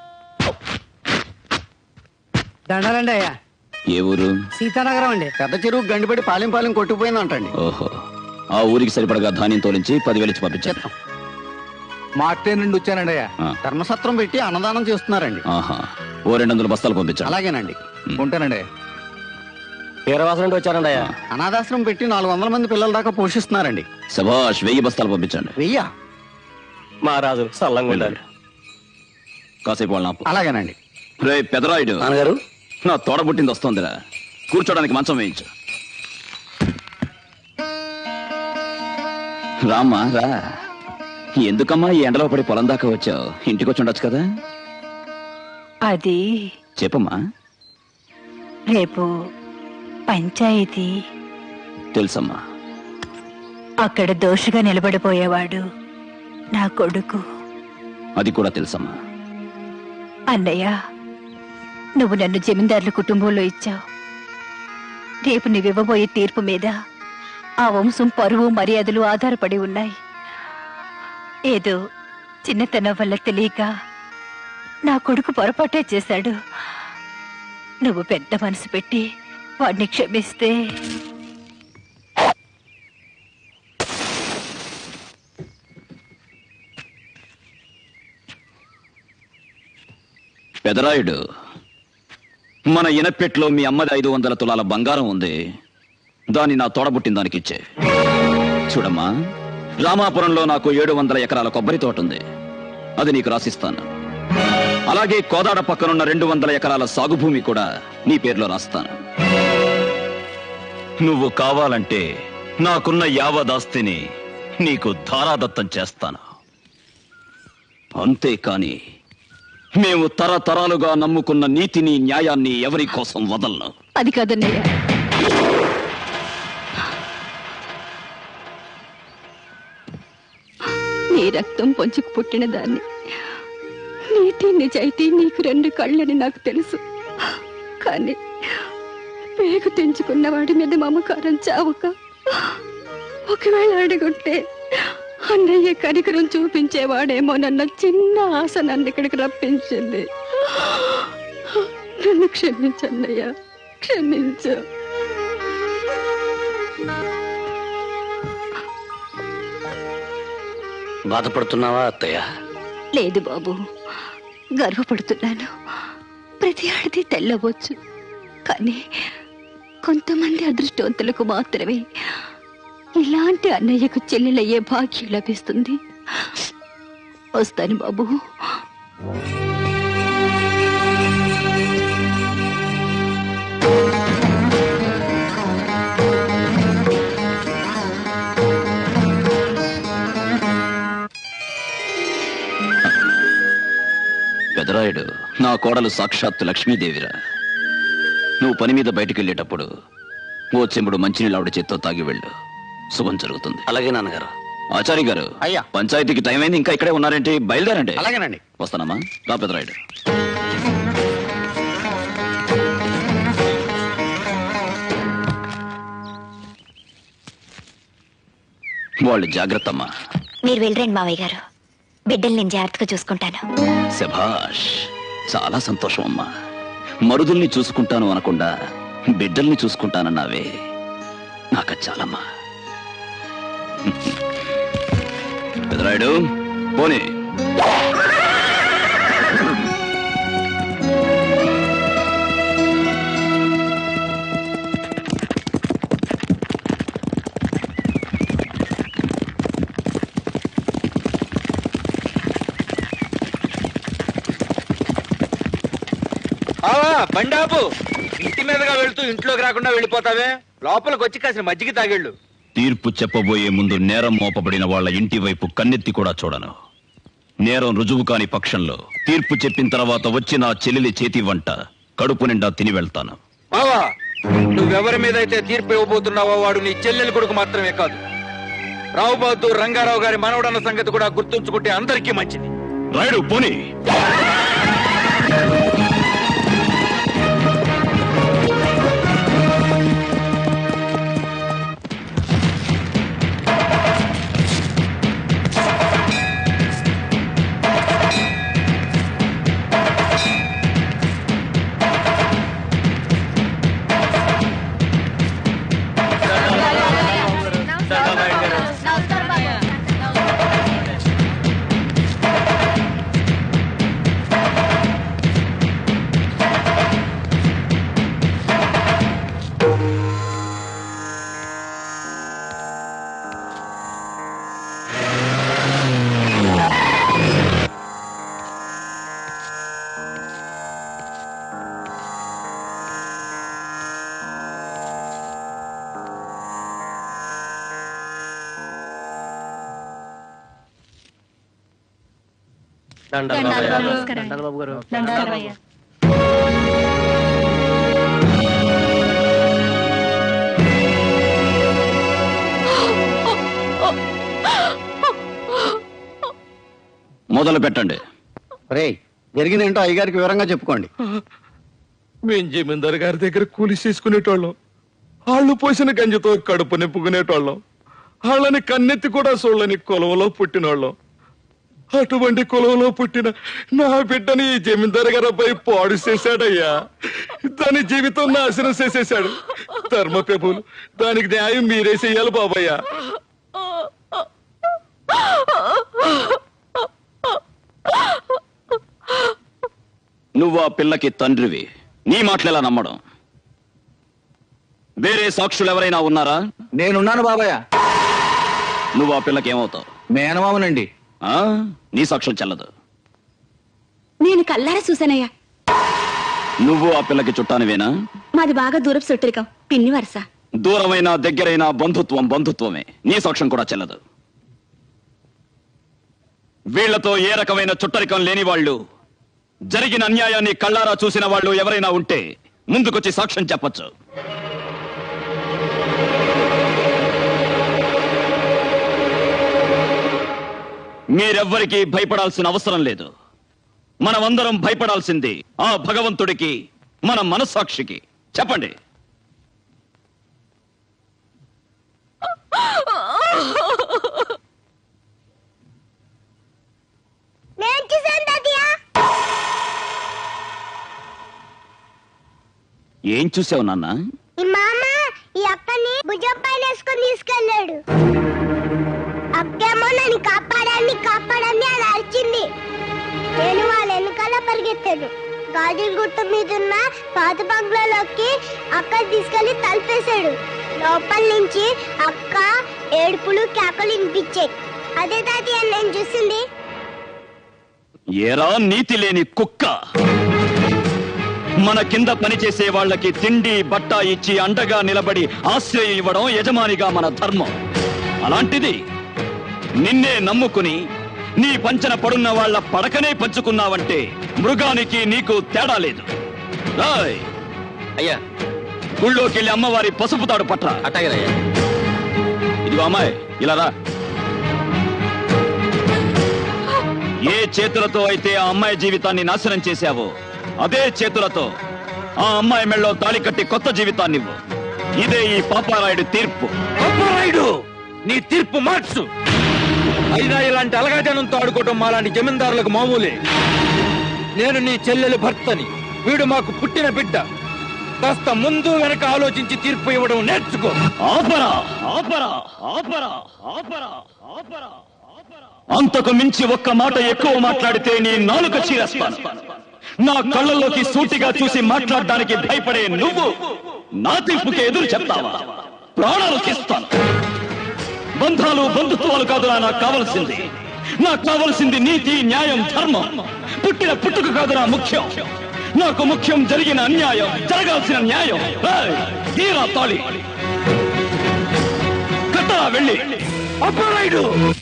W: దండాలండి అయ్యా
B: ఏ ఊరు
W: సీతానగరం అండి
I: పెద్ద చెరువు గండిపడి పాలెం పాలెం కొట్టుకుపోయిందంటండి
B: ఓహో ఆ ఊరికి సరిపడగా ధాన్యం తోలించి పదివేలు ఇచ్చి పంపించాను
I: మాటే నుండి వచ్చానండి అయ్యా ధర్మసత్రం పెట్టి అన్నదానం చేస్తున్నారండి
B: ఆహా ఓ రెండు వందల బస్తాలు పంపించాను
I: అలాగేనండి
B: ఉంటానండి
I: వీరవాసం నుండి వచ్చారండి అయ్యా అనాథాశ్రమం పెట్టి నాలుగు వందల మంది పిల్లల దాకా పోషిస్తున్నారండి
B: సభాష్ వెయ్యి బస్తాలు పంపించండి
I: వెయ్యా
B: మహారాజు సల్లంగా ఉండాలి కాసేపు వాళ్ళ
I: అలాగేనండి
B: రే పెదరాయుడు
Q: నాన్నగారు
B: నా తోడ పుట్టింది వస్తోందిరా కూర్చోడానికి మంచం వేయించు రామ్మా రా ఎందుకమ్మా ఈ ఎండలో పడి పొలం దాకా వచ్చావు ఇంటికి వచ్చి ఉండొచ్చు కదా
D: అది
B: చెప్పమ్మా
D: రేపు పంచాయతీ
B: తెలుసమ్మా
D: అక్కడ దోషిగా నిలబడిపోయేవాడు నా కొడుకు
B: అది కూడా తెలుసమ్మా
D: అన్నయ్య నువ్వు నన్ను జమీందారుల కుటుంబంలో ఇచ్చావు రేపు నువ్వివ్వబోయే తీర్పు మీద ఆ వంశం పరువు మర్యాదలు ఆధారపడి ఉన్నాయి ఏదో చిన్నతనం వల్ల తెలియక నా కొడుకు పొరపాటే చేశాడు నువ్వు పెద్ద మనసు పెట్టి వాడిని క్షమిస్తే
B: పెదరాయుడు మన ఇనపెట్లో మీ అమ్మది ఐదు వందల తులాల బంగారం ఉంది దాన్ని నా తోడబుట్టిన దానికి ఇచ్చే చూడమ్మా రామాపురంలో నాకు ఏడు వందల ఎకరాల కొబ్బరి తోట ఉంది అది నీకు రాసిస్తాను అలాగే కోదాడ పక్కనున్న రెండు వందల ఎకరాల సాగు భూమి కూడా నీ పేరులో రాస్తాను నువ్వు కావాలంటే నాకున్న యావదాస్తిని నీకు ధారాదత్తం చేస్తాను అంతేకాని మేము తరతరాలుగా నమ్ముకున్న నీతిని న్యాయాన్ని ఎవరి కోసం వదలను
G: అది కాదన్నయ్య నీ రక్తం పొంచుకు పుట్టిన దాన్ని నీతి నిజాయితీ నీకు రెండు కళ్ళని నాకు తెలుసు కానీ పేగు తెంచుకున్న వాడి మీద మమకారం చావక ఒకవేళ అడుగుంటే అన్నయ్య కనికరం చూపించేవాడేమోనన్న చిన్న ఆశ నన్ను ఇక్కడికి రప్పించింది నన్ను క్షమించన్నయ్య క్షమించు
Q: బాధపడుతున్నావా అత్తయ్య
G: లేదు బాబు గర్వపడుతున్నాను ప్రతి ఆడది తెల్లవచ్చు కానీ కొంతమంది అదృష్టవంతులకు మాత్రమే ఇలాంటి అన్నయ్యకు చెల్లెలయ్యే భాగ్యం లభిస్తుంది వస్తాను బాబు
B: పెదరాయుడు నా కోడలు సాక్షాత్తు లక్ష్మీదేవిరా నువ్వు పని మీద బయటికి వెళ్ళేటప్పుడు ఓ చెంబుడు మంచినీళ్ళు ఆవిడ చేత్తో తాగి వెళ్ళు శుభం జరుగుతుంది
Q: అలాగే నాన్నగారు
B: ఆచారి గారు అయ్యా పంచాయతీకి టైం అయింది ఇంకా ఇక్కడే ఉన్నారేంటి బయలుదేరండి
Q: అలాగేనండి
B: వస్తానమ్మా రా పెదరాయుడు వాళ్ళు జాగ్రత్త అమ్మా
J: మీరు వెళ్ళరండి మావయ్య గారు బిడ్డలు నేను జాగ్రత్తగా చూసుకుంటాను
B: శభాష్ చాలా సంతోషం అమ్మా మరుదుల్ని చూసుకుంటాను అనకుండా బిడ్డల్ని చూసుకుంటానన్నావే నాకు చాలమ్మా పెదరాయుడు పోనీ
R: ఆవా బండాపు ఇంటి మీదగా వెళ్తూ ఇంట్లోకి రాకుండా వెళ్ళిపోతావే లోపలికి వచ్చి కాసిన మజ్జిగ తాగేళ్ళు
B: తీర్పు చెప్పబోయే ముందు నేరం మోపబడిన వాళ్ళ ఇంటి వైపు కన్నెత్తి కూడా చూడను నేరం రుజువు కాని పక్షంలో తీర్పు చెప్పిన తర్వాత వచ్చి నా చెల్లెలి చేతి వంట కడుపు నిండా తిని వెళ్తాను
R: బావా నువ్వెవరి మీద అయితే తీర్పు ఇవ్వబోతున్నావో వాడు నీ చెల్లెలి కొడుకు మాత్రమే కాదు రావు బహదూర్ రంగారావు గారి మనవడన్న సంగతి కూడా గుర్తుంచుకుంటే అందరికీ మంచిది
B: రాయుడు పోనీ మొదలు పెట్టండి
I: రే జరిగిందేంటో అయ్యగారికి వివరంగా చెప్పుకోండి
H: మేం జమీందారు గారి దగ్గర కూలి చేసుకునేటోళ్ళం వాళ్ళు పోసిన గంజితో కడుపు నింపుకునేటోళ్ళం వాళ్ళని కన్నెత్తి కూడా చూడని కొలవలో పుట్టినోళ్ళం అటువంటి కొలవలో పుట్టిన నా బిడ్డని ఈ జమీందారు గారు అబ్బాయి పాడు చేశాడయ్యా దాని జీవితం నాశనం చేసేశాడు ధర్మ ప్రభులు దానికి న్యాయం మీరే చెయ్యాలి బాబయ్యా
B: నువ్వు ఆ పిల్లకి తండ్రివి నీ మాటలెలా నమ్మడం వేరే సాక్షులు ఎవరైనా ఉన్నారా
R: నేనున్నాను బాబాయ్
B: నువ్వు ఆ పిల్లకి ఏమవుతావు
R: మేనమామనండి
B: ఆ? నీ సాక్ష్యం చెల్లదు
F: నేను కల్లారా చూసానయ్యా
B: నువ్వు ఆ పిల్లకి చుట్టానివేనా
F: మాది బాగా దూరపు చుట్టరికం పిన్ని వరుస
B: దూరమైన దగ్గరైన బంధుత్వం బంధుత్వమే నీ సాక్ష్యం కూడా చెల్లదు వీళ్లతో ఏ రకమైన చుట్టరికం లేని వాళ్ళు జరిగిన అన్యాయాన్ని కళ్ళారా చూసిన వాళ్ళు ఎవరైనా ఉంటే ముందుకొచ్చి సాక్ష్యం చెప్పొచ్చు మీరెవ్వరికీ భయపడాల్సిన అవసరం లేదు మనమందరం భయపడాల్సింది ఆ భగవంతుడికి మన మనస్సాక్షికి చెప్పండి
M: నేను చూసాను తాతయ్య
B: ఏం చూసావు నాన్న
M: ఈ మామ ఈ అక్కని భుజం పైన వేసుకొని తీసుకెళ్ళాడు అక్కేమో నన్ను కాపాడాన్ని కాపాడాన్ని అని అరిచింది నేను వాళ్ళ వెనకాల పరిగెత్తాను గాజుల గుట్ట మీద ఉన్న పాత బంగ్లాలోకి అక్క తీసుకెళ్లి తలిపేశాడు లోపల నుంచి అక్క ఏడుపులు కేకలు వినిపించాయి అదే తాతయ్య నేను చూసింది
B: ఏరా నీతి లేని కుక్క మన కింద పనిచేసే వాళ్ళకి తిండి బట్ట ఇచ్చి అండగా నిలబడి ఆశ్రయం ఇవ్వడం యజమానిగా మన ధర్మం అలాంటిది నిన్నే నమ్ముకుని నీ పంచన పడున్న వాళ్ళ పడకనే పంచుకున్నావంటే మృగానికి నీకు తేడా లేదు రాయ్
R: అయ్యా
B: గుళ్ళోకి వెళ్ళి అమ్మవారి పసుపు తాడు పట్ల
R: అట్టగలయ్యా
B: ఇదిగో అమ్మాయి ఇలా రా ఏ చేతులతో అయితే ఆ అమ్మాయి జీవితాన్ని నాశనం చేశావో అదే చేతులతో ఆ అమ్మాయి మెళ్ళో తాళి కట్టి కొత్త జీవితాన్ని ఇవ్వు ఇదే ఈ పాపారాయుడు తీర్పు
R: అప్పారాయుడు నీ తీర్పు మార్చు అయినా ఇలాంటి అలగాజనంతో ఆడుకోవటం మాలాంటి జమీందారులకు మామూలే నేను నీ చెల్లెలు భర్తని వీడు మాకు పుట్టిన బిడ్డ కాస్త ముందు వెనక ఆలోచించి తీర్పు ఇవ్వడం నేర్చుకో
B: ఆపరా ఆపరా ఆపరా ఆపరా ఆపరా అంతకు మించి ఒక్క మాట ఎక్కువ మాట్లాడితే నీ నాలుక చీరేస్తాను నా కళ్ళల్లోకి సూటిగా చూసి మాట్లాడడానికి భయపడే నువ్వు నా తీర్పుకి ఎదురు చెప్తావా ప్రాణాలు తీస్తాను బంధాలు బంధుత్వాలు కాదురా నాకు కావలసింది నాకు కావలసింది నీతి న్యాయం ధర్మం పుట్టిన పుట్టుక కాదురా ముఖ్యం నాకు ముఖ్యం జరిగిన అన్యాయం జరగాల్సిన న్యాయం ఏయ్, తీరా తాళి కట్టరా వెళ్ళి అప్పారాయుడు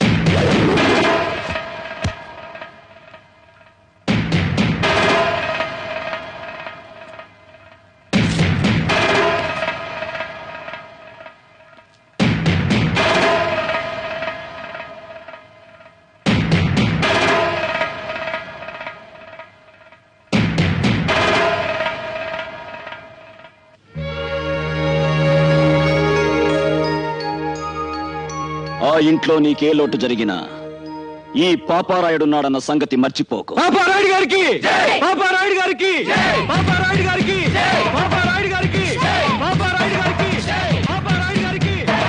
B: ఆ ఇంట్లో నీకే లోటు జరిగినా ఈ పాపారాయుడున్నాడన్న సంగతి మర్చిపోకు
R: పాపారాయుడు గారికి పాపారాయుడు గారికి పాపారాయుడు గారికి పాపారాయుడు గారికి పాపారాయుడు గారికి పాపారాయుడు గారికి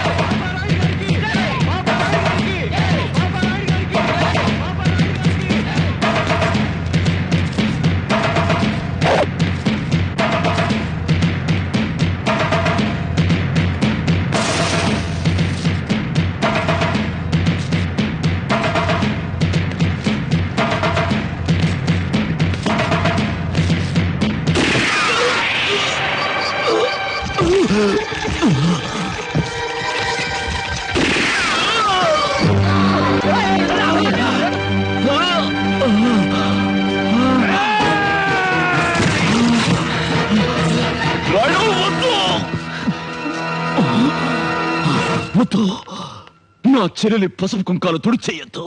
B: వద్దు నా చెల్లెలి పసుపు కుంకాలు తుడి చెయ్యొద్దు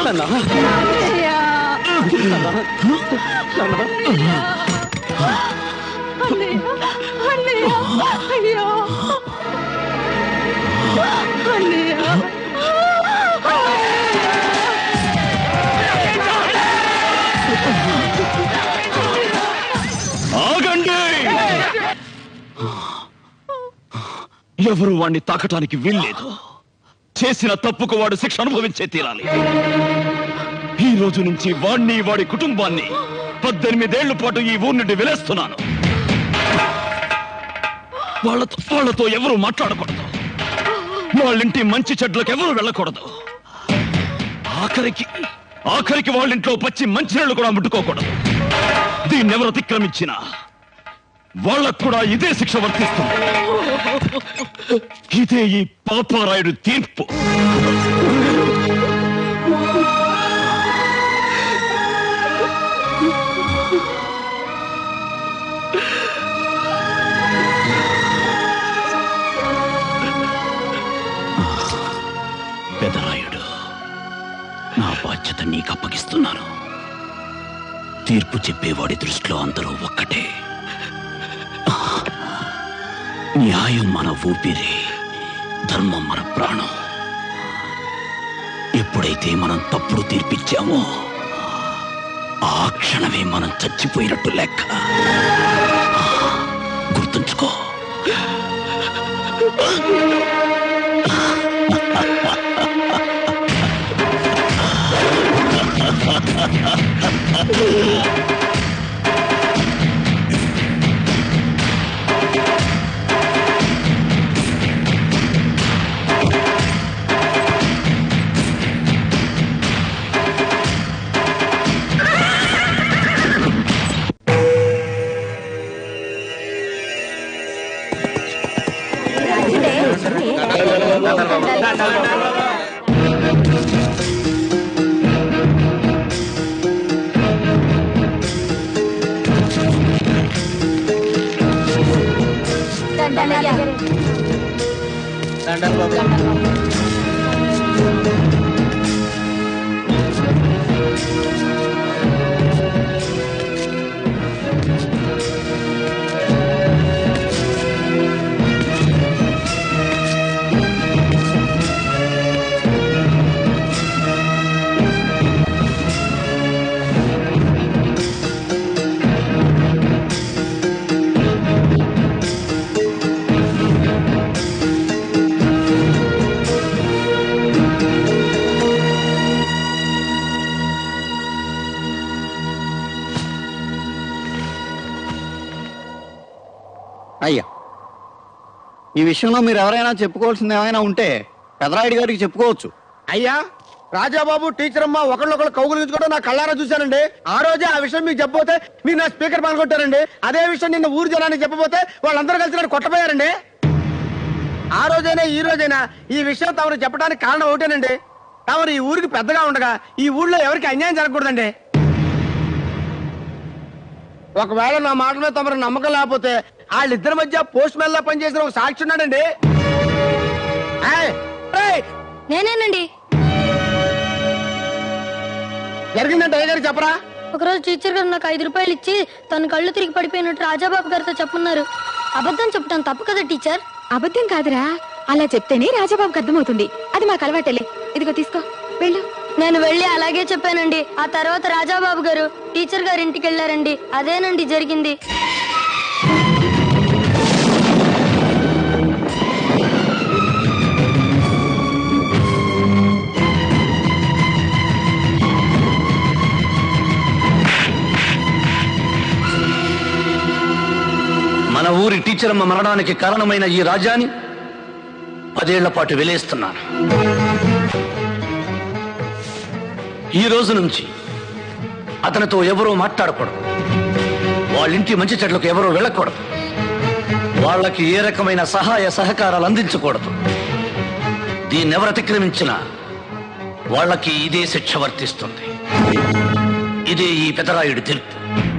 B: ఆగండి ఎవరు వాణ్ణి తాకటానికి వీల్లేదు చేసిన తప్పుకు వాడు శిక్ష అనుభవించే తీరాలి ఈ రోజు నుంచి వాణ్ణి వాడి కుటుంబాన్ని పద్దెనిమిదేళ్ల పాటు ఈ ఊరి నుండి వెలేస్తున్నాను వాళ్ళతో వాళ్ళతో ఎవరు మాట్లాడకూడదు వాళ్ళింటి మంచి చెడ్లకు ఎవరు వెళ్ళకూడదు ఆఖరికి ఆఖరికి వాళ్ళింట్లో పచ్చి మంచినీళ్ళు కూడా ముట్టుకోకూడదు దీన్ని ఎవరు అతిక్రమించినా వాళ్ళకు కూడా ఇదే శిక్ష వర్తిస్తుంది ఇదే ఈ పాపారాయుడు తీర్పు తీర్పు చెప్పేవాడి దృష్టిలో అందరూ ఒక్కటే న్యాయం మన ఊపిరి ధర్మం మన ప్రాణం ఎప్పుడైతే మనం తప్పుడు తీర్పిచ్చామో ఆ క్షణమే మనం చచ్చిపోయినట్టు లెక్క గుర్తుంచుకో
I: అయ్యా ఈ విషయంలో మీరు ఎవరైనా చెప్పుకోవాల్సింది ఏమైనా ఉంటే పెదరాయుడు గారికి చెప్పుకోవచ్చు
N: అయ్యా రాజాబాబు టీచర్ అమ్మ ఒకళ్ళొకళ్ళు కౌగులించుకోవడం నా కళ్ళారా చూశానండి ఆ రోజే ఆ విషయం మీకు చెప్పబోతే మీరు నా స్పీకర్ పనుకొట్టారండి అదే విషయం నిన్న ఊరు జనానికి చెప్పబోతే వాళ్ళందరూ కలిసి నన్ను కొట్టపోయారండి ఆ రోజైనా ఈ రోజైనా ఈ విషయం తమరు చెప్పడానికి కారణం ఒకటేనండి తమరు ఈ ఊరికి పెద్దగా ఉండగా ఈ ఊళ్ళో ఎవరికి అన్యాయం జరగకూడదండి ఒకవేళ నా మాట మీద తమరు నమ్మకం లేకపోతే వాళ్ళిద్దరి మధ్య పోస్ట్ మ్యాన్ లా పనిచేసిన ఒక సాక్షి ఉన్నాడండి ఏయ్, ఏయ్,
L: నేనేనండి
N: జరిగిందంటే ఏ గారికి చెప్పరా
L: ఒకరోజు టీచర్ గారు నాకు ఐదు రూపాయలు ఇచ్చి తన కళ్ళు తిరిగి పడిపోయినట్టు రాజాబాబు గారితో చెప్పున్నారు అబద్ధం చెప్పడం తప్పు కదా టీచర్
F: అబద్ధం కాదురా అలా చెప్తేనే రాజాబాబుకి అర్థమవుతుంది అది మాకు అలవాటలే ఇదిగో తీసుకో వెళ్ళు
L: నేను వెళ్ళి అలాగే చెప్పానండి ఆ తర్వాత రాజాబాబు గారు టీచర్ గారి ఇంటికి వెళ్ళారండి అదేనండి జరిగింది
Q: మన ఊరి టీచరమ్మ మరణానికి కారణమైన ఈ రాజాని పదేళ్ల పాటు వెలేస్తున్నాను ఈ రోజు నుంచి అతనితో ఎవరూ మాట్లాడకూడదు వాళ్ళింటి మంచి చెట్లకు ఎవరూ వెళ్ళకూడదు వాళ్ళకి ఏ రకమైన సహాయ సహకారాలు అందించకూడదు దీన్ని ఎవరు అతిక్రమించినా వాళ్ళకి ఇదే శిక్ష వర్తిస్తుంది ఇదే ఈ పెదరాయుడి తీర్పు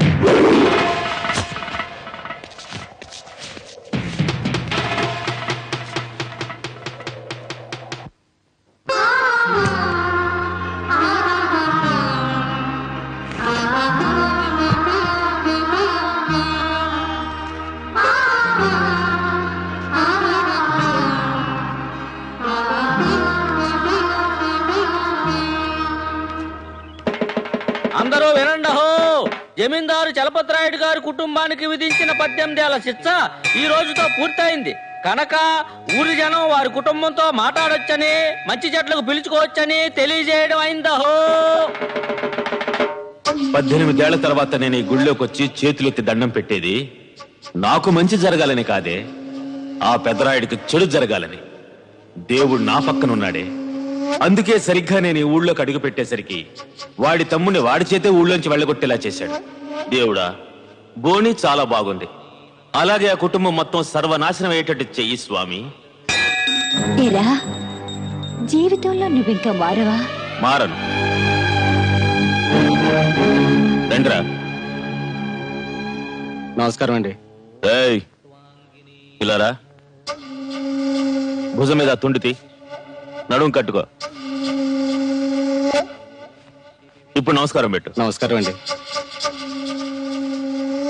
P: అందరూ వినండహో జమీందారు చలపతిరాయుడు గారి కుటుంబానికి విధించిన పద్దెనిమిదేళ్ల శిక్ష ఈ రోజుతో పూర్తయింది కనుక ఊరి జనం వారి కుటుంబంతో మాట్లాడొచ్చని మంచి చెట్లకు పిలుచుకోవచ్చని తెలియజేయడం అయిందహో
S: పద్దెనిమిదేళ్ల తర్వాత నేను ఈ గుళ్ళోకి వచ్చి చేతులెత్తి దండం పెట్టేది నాకు మంచి జరగాలని కాదే ఆ పెద్దరాయుడికి చెడు జరగాలని దేవుడు నా పక్కనున్నాడే అందుకే సరిగ్గా నేను ఈ ఊళ్ళోకి అడుగు పెట్టేసరికి వాడి తమ్ముడిని వాడి చేతే ఊళ్ళోంచి వెళ్ళగొట్టేలా చేశాడు దేవుడా బోని చాలా బాగుంది అలాగే ఆ కుటుంబం మొత్తం సర్వనాశనం అయ్యేటట్టు చెయ్యి స్వామి
J: ఏరా జీవితంలో నువ్వింకా మారవా
S: మారను రండ్రా
H: నమస్కారం అండి
S: ఏయ్ ఇలారా భుజం మీద తుండితి నడుము కట్టుకో ఇప్పుడు నమస్కారం పెట్టు
H: నమస్కారం అండి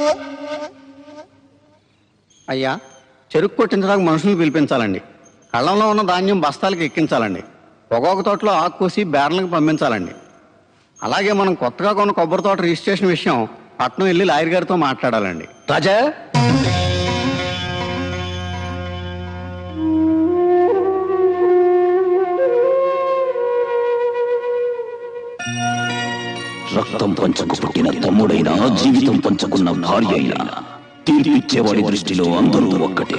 I: అయ్యా చెరుకు కొట్టించడానికి మనుషులు పిలిపించాలండి కళ్ళంలో ఉన్న ధాన్యం బస్తాలకు ఎక్కించాలండి ఒక్కొక్క తోటలో ఆకు కోసి బేర్లకు పంపించాలండి అలాగే మనం కొత్తగా కొన్న కొబ్బరి తోట రిజిస్ట్రేషన్ విషయం పట్నం వెళ్ళి లాయర్ గారితో మాట్లాడాలండి
Q: రాజా
B: రక్తం పంచకు పుట్టిన తమ్ముడైనా జీవితం పంచుకున్న భార్య అయినా తీర్పిచ్చేవాడి దృష్టిలో అందరూ ఒక్కటే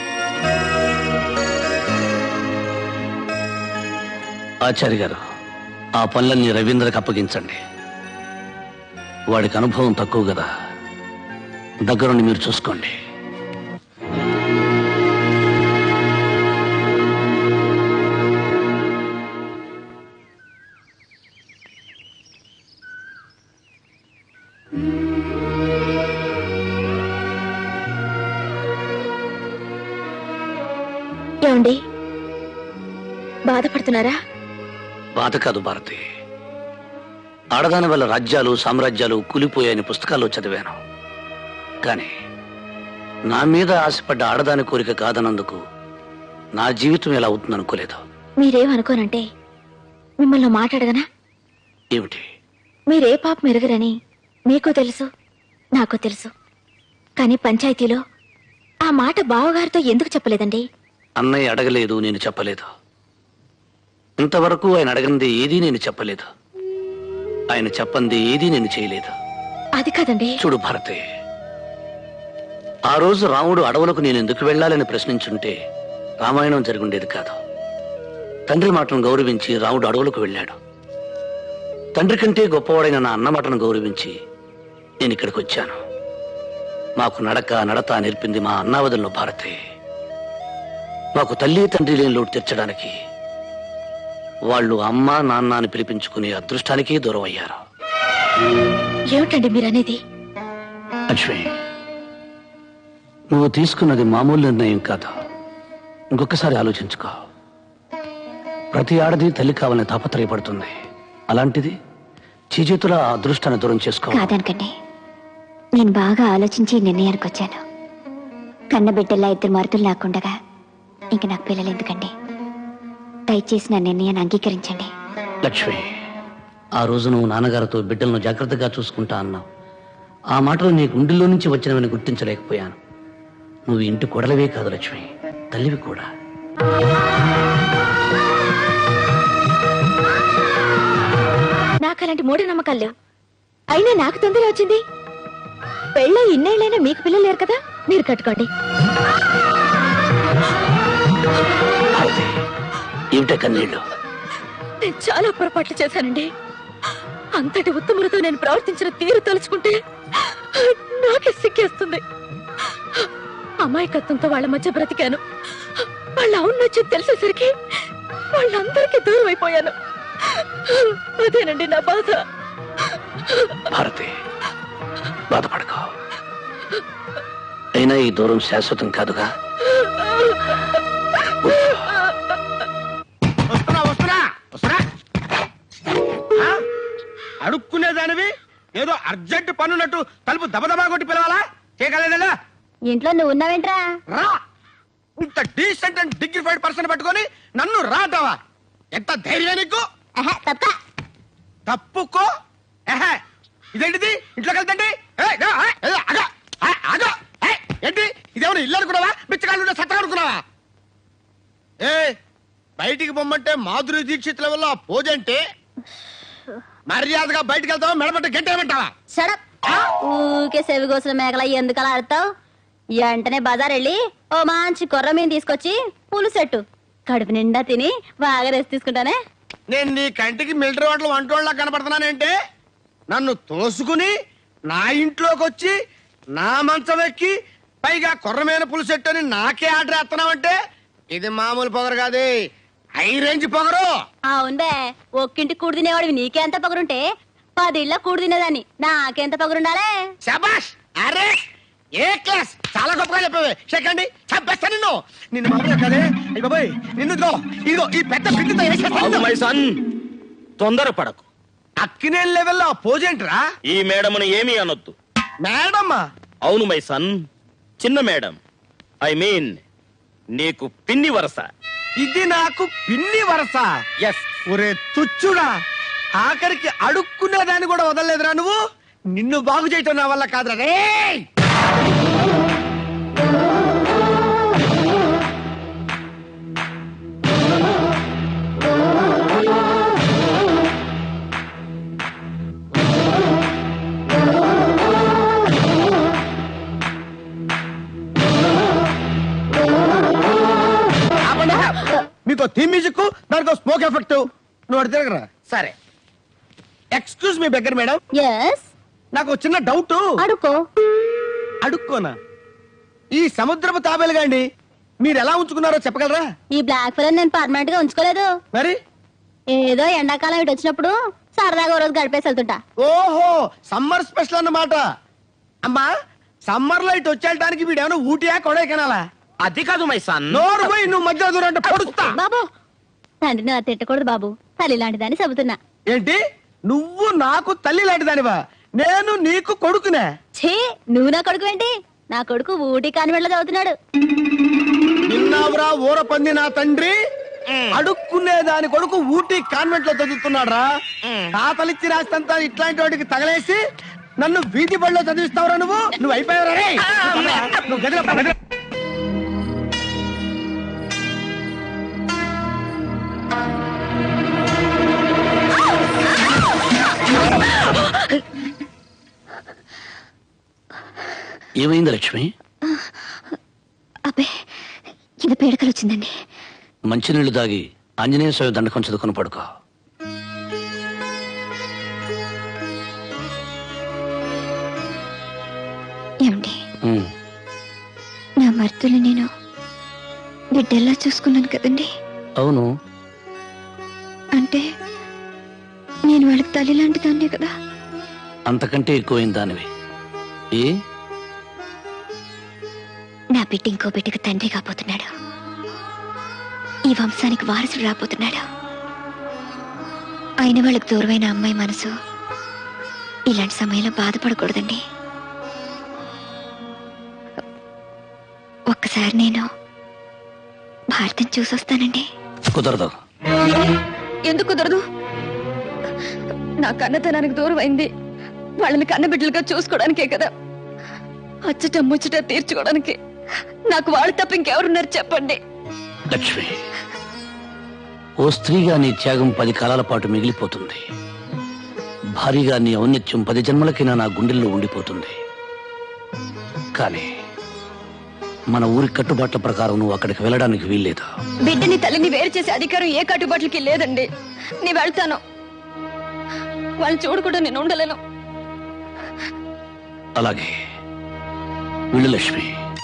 Q: ఆచార్య గారు ఆ పనులన్నీ రవీంద్రకి అప్పగించండి వాడికి అనుభవం తక్కువ కదా దగ్గరుండి మీరు చూసుకోండి
F: ఏమండి బాధపడుతున్నారా
Q: బాధ కాదు భారతి ఆడదాని వల్ల రాజ్యాలు సామ్రాజ్యాలు కూలిపోయాయని పుస్తకాల్లో చదివాను కానీ నా మీద ఆశపడ్డ ఆడదాని కోరిక కాదన్నందుకు నా జీవితం ఎలా అవుతుందనుకోలేదు
F: మీరేమనుకోనంటే మిమ్మల్ని ఓ మాట అడగనా
Q: ఏమిటి
F: మీరే పాపం ఎరగరని మీకు తెలుసు నాకు తెలుసు కానీ పంచాయతీలో ఆ మాట బావగారితో ఎందుకు చెప్పలేదండి
Q: అన్నయ్య అడగలేదు నేను చెప్పలేదు ఇంతవరకు ఆయన అడగంది ఏదీ నేను చెప్పలేదు ఆయన చెప్పంది ఏదీ నేను చేయలేదు
F: అది కాదండి
Q: చూడు భారతి ఆ రోజు రాముడు అడవులకు నేను ఎందుకు వెళ్ళాలని ప్రశ్నించుంటే రామాయణం జరుగుండేది కాదు తండ్రి మాటను గౌరవించి రాముడు అడవులకు వెళ్ళాడు తండ్రి కంటే గొప్పవాడైన నా అన్న మాటను గౌరవించి నేను ఇక్కడికి వచ్చాను మాకు నడక నడత నేర్పింది మా అన్నావదంలో భారతి మాకు తల్లి తండ్రి లేని లోటు తీర్చడానికి వాళ్ళు అమ్మ నాన్న అని పిలిపించుకునే అదృష్టానికి దూరం అయ్యారు
F: ఏమిటండి మీరనేది
Q: లక్ష్మి నువ్వు తీసుకున్నది మామూలు నిర్ణయం కాదు ఇంకొకసారి ఆలోచించుకో ప్రతి ఆడది తల్లి కావాలని తాపత్రయపడుతుంది అలాంటిది చేతుల ఆ అదృష్టాన్ని దూరం చేసుకో
J: కాదనకండి నేను బాగా ఆలోచించి ఈ నిర్ణయానికి వచ్చాను కన్నబిడ్డల్లా ఇద్దరు మరుతులు లేకుండగా ఇంక నాకు పిల్లలు ఎందుకండి దయచేసి నా నిర్ణయాన్ని అంగీకరించండి
Q: లక్ష్మి ఆ రోజు నువ్వు నాన్నగారితో బిడ్డలను జాగ్రత్తగా చూసుకుంటా అన్నావు ఆ మాటలు నీ గుండెల్లో నుంచి వచ్చినవని గుర్తించలేకపోయాను నువ్వు ఇంటి కొడలవే కాదు లక్ష్మి తల్లివి కూడా
F: నాకు అలాంటి మూఢనమ్మకాలు లేవు అయినా నాకు తొందర వచ్చింది పెళ్ళ ఇన్నేళ్ళైనా మీకు పిల్లలు లేరు కదా మీరు కట్టుకోండి
Q: ఏమిటే కన్నీళ్ళు
F: నేను చాలా పొరపాట్లు చేశానండి అంతటి ఉత్తములతో నేను ప్రవర్తించిన తీరు తలుచుకుంటే నాకే సిగ్గేస్తుంది అమాయకత్వంతో వాళ్ళ మధ్య బ్రతికాను వాళ్ళ అవునొచ్చి తెలిసేసరికి వాళ్ళందరికీ దూరం అయిపోయాను అదేనండి నా బాధ
Q: భారతి బాధపడకో అయినా ఈ దూరం శాశ్వతం కాదుగా
N: వస్తున్నా వస్తున్నా వస్తున్నా ఆ? అడుక్కునేదానివి ఏదో అర్జెంట్ పనున్నట్టు తలుపు దబదబా కొట్టి పిలవాలా చేయగలదా
J: ఇంట్లో నువ్వు ఉన్నావేంట్రా
N: రా ఇంత డీసెంట్ అండ్ డిగ్నిఫైడ్ పర్సన్ పట్టుకొని నన్ను రాటావా ఎంత ధైర్యం నీకు
J: తప్ప
N: తప్పుకో ఎహె, ఇదేంటిది ఇంట్లోకి వెళ్తండి ఏయ్, రా, ఏయ్, ఏయ్, ఆగు, ఏయ్, ఆగు, ఏయ్, ఏంటి ఇదేమన్నా ఇల్లు అనుకున్నావా బిచ్చగాళ్ళు సత్తా అనుకున్నావా ఏ బయటికి పొమ్మంటే మాధురి దీక్షిత్ లెవెల్లో ఆ పోజ్ అంటే మర్యాదగా బయటికి వెళ్తావా మెడబట్ట గంట ఏమంటావా
J: షడప్ ఊకే సెవి కోసిన మేకల ఎందుకు అలా ఆడతావు వెంటనే బజార్ వెళ్ళి ఓ మంచి కొర్ర మీద తీసుకొచ్చి పులుసెట్టు కడుపు నిండా తిని బాగా రెస్ట్ తీసుకుంటానే
N: నేను నీ కంటికి మిలిటరీ వాటిలో వంటోళ్ళ కనపడుతున్నానంటే నన్ను తోసుకుని నా ఇంట్లోకి వచ్చి నా మంచం ఎక్కి పైగా కొర్రమైన పులుసెట్టు అని నాకే ఆర్డర్ వేస్తున్నావంటే ఇది మామూలు పొగరు కాదే హై రేంజ్ పొగరు
J: అవునుబే ఒక్కింటి కూడు తినేవాడివి నీకెంత పగురుంటే పదిళ్ళ కూడు తినేదాన్ని నాకెంత పగురుండాలే
N: శబాష్ అరే ఏ క్లాస్ చాలా గొప్పగా చెప్పావే చెక్కండి చంపేస్తా నిన్ను నిన్ను మామూలుగా కదే అయ్య బాబాయ్ నిన్ను ఇదిగో ఇదిగో ఈ పెద్ద పిట్టితో వేసేస్తా
K: మై సన్ తొందరపడకు
N: అక్కినే లెవెల్లో పోజేంట్రా
K: ఈ మేడమును ఏమీ అనొద్దు
N: మేడమ్మా
K: అవును మై సన్ చిన్న మేడం ఐ మీన్ నీకు పిన్ని వరస
N: ఇది నాకు పిన్ని వరస
K: ఎస్
N: ఒరే తుచ్చుడా ఆఖరికి అడుక్కునేదాన్ని కూడా వదలలేదురా నువ్వు నిన్ను బాగు చేయటం నా వల్ల కాదురా రేయ్ ఆపండి. మీకో థీమ్ మ్యూజిక్ దానికో స్మోక్ ఎఫెక్ట్ నువ్వు అటు తిరగరా సరే excuse me beggar madam
F: yes
N: నాకు ఒక చిన్న డౌట్
F: అడుకో
N: అడుక్కోనా ఈ సముద్రపు తాబేలుగా అండి మీరు ఎలా ఉంచుకున్నారో చెప్పగలరా
F: ఈ బ్లాక్ ఫిలర్ నేను పర్మనెంట్ గా ఉంచుకోలేదు
N: మరి
F: ఏదో ఎండాకాలం ఇటు వచ్చినప్పుడు సరదాగా ఓ రోజు గడిపేసి వెళ్తుంటా
N: ఓహో సమ్మర్ స్పెషల్ అన్నమాట అమ్మా సమ్మర్ లో ఇటు వచ్చేయడానికి వీడు ఏమైనా ఊటియా కొడైకెనాలా
K: అది కాదు మై సన్
N: నోరు పోయి నువ్వు మధ్యలో దూరం అంటే పొడుస్తా
F: బాబు తండ్రిని అలా తిట్టకూడదు బాబు తల్లి లాంటిదని చెబుతున్నా
N: ఏంటి నువ్వు నాకు తల్లి లాంటి దానివా నేను నీకు కొడుకునే
F: ఛీ నువ్వు నా కొడుకు ఏంటి నా కొడుకు ఊటీ కాన్వెంట్ లో చదువుతున్నాడు
N: నిన్నావురా ఊర పంది నా తండ్రి అడుక్కునే దాని కొడుకు ఊటీ కాన్వెంట్ లో చదువుతున్నాడురా తాతలిచ్చి రాస్తంతా ఇట్లాంటి వాడికి తగలేసి నన్ను వీధి బడిలో చదివిస్తావురా నువ్వు నువ్వు అయిపోయావురా రేయ్. నువ్వు గదిలో పో, గదిలో.
Q: ఏమైంది లక్ష్మి
J: అబ్బే ఇది పేడకలు వచ్చిందండి
Q: మంచినీళ్లు దాగి ఆంజనేయ స్వామి దండకం చదువుకుని పడుకో
J: ఏమండి
Q: ఉమ్,
J: నా మర్తులు నేను బిడ్డల్లా చూసుకున్నాను కదండి
Q: అవును
J: అంటే నేను వాళ్ళకి తల్లి లాంటి దాన్నే కదా
Q: అంతకంటే ఎక్కువైంది దానివి ఏ
J: నా బిడ్డ ఇంకో బిడ్డకు తండ్రి కాబోతున్నాడు ఈ వంశానికి వారసుడు రాబోతున్నాడు అయిన వాళ్ళకి దూరమైన అమ్మాయి మనసు ఇలాంటి సమయంలో బాధపడకూడదండి ఒక్కసారి నేను భారతం చూసొస్తానండి
Q: కుదరదు
J: ఎందుకు కుదరదు నా కన్నతనానికి దూరం అయింది వాళ్ళని కన్నబిడ్డలుగా చూసుకోవడానికే కదా అచ్చట ముచ్చట తీర్చుకోవడానికి నాకు వాళ్ళు తప్ప ఇంకెవరున్నారు చెప్పండి
Q: లక్ష్మి ఓ స్త్రీగా నీ త్యాగం పది కాలాల పాటు మిగిలిపోతుంది భారీగా నీ ఔన్నత్యం పది జన్మలకైనా నా గుండెల్లో ఉండిపోతుంది కానీ మన ఊరి కట్టుబాట్ల ప్రకారం నువ్వు అక్కడికి వెళ్ళడానికి వీల్లేదు
J: బిడ్డని తల్లిని వేరు చేసే అధికారం ఏ కట్టుబాట్లకి లేదండి నీ వెళ్తాను వాళ్ళు చూడకుండా నేను ఉండలేను
Q: అలాగే వెళ్ళు లక్ష్మి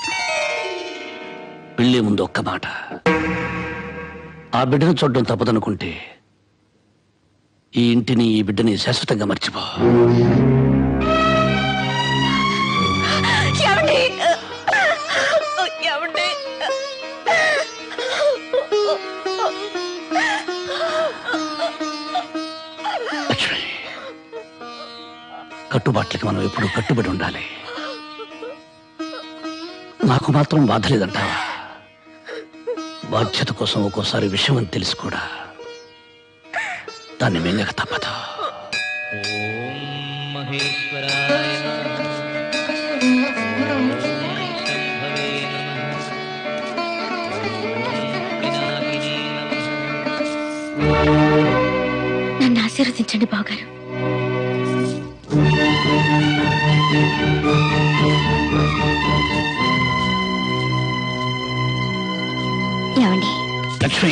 Q: వెళ్ళే ముందు ఒక్క మాట ఆ బిడ్డను చూడడం తప్పదనుకుంటే ఈ ఇంటిని ఈ బిడ్డని శాశ్వతంగా మర్చిపో
J: ఏమండి ఏమండి
Q: లక్ష్మి కట్టుబాట్లకి మనం ఎప్పుడు కట్టుబడి ఉండాలి నాకు మాత్రం బాధ లేదంటావా బాధ్యత కోసం ఒక్కోసారి విషయం అని తెలిసి కూడా దాన్ని మింగక తప్పదు
J: నన్ను ఆశీర్వదించండి బావగారు ఏమండి
Q: లక్ష్మి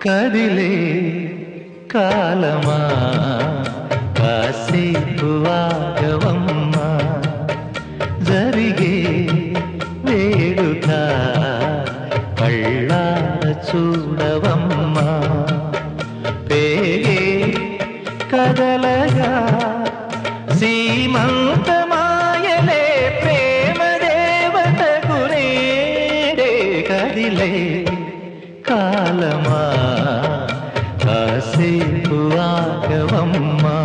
T: కదిలే కాలమా కాసేపు ఆగవమ్మా జరిగే వేడుక కళ్ళార చూడవమ్మా పేగే కదలగా సీమంతమాయలే ప్రేమ దేవతకు నేడే కదిలే కాలమా కాసేపు ఆగవమ్మా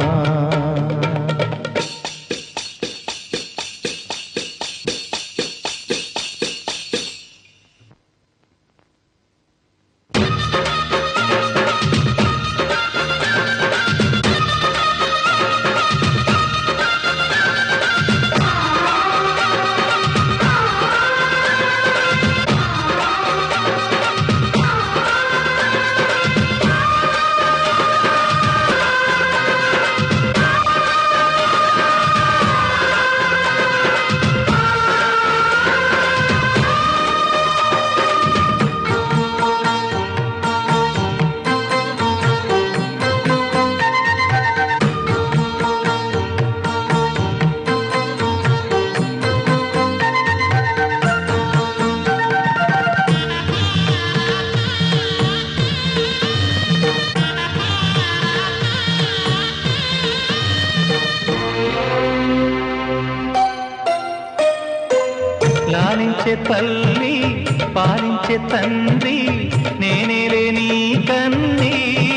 T: లాలించే తల్లి పాలించే తండ్రి నేనేలే నీ కన్ని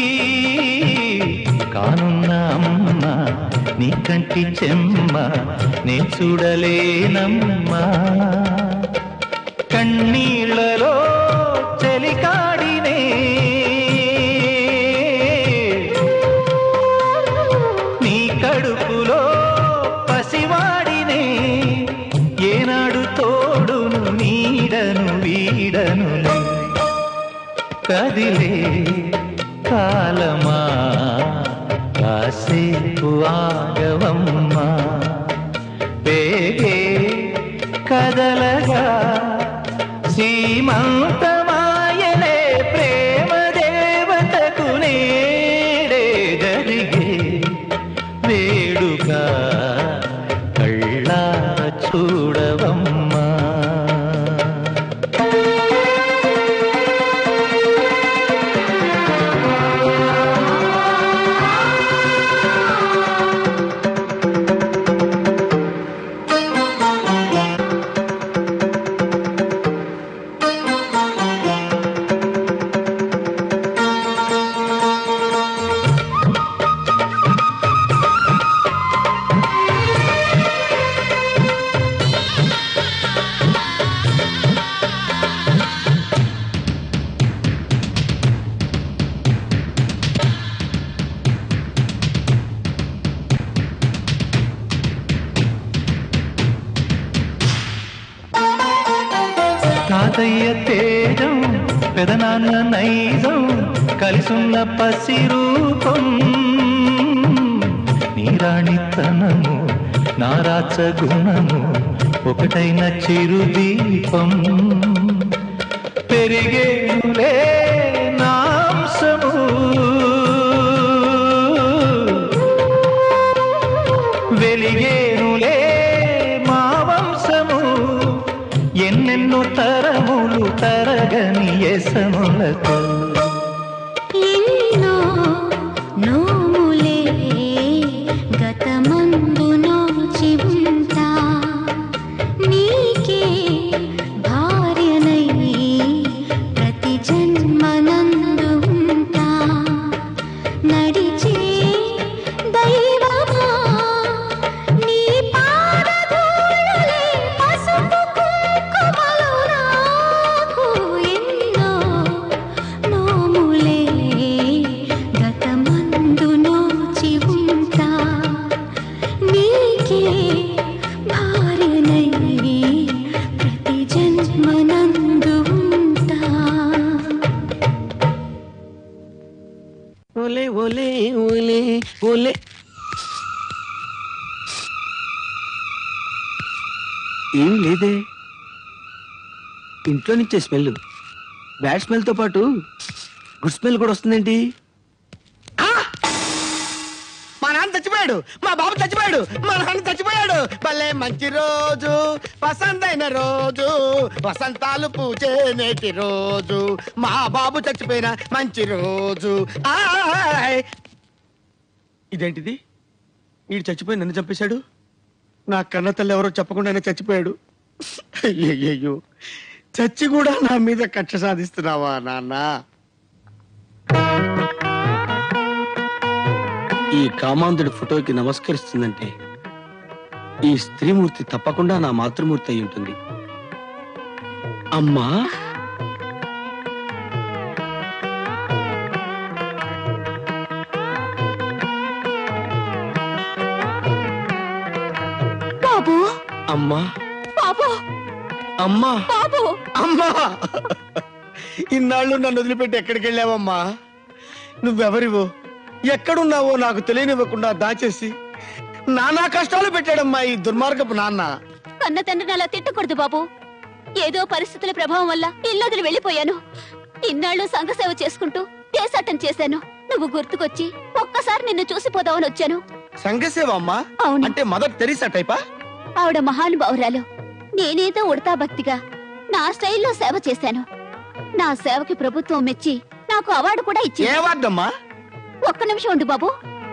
T: కానున్న అమ్మ నీ కంటి చెమ్మ నే చూడలేనమ్మా కన్నీళ్లలో చెలికాడినే నీ కడుపులో పసివాడినే ఏనాడు తోడును నీడను వీడను కదిలే కాలమా కాసేపు ఆగవమ్మా పేగే కదలగా సీమంతమాయలే ప్రేమ దేవతకు నేడే జరిగే వేడుక కళ్ళా చూడవమ్మా తాతయ్య తేజం పెదనాన్న నైజం కలిసున్న పసి రూపం నీరాణితనము నారాచ గుణము ఒకటైన చిరుదీపం పెరిగేనులే నాంసము వెలిగేనులే మా వంశము ఎన్నెన్నో తరములు తరగని ఎసములతో
M: ఎన్నో నోములే గతమందు నోచి ఉంటా నీకే భార్యనై ప్రతి జన్మనందు ఉంటా నడిచే దైవమా నీ పాదధూళులే పసుపు కుంకుమలు నాకు ఎన్నో నోములే గతమందు నోచి ఉంటా నీకే భార్యనై ప్రతి జన్మనందు ఉంటా
N: ఓలే ఓలే ఓలే ఓలే ఏం లేదే ఇంట్లో నుంచే స్మెల్ బ్యాడ్ స్మెల్తో పాటు గుడ్ స్మెల్ కూడా వస్తుందేంటి ఆ! మా నాన్న చచ్చిపోయాడు మా బాబు చచ్చిపోయాడు మా నాన్న చచ్చిపోయాడు భలే మంచి రోజు వసంతైన రోజు వసంతాలు పూచే నేటి రోజు మా బాబు చచ్చిపోయిన మంచి రోజు ఆయ్! ఇదేంటిది వీడు చచ్చిపోయి నన్ను చంపేశాడు నా కన్న తల్లి ఎవరో చెప్పకుండానే చచ్చిపోయాడు అయ్యయ్యో చచ్చి కూడా నా మీద కక్ష సాధిస్తున్నావా నాన్న ఈ కామాంధుడి ఫోటోకి నమస్కరిస్తుందంటే ఈ స్త్రీమూర్తి తప్పకుండా నా మాతృమూర్తి అయి ఉంటుంది అమ్మా
F: బాబు
N: అమ్మా
F: బాబు
N: అమ్మా
F: బాబు
N: అమ్మా ఇన్నాళ్ళు నన్ను వదిలిపెట్టి ఎక్కడికి వెళ్ళావమ్మా నువ్వెవరివో ఎక్కడున్నావో నాకు తెలియనివ్వకుండా దాచేసి నానా కష్టాలు పెట్టాడమ్మా ఈ దుర్మార్గపు నాన్న
F: కన్న తండ్రిని అలా తిట్టకూడదు బాబు ఏదో పరిస్థితుల ప్రభావం వల్ల ఇల్లొదిలి వెళ్ళిపోయాను ఇన్నాళ్ళు సంఘసేవ చేసుకుంటూ దేశాటం చేశాను నువ్వు గుర్తుకొచ్చి ఒక్కసారి నిన్ను చూసిపోదామని వచ్చాను
N: సంఘసేవ అమ్మా అంటే మదర్ తెరీసా టైపా
F: ఆవిడ మహానుభావురాలు నేనేదో ఉడతా భక్తిగా నా స్టైల్లో సేవ చేశాను నా సేవకి ప్రభుత్వం మెచ్చి నాకు అవార్డు కూడా
N: ఏ
F: ఇచ్చింది
N: వార్డమ్మా
F: ఒక్క నిమిషం ఉండు బాబు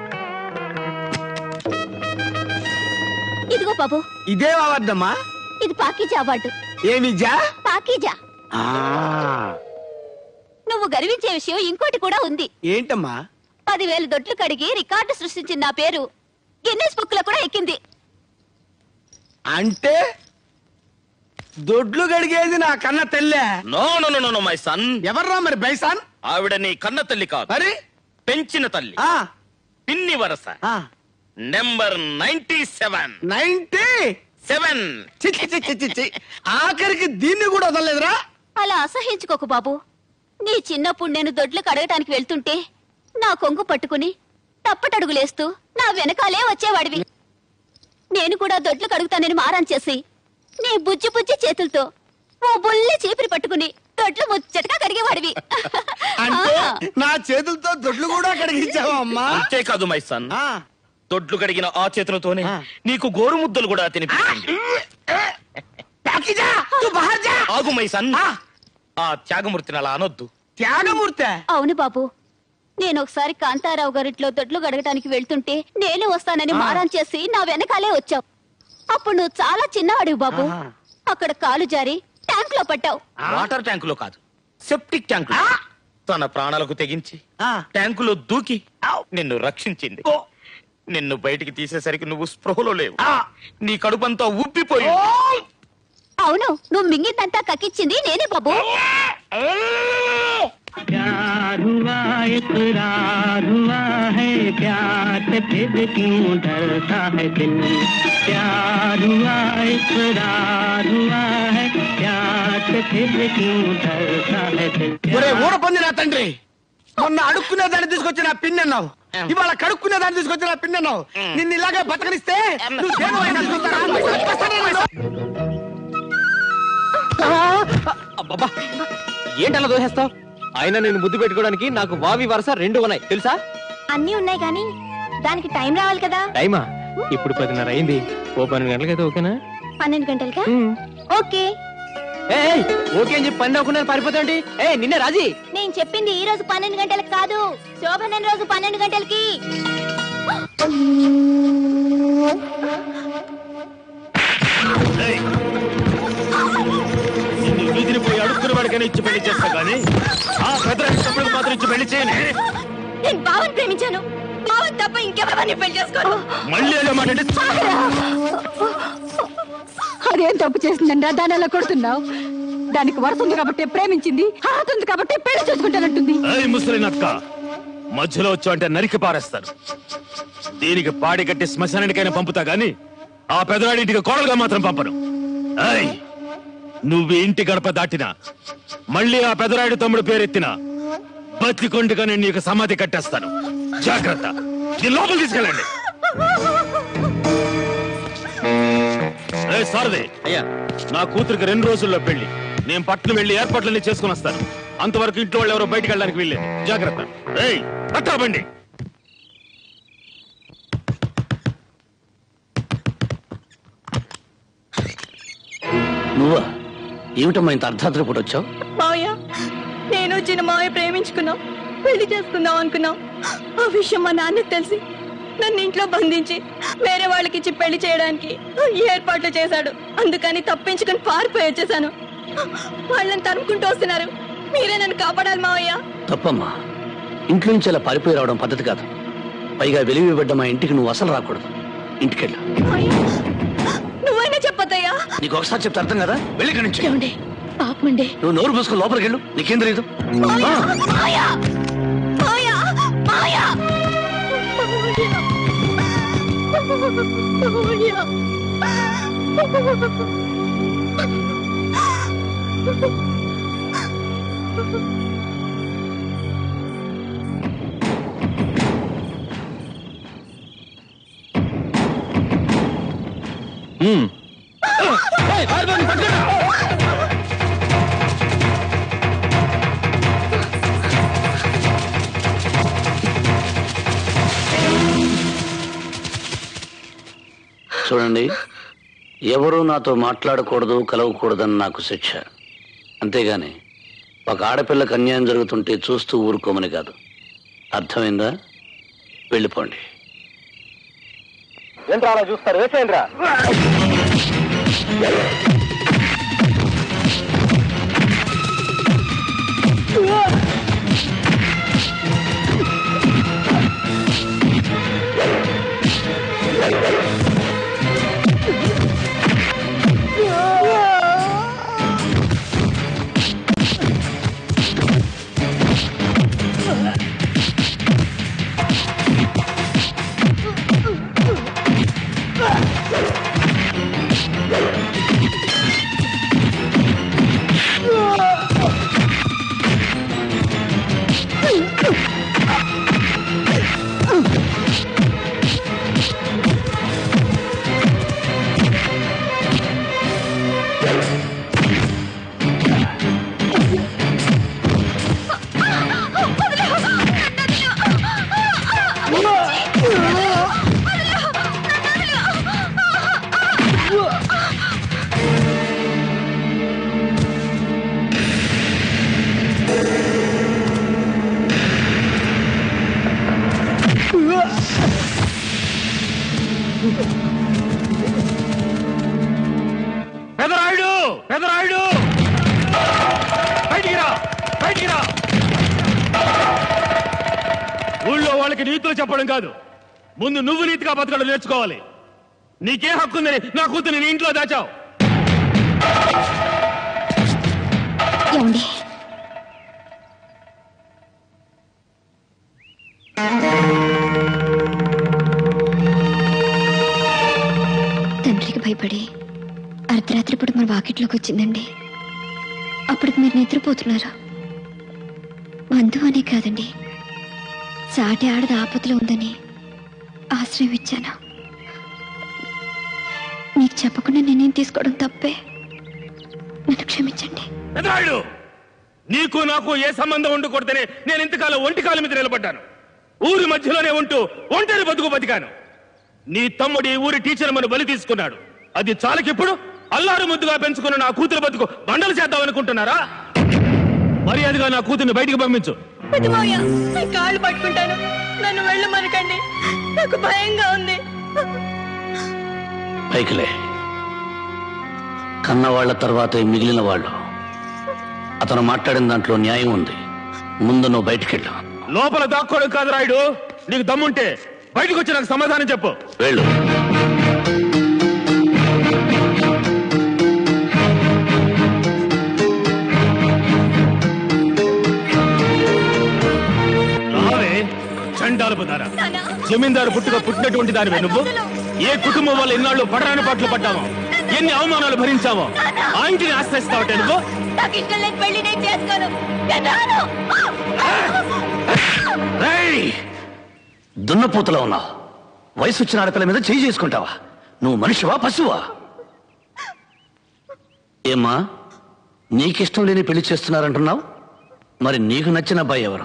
F: ఇదిగో బాబు
N: ఇదే వార్డమ్మా
F: ఇది పాకీజా అవార్డు
N: ఏమి జా
F: పాకీజా
N: ఆ,
F: నువ్వు గర్వించే విషయం ఇంకోటి కూడా ఉంది
N: ఏంటమ్మా
F: పదివేల దొడ్లు కడిగి రికార్డు సృష్టించిన నా పేరు గిన్నెస్ బుక్ లో కూడా ఎక్కింది
N: అంటే దొడ్లు గడిగేది నా కన్న తెల్లే
K: no no no no my son
N: ఎవర్రా మరి బైసాన్
K: ఆవిడ నీ కన్న తల్లి కాదు
N: మరి
K: పెంచిన తల్లి పిన్ని వరస number ninety seven
N: ninety
K: seven
N: ఆఖరికి దీన్ని కూడా వదలలేదురా
F: అలా అసహించుకోకు బాబు నీ చిన్నప్పుడు నేను దొడ్లు కడగటానికి వెళ్తుంటే నా కొంగు పట్టుకుని తప్పటడుగులేస్తూ నా వెనకాలే వచ్చేవాడివి నేను కూడా దొడ్లు కడుగుతానని మారం చేసి నీ బుజ్జి బుజ్జి చేతులతో ఓ బుల్లి చీపిరి పట్టుకుని దొడ్లు ముచ్చటగా కడిగేవాడివి
N: అంటే నా చేతులతో దొడ్లు కూడా కడిగించావా అమ్మా
K: అంతేకాదు మై సన్ దొడ్లు కడిగిన ఆ చేతులతోనే నీకు గోరుముద్దలు కూడా తినిపించింది ఆగు మై సన్ ఆ త్యాగమూర్తిని అలా అనొద్దు
N: త్యాగమూర్తి
F: అవును బాబు నేను ఒకసారి కాంతారావు గారింట్లో దొడ్లు గడగటానికి వెళ్తుంటే నేను వస్తానని మారం చేసి నా వెనకాలే వచ్చావు అప్పుడు నువ్వు చాలా చిన్నవాడివి బాబు అక్కడ కాలు జారి ట్యాంక్ లో పట్టావు
K: వాటర్ ట్యాంకులో కాదు సెప్టిక్ ట్యాంకు తన ప్రాణాలకు తెగించి ట్యాంకులో దూకి నిన్ను రక్షించింది నిన్ను బయటికి తీసేసరికి నువ్వు స్పృహలో లేవు నీ కడుపంతా ఉబ్బిపోయి
F: అవును నువ్వు మింగిందంతా కక్కిచ్చింది నేనే బాబు
E: प्यार हुआ इकरार हुआ है प्यार से फिर क्यों डरता है दिल प्यार हुआ इकरार हुआ है प्यार से फिर क्यों डरता है दिल
N: ఒరే ఊర పొంది నా తండ్రి మొన్న అడుక్కునే దాన్ని తీసుకొచ్చి నా పిన్ అన్నావు ఇవాళ కడుక్కునే దాన్ని తీసుకొచ్చి నా పిన్ అన్నావు నిన్ను ఇలాగే బతకనిస్తే నువ్వు దేని వైపు తీసుకొస్తారా?
O: అబ్బబ్బా ఏంటలా దోహేస్తావు అయినా నేను ముద్దు పెట్టుకోవడానికి నాకు వావి వరుస రెండు ఉన్నాయి తెలుసా
J: అన్నీ ఉన్నాయి కానీ దానికి టైం రావాలి కదా
O: టైమా ఇప్పుడు పదిన్నర అయింది ఓ పన్నెండు గంటలకైతే ఓకేనా
J: పన్నెండు గంటలకా ఓకే
O: ఏ ఓకే అని చెప్పి పని అవ్వకుండా పారిపోతాండి ఏ నిన్నే రాజీ
F: నేను చెప్పింది ఈ రోజు పన్నెండు గంటలకు కాదు శోభన రోజు పన్నెండు గంటలకి
S: నిన్ను వీధిని పోయి అడుక్కున్న వాడికైనా ఇచ్చి పెళ్లి చేస్తా కానీ ఆ పెద్దరాడి తమ్ముడికి మాత్రం ఇచ్చి పెళ్లి చేయని
F: నేను బావని ప్రేమించాను బావని తప్ప ఇంకెవరిని పెళ్లి చేసుకోను
S: మళ్ళీ అదే మాట అంటే
G: అదేం తప్పు చేసిందండి దాని అలా కొడుతున్నావు దానికి వరస ఉంది కాబట్టి ప్రేమించింది అర్హత ఉంది కాబట్టి పెళ్లి చేసుకుంటానంటుంది
S: ఏయ్ ముసలి నక్క మధ్యలో వచ్చావంటే నరికి పారేస్తాను దీనికి పాడి కట్టి శ్మశానానికైనా పంపుతా గాని ఆ పెదరాడి ఇంటికి కోడలుగా మాత్రం పంపను ఏయ్ నువ్వు ఇంటి గడప దాటినా మళ్ళీ ఆ పెదరాడి తమ్ముడు పేరెత్తినా బతికొండగా నేను నీకు సమాధి కట్టేస్తాను జాగ్రత్త దీని లోపల తీసుకెళ్ళండి ఏయ్ సారథి అయ్యా నా కూతురికి రెండు రోజుల్లో పెళ్లి నేను పట్నం వెళ్లి ఏర్పాట్లన్నీ చేసుకుని వస్తాను అంతవరకు ఇంట్లో వాళ్ళు ఎవరో బయటికి వెళ్ళడానికి వీల్లేదు జాగ్రత్త ఏయ్ పట్టా బండి
Q: నువ్వా ఏమిటమ్మా ఇంత అర్ధరాత్రి పూట వచ్చావు
F: మావయ్య నేను చిన్న మావయ్య ప్రేమించుకున్నాం పెళ్లి చేసుకుందాం అనుకున్నాం ఆ విషయం మా నాన్నకు తెలిసి నన్ను ఇంట్లో బంధించి వేరే వాళ్ళకి ఇచ్చి పెళ్లి చేయడానికి ఏర్పాట్లు చేశాడు అందుకని తప్పించుకుని పారిపోయి వచ్చేసాను వాళ్ళని తరుముకుంటూ వస్తున్నారు మీరే నన్ను కాపాడాలి మావయ్య
Q: తప్పమ్మా ఇంట్లో నుంచి అలా పారిపోయి రావడం పద్ధతి కాదు పైగా వెలివిబడ్డ మా ఇంటికి నువ్వు అసలు రాకూడదు ఇంటికెళ్ళు
F: నువ్వైనా చెప్పొద్దయ్యా
Q: నీకు ఒకసారి చెప్తే అర్థం కదా వెళ్ళి ఇక్కడి నుంచి
F: ఏమండి పాపమండి
Q: నువ్వు నోరు పూసుకొని లోపలికి వెళ్ళు నీకేం తెలియదు
F: మావయ్య మావయ్య మావయ్య మావయ్య
Q: చూడండి ఎవరూ నాతో మాట్లాడకూడదు కలవకూడదని నాకు శిక్ష అంతేగాని ఒక ఆడపిల్లకి అన్యాయం జరుగుతుంటే చూస్తూ ఊరుకోమని కాదు అర్థమైందా వెళ్ళిపోండి
O: ఏంట్రా అలా చూస్తారు వేసేయండి రా
S: పెదరాయుడు పెదరాయుడు బయటికి రా బయటికి రా ఊళ్ళో వాళ్ళకి నీతులు చెప్పడం కాదు ముందు నువ్వు నీతిగా బతకడం నేర్చుకోవాలి నీకే హక్కు ఉందని నా కూతురు నీ ఇంట్లో దాచావు
J: ఏమండి తండ్రికి భయపడి అర్ధరాత్రి పూట మన వాకిట్లోకి వచ్చిందండి అప్పటికి మీరు నిద్రపోతున్నారు బంధువు అనే కాదండి సాటి ఆడది ఆపదలో ఉందని ఆశ్రయం ఇచ్చాను మీకు చెప్పకుండా నేనేం తీసుకోవడం తప్పే నన్ను క్షమించండి
S: పెదరాయుడు నీకు నాకు ఏ సంబంధం ఉండకూడదనే నేను ఇంతకాలం ఒంటి కాలం మీద నిలబడ్డాను ఊరి మధ్యలోనే ఉంటూ ఒంటరి బతుకు బతికాను నీ తమ్ముడి ఊరి టీచర్ మన బలి తీసుకున్నాడు అది చాలకిప్పుడు అల్లారు ముద్దుగా పెంచుకున్న నా కూతురు బతుకు బండలు చేద్దాం అనుకుంటున్నారా మర్యాదగా నా కూతుర్ని బయటికి పంపించు
F: పెద్దమావయ్య మీ కాళ్ళు పట్టుకుంటాను నన్ను వెళ్ళమనకండి నాకు భయంగా ఉంది
Q: పైకిలే కన్నవాళ్ల తర్వాతే మిగిలిన వాళ్ళు అతను మాట్లాడిన దాంట్లో న్యాయం ఉంది ముందు నువ్వు బయటికెళ్ళు
S: లోపల దాక్కోవడం కాదు రాయుడు నీకు దమ్ముంటే బయటకు వచ్చి నాకు సమాధానం చెప్పు
Q: వెళ్ళు
S: రావే చండాలపు దార జమీందారు పుట్టుక పుట్టినటువంటి దానివే నువ్వు ఏ కుటుంబం వల్ల ఎన్నాళ్ళు పడరాని పాటలు పడ్డామో ఎన్ని అవమానాలు భరించావో ఆ ఇంటిని ఆశ్రయిస్తావటే నువ్వు
F: నాకు ఇష్టం లేని పెళ్లి నేను చేసుకోను నేను రాను.
Q: రేయ్! దున్నపోతులో ఉన్నావు వయసు వచ్చిన ఆడపిల్ల మీద చేయి చేసుకుంటావా నువ్వు మనిషివా పశువా ఏమ్మా నీకిష్టం లేని పెళ్లి చేస్తున్నారంటున్నావు మరి నీకు నచ్చిన అబ్బాయి ఎవరు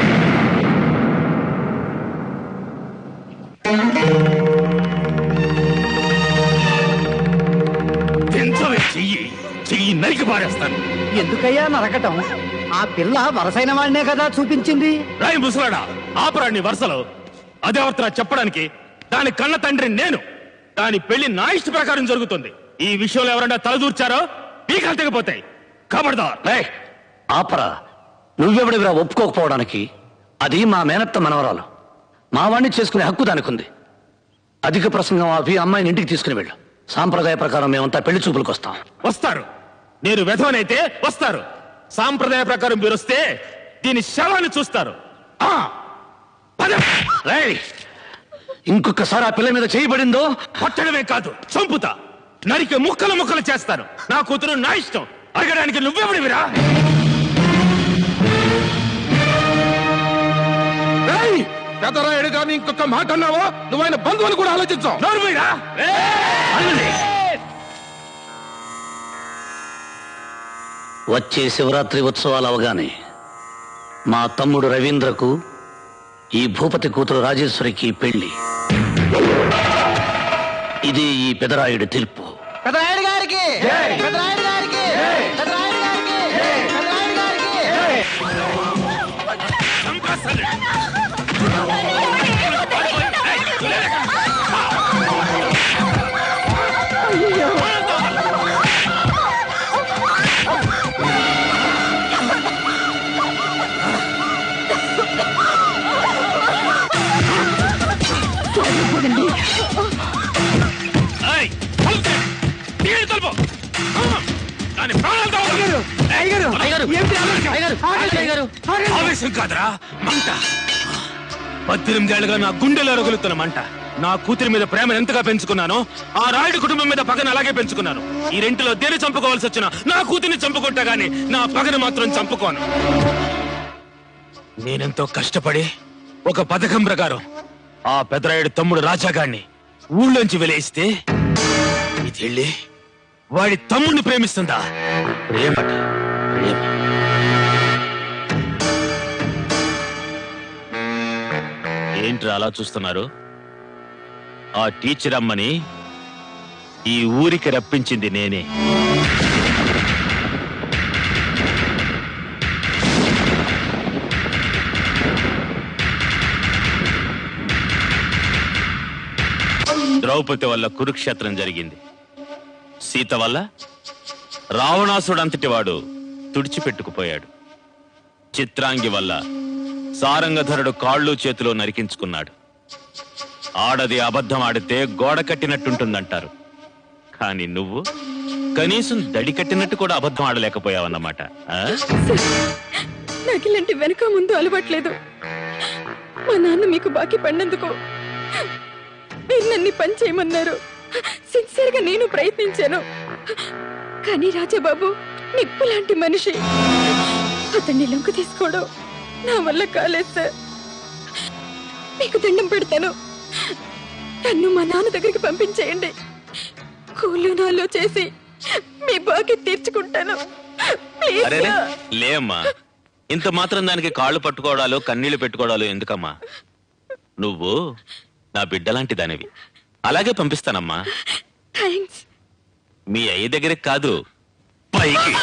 S: తెంచవే చెయ్యి చెయ్యి నరికి పారేస్తాను
W: ఎందుకయ్యా నరకటం ఆ పిల్ల వరసైన వాడినే కదా చూపించింది
S: రాయి ముసలాడా ఆపరాడిని వరుసలో అదేవర్తన చెప్పడానికి దాని కన్న తండ్రి నేను దాని పెళ్లి నా ఇష్ట ప్రకారం జరుగుతుంది ఈ విషయంలో ఎవరైనా తలదూర్చారో పీకలు తెగిపోతాయి కబడదార్
Q: రేయ్, ఆపరా నువ్వెవడివిరా ఒప్పుకోకపోవడానికి అది మా మేనత్త మనవరాలు మా వాణ్ణి చేసుకునే హక్కు దానికుంది అధిక ప్రసంగం ఆపి అమ్మాయిని ఇంటికి తీసుకుని వెళ్ళు సాంప్రదాయ ప్రకారం మేమంతా పెళ్లి చూపులకు వస్తాం
S: వస్తారు నేను వెధవనైతే వస్తారు సాంప్రదాయ ప్రకారం మీరు వస్తే దీని శవాన్ని చూస్తారు ఆ, పద.
Q: రేయ్, ఇంకొకసారి ఆ పిల్ల మీద చేయబడిందో
S: పట్టడమే కాదు చంపుతా నరికి ముక్కలు ముక్కలు చేస్తాను నా కూతురు నా ఇష్టం అడగడానికి నువ్వెవడివిరా
H: ఏయ్! పెదరాయుడు గారిని ఇంకొక మాట అన్నావో నువ్వు ఆయన బంధువుని కూడా ఆలోచించావు
Q: వచ్చే శివరాత్రి ఉత్సవాలు అవగానే మా తమ్ముడు రవీంద్రకు ఈ భూపతి కూతురు రాజేశ్వరికి పెళ్లి ఇది ఈ పెదరాయుడి తీర్పు
N: పెదరాయుడు గారికి పెదరాయుడు గారికి పెదరాయుడు గారికి పెదరాయుడు గారికి
S: ఏయ్, తలుపు తీయ్. తీయ్ తలుపు. ఆ, దాని ప్రాణాలతో వదలు. ఆవేశం కాదురా మంట పద్దెనిమిదేళ్లుగా నా గుండెలో రగులుతున్న మంట నా కూతురి మీద ప్రేమ ఎంతగా పెంచుకున్నానో ఆ రాయుడు కుటుంబం మీద పగను అలాగే పెంచుకున్నాను ఈ రెంటిలో దేని చంపుకోవాల్సి వచ్చినా నా కూతురిని చంపుకుంటా గాని నా పగను మాత్రం చంపుకోను నేనెంతో కష్టపడి ఒక పథకం ప్రకారం ఆ పెదరాయుడు తమ్ముడు రాజాగాడిని ఊళ్ళోంచి వెలేస్తే ఇది వెళ్ళి వాడి తమ్ముడిని ప్రేమిస్తుందా ప్రేమట ప్రేమ ఏంట్రా అలా చూస్తున్నారు ఆ టీచర్ అమ్మని ఈ ఊరికి రప్పించింది నేనే ద్రౌపది వల్ల కురుక్షేత్రం జరిగింది సీత వల్ల రావణాసుడు అంతటి వాడు తుడిచిపెట్టుకుపోయాడు చిత్రాంగి వల్ల సారంగధరుడు కాళ్ళు చేతులు నరికించుకున్నాడు ఆడది అబద్ధం ఆడితే గోడ కట్టినట్టుంటుందంటారు కానీ నువ్వు కనీసం దడి కట్టినట్టు కూడా అబద్ధం ఆడలేకపోయావన్నమాట ఆ?
G: నాకు ఇలాంటి వెనక ముందు అలవాట్లేదు మా నాన్న మీకు బాకీ పడినందుకు మీరు నన్ను పని చేయమన్నారు సిన్సియర్ గా నేను ప్రయత్నించాను కానీ రాజాబాబు నిప్పు లాంటి మనిషి అతన్ని లొంగ తీసుకోవడం నా వల్ల కాలేదు సార్ మీకు దండం పెడతాను నన్ను మా నాన్న దగ్గరికి పంపించేయండి కూలు నాలో చేసి మీ బాకీ తీర్చుకుంటాను ప్లీజ్
S: అరే
G: సార్.
S: లేమ్మా ఇంత మాత్రం దానికి కాళ్ళు పట్టుకోవడాలు కన్నీళ్లు పెట్టుకోవడాలు ఎందుకమ్మా నువ్వు నా బిడ్డలాంటి దానివి అలాగే పంపిస్తానమ్మా
G: థ్యాంక్స్
S: మీ అయ్య దగ్గరికి కాదు పైకి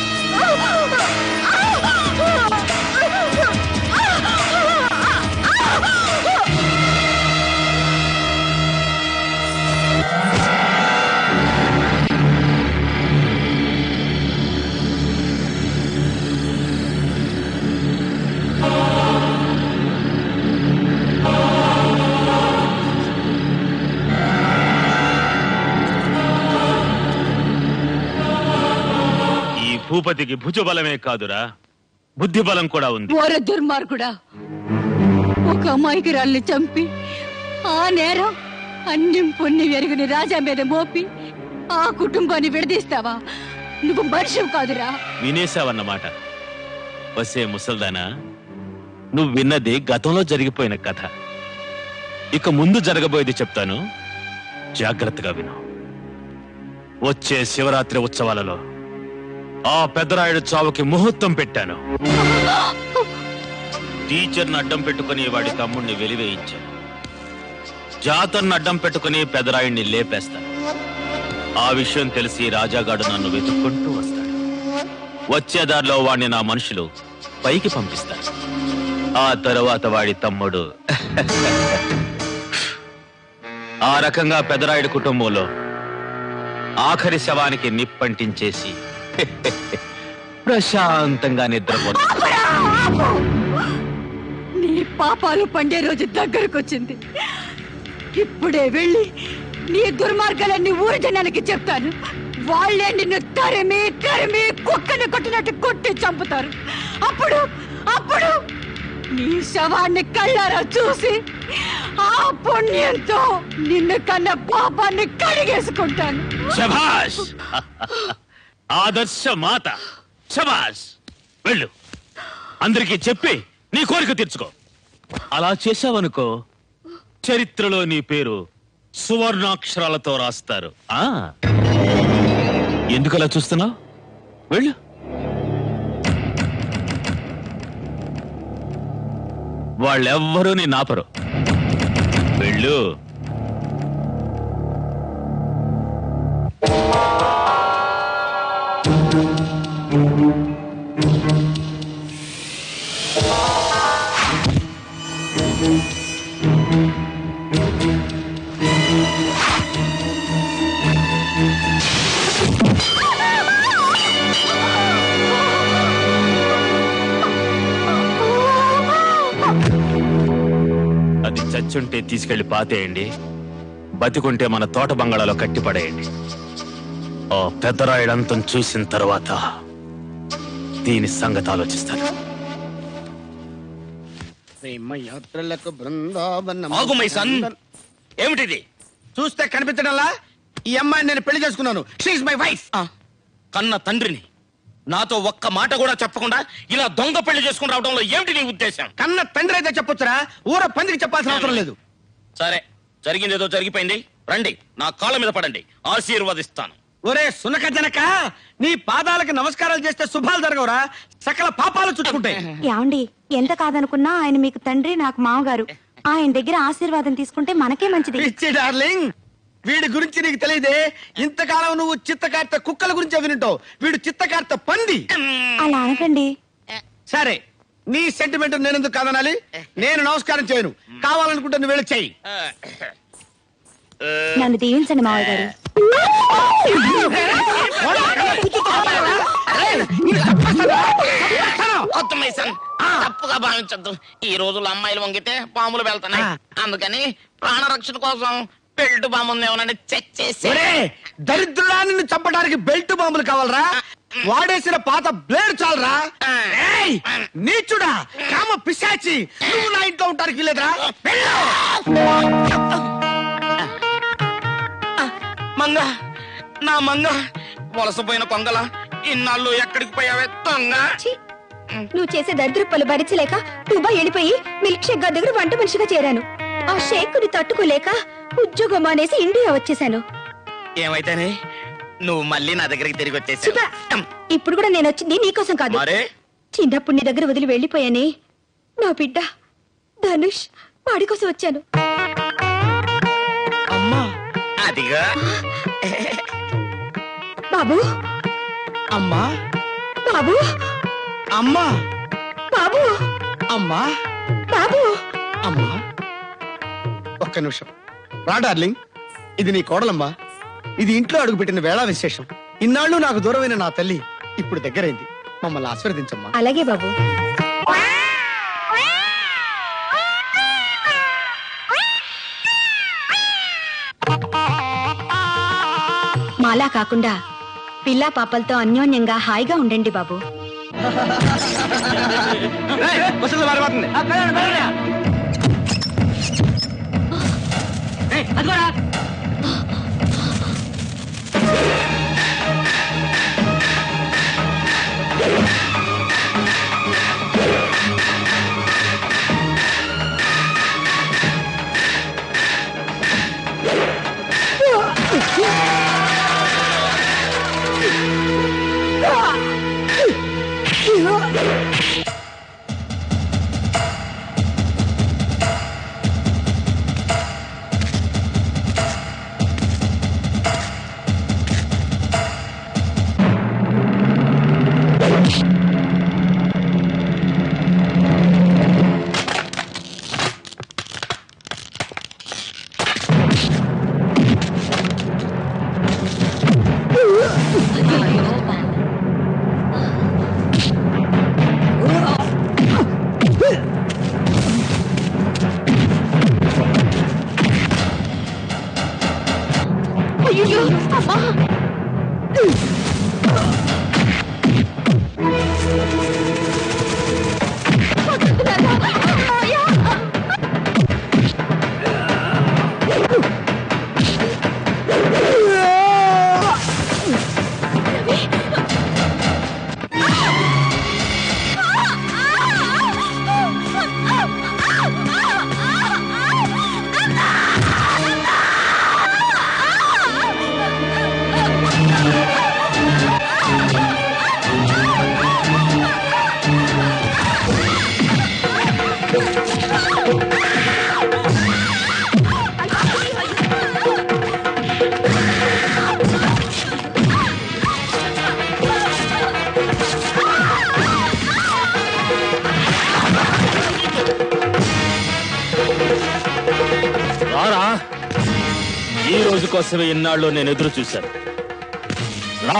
S: ఈ భూపతికి భుజబలమే కాదురా బుద్ధి బలం కూడా ఉంది
G: ఓరే దుర్మార్గుడా ఒక అమాయకురాల్ని చంపి ఆ నేరం అన్యం పుణ్యం ఎరుగుని రాజా మీద మోపి ఆ కుటుంబాన్ని విడదీస్తావా నువ్వు మనిషి కాదురా
S: వినేశావన్నమాట వసే ముసల్దానా నువ్వు విన్నది గతంలో జరిగిపోయిన కథ ఇక ముందు జరగబోయేది చెప్తాను జాగ్రత్తగా విను వచ్చే శివరాత్రి ఉత్సవాలలో ఆ పెద్దరాయుడు చావుకి ముహూర్తం పెట్టాను టీచర్ని అడ్డం పెట్టుకుని వాడి తమ్ముడిని వెలివేయించాను జాతర్ని అడ్డం పెట్టుకుని పెదరాయుడిని లేపేస్తాను ఆ విషయం తెలిసి రాజాగాడు నన్ను వెతుక్కుంటూ వస్తాడు వచ్చే దారిలో వాడిని నా మనుషులు పైకి పంపిస్తారు ఆ తరువాత వాడి తమ్ముడు ఆ రకంగా పెదరాయుడు కుటుంబంలో ఆఖరి శవానికి నిప్పంటించేసి ప్రశాంతంగా నిద్రపోతాడు
D: నీ పాపాలు పండే రోజు దగ్గరకు వచ్చింది ఇప్పుడే వెళ్ళి నీ దుర్మార్గాలన్నీ ఊరి జనానికి చెప్తాను వాళ్ళే నిన్ను తరిమి తరిమి కుక్కని కొట్టినట్టు కొట్టి చంపుతారు అప్పుడు అప్పుడు నీ శవాన్ని కళ్ళారా చూసి ఆ పుణ్యంతో నిన్ను కన్న పాపాన్ని కడిగేసుకుంటాను
S: శభాష్ ఆదర్శ మాత శభాష్ వెళ్ళు అందరికీ చెప్పి నీ కోరిక తీర్చుకో అలా చేశావనుకో చరిత్రలో నీ పేరు సువర్ణాక్షరాలతో రాస్తారు ఆ ఎందుకు అలా చూస్తున్నావు వెళ్ళు వాళ్ళెవ్వరూ నీ నాపరు వెళ్ళు అది చచ్చుంటే తీసుకెళ్లి పాతేయండి బతికుంటే మన తోట బంగాళాలో కట్టి పడేయండి ఆ పెద్దరాయుడంతం చూసిన తర్వాత దీని సంగతి ఆలోచిస్తాను
N: ప్రేమయాత్రలకు బృందావనం
P: ఆగు, మై సన్. ఏమిటిది
N: చూస్తే కనిపించడంలా ఈ అమ్మాయిని నేను పెళ్లి చేసుకున్నాను షీఈ్ మై వైఫ్
P: కన్న తండ్రిని నాతో ఒక్క మాట కూడా చెప్పకుండా ఇలా దొంగ పెళ్లి చేసుకుని రావడంలో ఏమిటి నీ ఉద్దేశం
N: కన్న తండ్రి అయితే చెప్పొచ్చురా ఊర పందికి చెప్పాల్సిన అవసరం లేదు
P: సరే జరిగిందేదో జరిగిపోయింది రండి నా కాళ్ళ మీద పడండి ఆశీర్వదిస్తాను
N: ఒరే సునక జనక నీ పాదాలకు నమస్కారాలు చేస్తే శుభాలు జరగవురా సకల పాపాలు చుట్టుకుంటాయి
J: యాండి ఎంత కాదనుకున్నా ఆయన మీకు తండ్రి నాకు మామగారు ఆయన దగ్గర ఆశీర్వాదం తీసుకుంటే మనకే మంచిది
N: పిచ్చి డార్లింగ్ వీడి గురించి నీకు తెలియదే ఇంతకాలం నువ్వు చిత్తకార్త కుక్కల గురించి వినుంటావు వీడు చిత్తకార్త పంది
J: అలా అనకండి
N: సరే నీ సెంటిమెంట్ నేను ఎందుకు కాదనాలి నేను నమస్కారం చేయను కావాలనుకుంటే నువ్వు వెళ్ళి చెయ్యి
J: నన్ను దీవించండి మావయ్య గారు
P: ఉత్తమేశన్ తప్పుగా భావించద్దు ఈ రోజుల్లో అమ్మాయిలు వంగితే పాములు వెళ్తున్నాయి అందుకని ప్రాణరక్షణ కోసం పెళ్లి బాముంది ఏమన్నా చెక్ చేసి
N: ఒరే దరిద్రుడా నిన్ను చంపడానికి బెల్ట్ బాంబులు కావాలరా వాడేసిన పాత బ్లేడ్ చాలరా ఏయ్, నీచుడా కామ పిశాచి నువ్వు నా ఇంట్లో ఉంటానికి లేదురా
P: మంగ నా మంగ వలసపోయిన కొంగల ఇన్నాళ్ళు ఎక్కడికి పోయావే దొంగ
F: నువ్వు చేసే దరిద్రప్పలు భరించలేక దుబాయ్ వెళ్ళిపోయి మిల్క్ షేక్ గారి దగ్గర వంట మనిషిగా చేరాను ఆ షేకుని తట్టుకోలేక ఉద్యోగం మానేసి ఇండియా వచ్చేసాను
P: ఏమైతేనే నువ్వు మళ్ళీ నా దగ్గరికి తిరిగి వచ్చేసి
F: శుభ. ఇప్పుడు కూడా నేను వచ్చింది నీకోసం కాదు
P: మరే
F: చిన్నప్పుడు నీ దగ్గర వదిలి వెళ్ళిపోయానే నా బిడ్డ ధనుష్ వాడి కోసం వచ్చాను
P: అమ్మా అదిగా
F: బాబు
N: అమ్మా
F: బాబు
N: అమ్మా
F: బాబు
N: అమ్మా
F: బాబు
N: అమ్మా ఒక్క నిమిషం రా డార్లింగ్ ఇది నీ కోడలమ్మా ఇది ఇంట్లో అడుగుపెట్టిన వేళా విశేషం ఇన్నాళ్ళు నాకు దూరమైన నా తల్లి ఇప్పుడు దగ్గరైంది మమ్మల్ని ఆశీర్వదించమ్మా
F: అలాగే బాబు మాలా కాకుండా పిల్లా పాపలతో అన్యోన్యంగా హాయిగా ఉండండి బాబు
N: వసంత మారిపోతుంది
F: ఆ! అయ్యో అమ్మా
K: రారా ఈ రోజు కోసమే ఇన్నాళ్ళు నేను ఎదురు చూశాను రా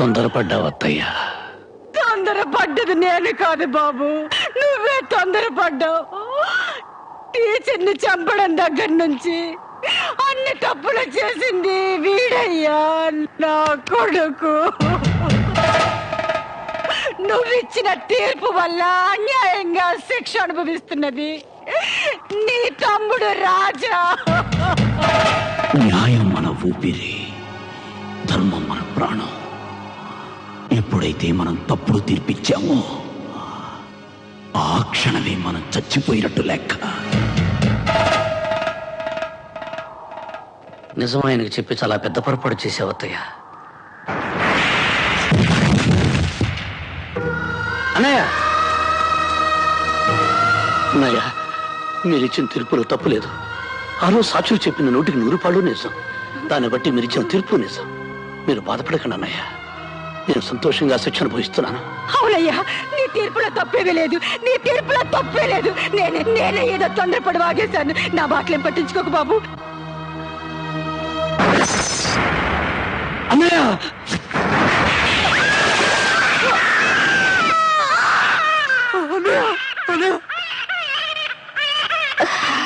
Q: తొందరపడ్డావు అత్తయ్య
C: తొందరపడ్డది నేను కాదు బాబు నువ్వే తొందరపడ్డావు టీచర్ని చంపడం దగ్గర నుంచి అన్ని తప్పులు చేసింది వీడయ్యా నా కొడుకు నువ్విచ్చిన తీర్పు వల్ల అన్యాయంగా శిక్ష అనుభవిస్తున్నది నీ తమ్ముడు రాజా
B: న్యాయం మన ఊపిరి ధర్మం మన ప్రాణం ఎప్పుడైతే మనం తప్పుడు తీర్పిచ్చామో ఆ క్షణమే మనం చచ్చిపోయినట్టు లెక్క
Q: నిజం ఆయనకు చెప్పి చాలా పెద్ద పొరపాటు చేసావు అత్తయ్య అన్నయ్య అన్నయ్య మీరిచ్చిన తీర్పులో తప్పు లేదు ఆ రోజు సాక్షులు చెప్పిన నూటికి నూరు పాళ్ళు నిజం దాన్ని బట్టి మీరిచ్చిన తీర్పు నిజం మీరు బాధపడకండి అన్నయ్య నేను సంతోషంగా శిక్షణ భవిస్తున్నాను
C: అవునయ్యా నీ తీర్పులో తప్పేమీ లేదు నీ తీర్పులో తప్పే లేదు నేనే నేనే ఏదో తొందరపడి వాగేశాను నా బాటలేం పట్టించుకోకు బాబు
Q: అన్నయ్య
C: అన్నయ్య, అన్నయ్య.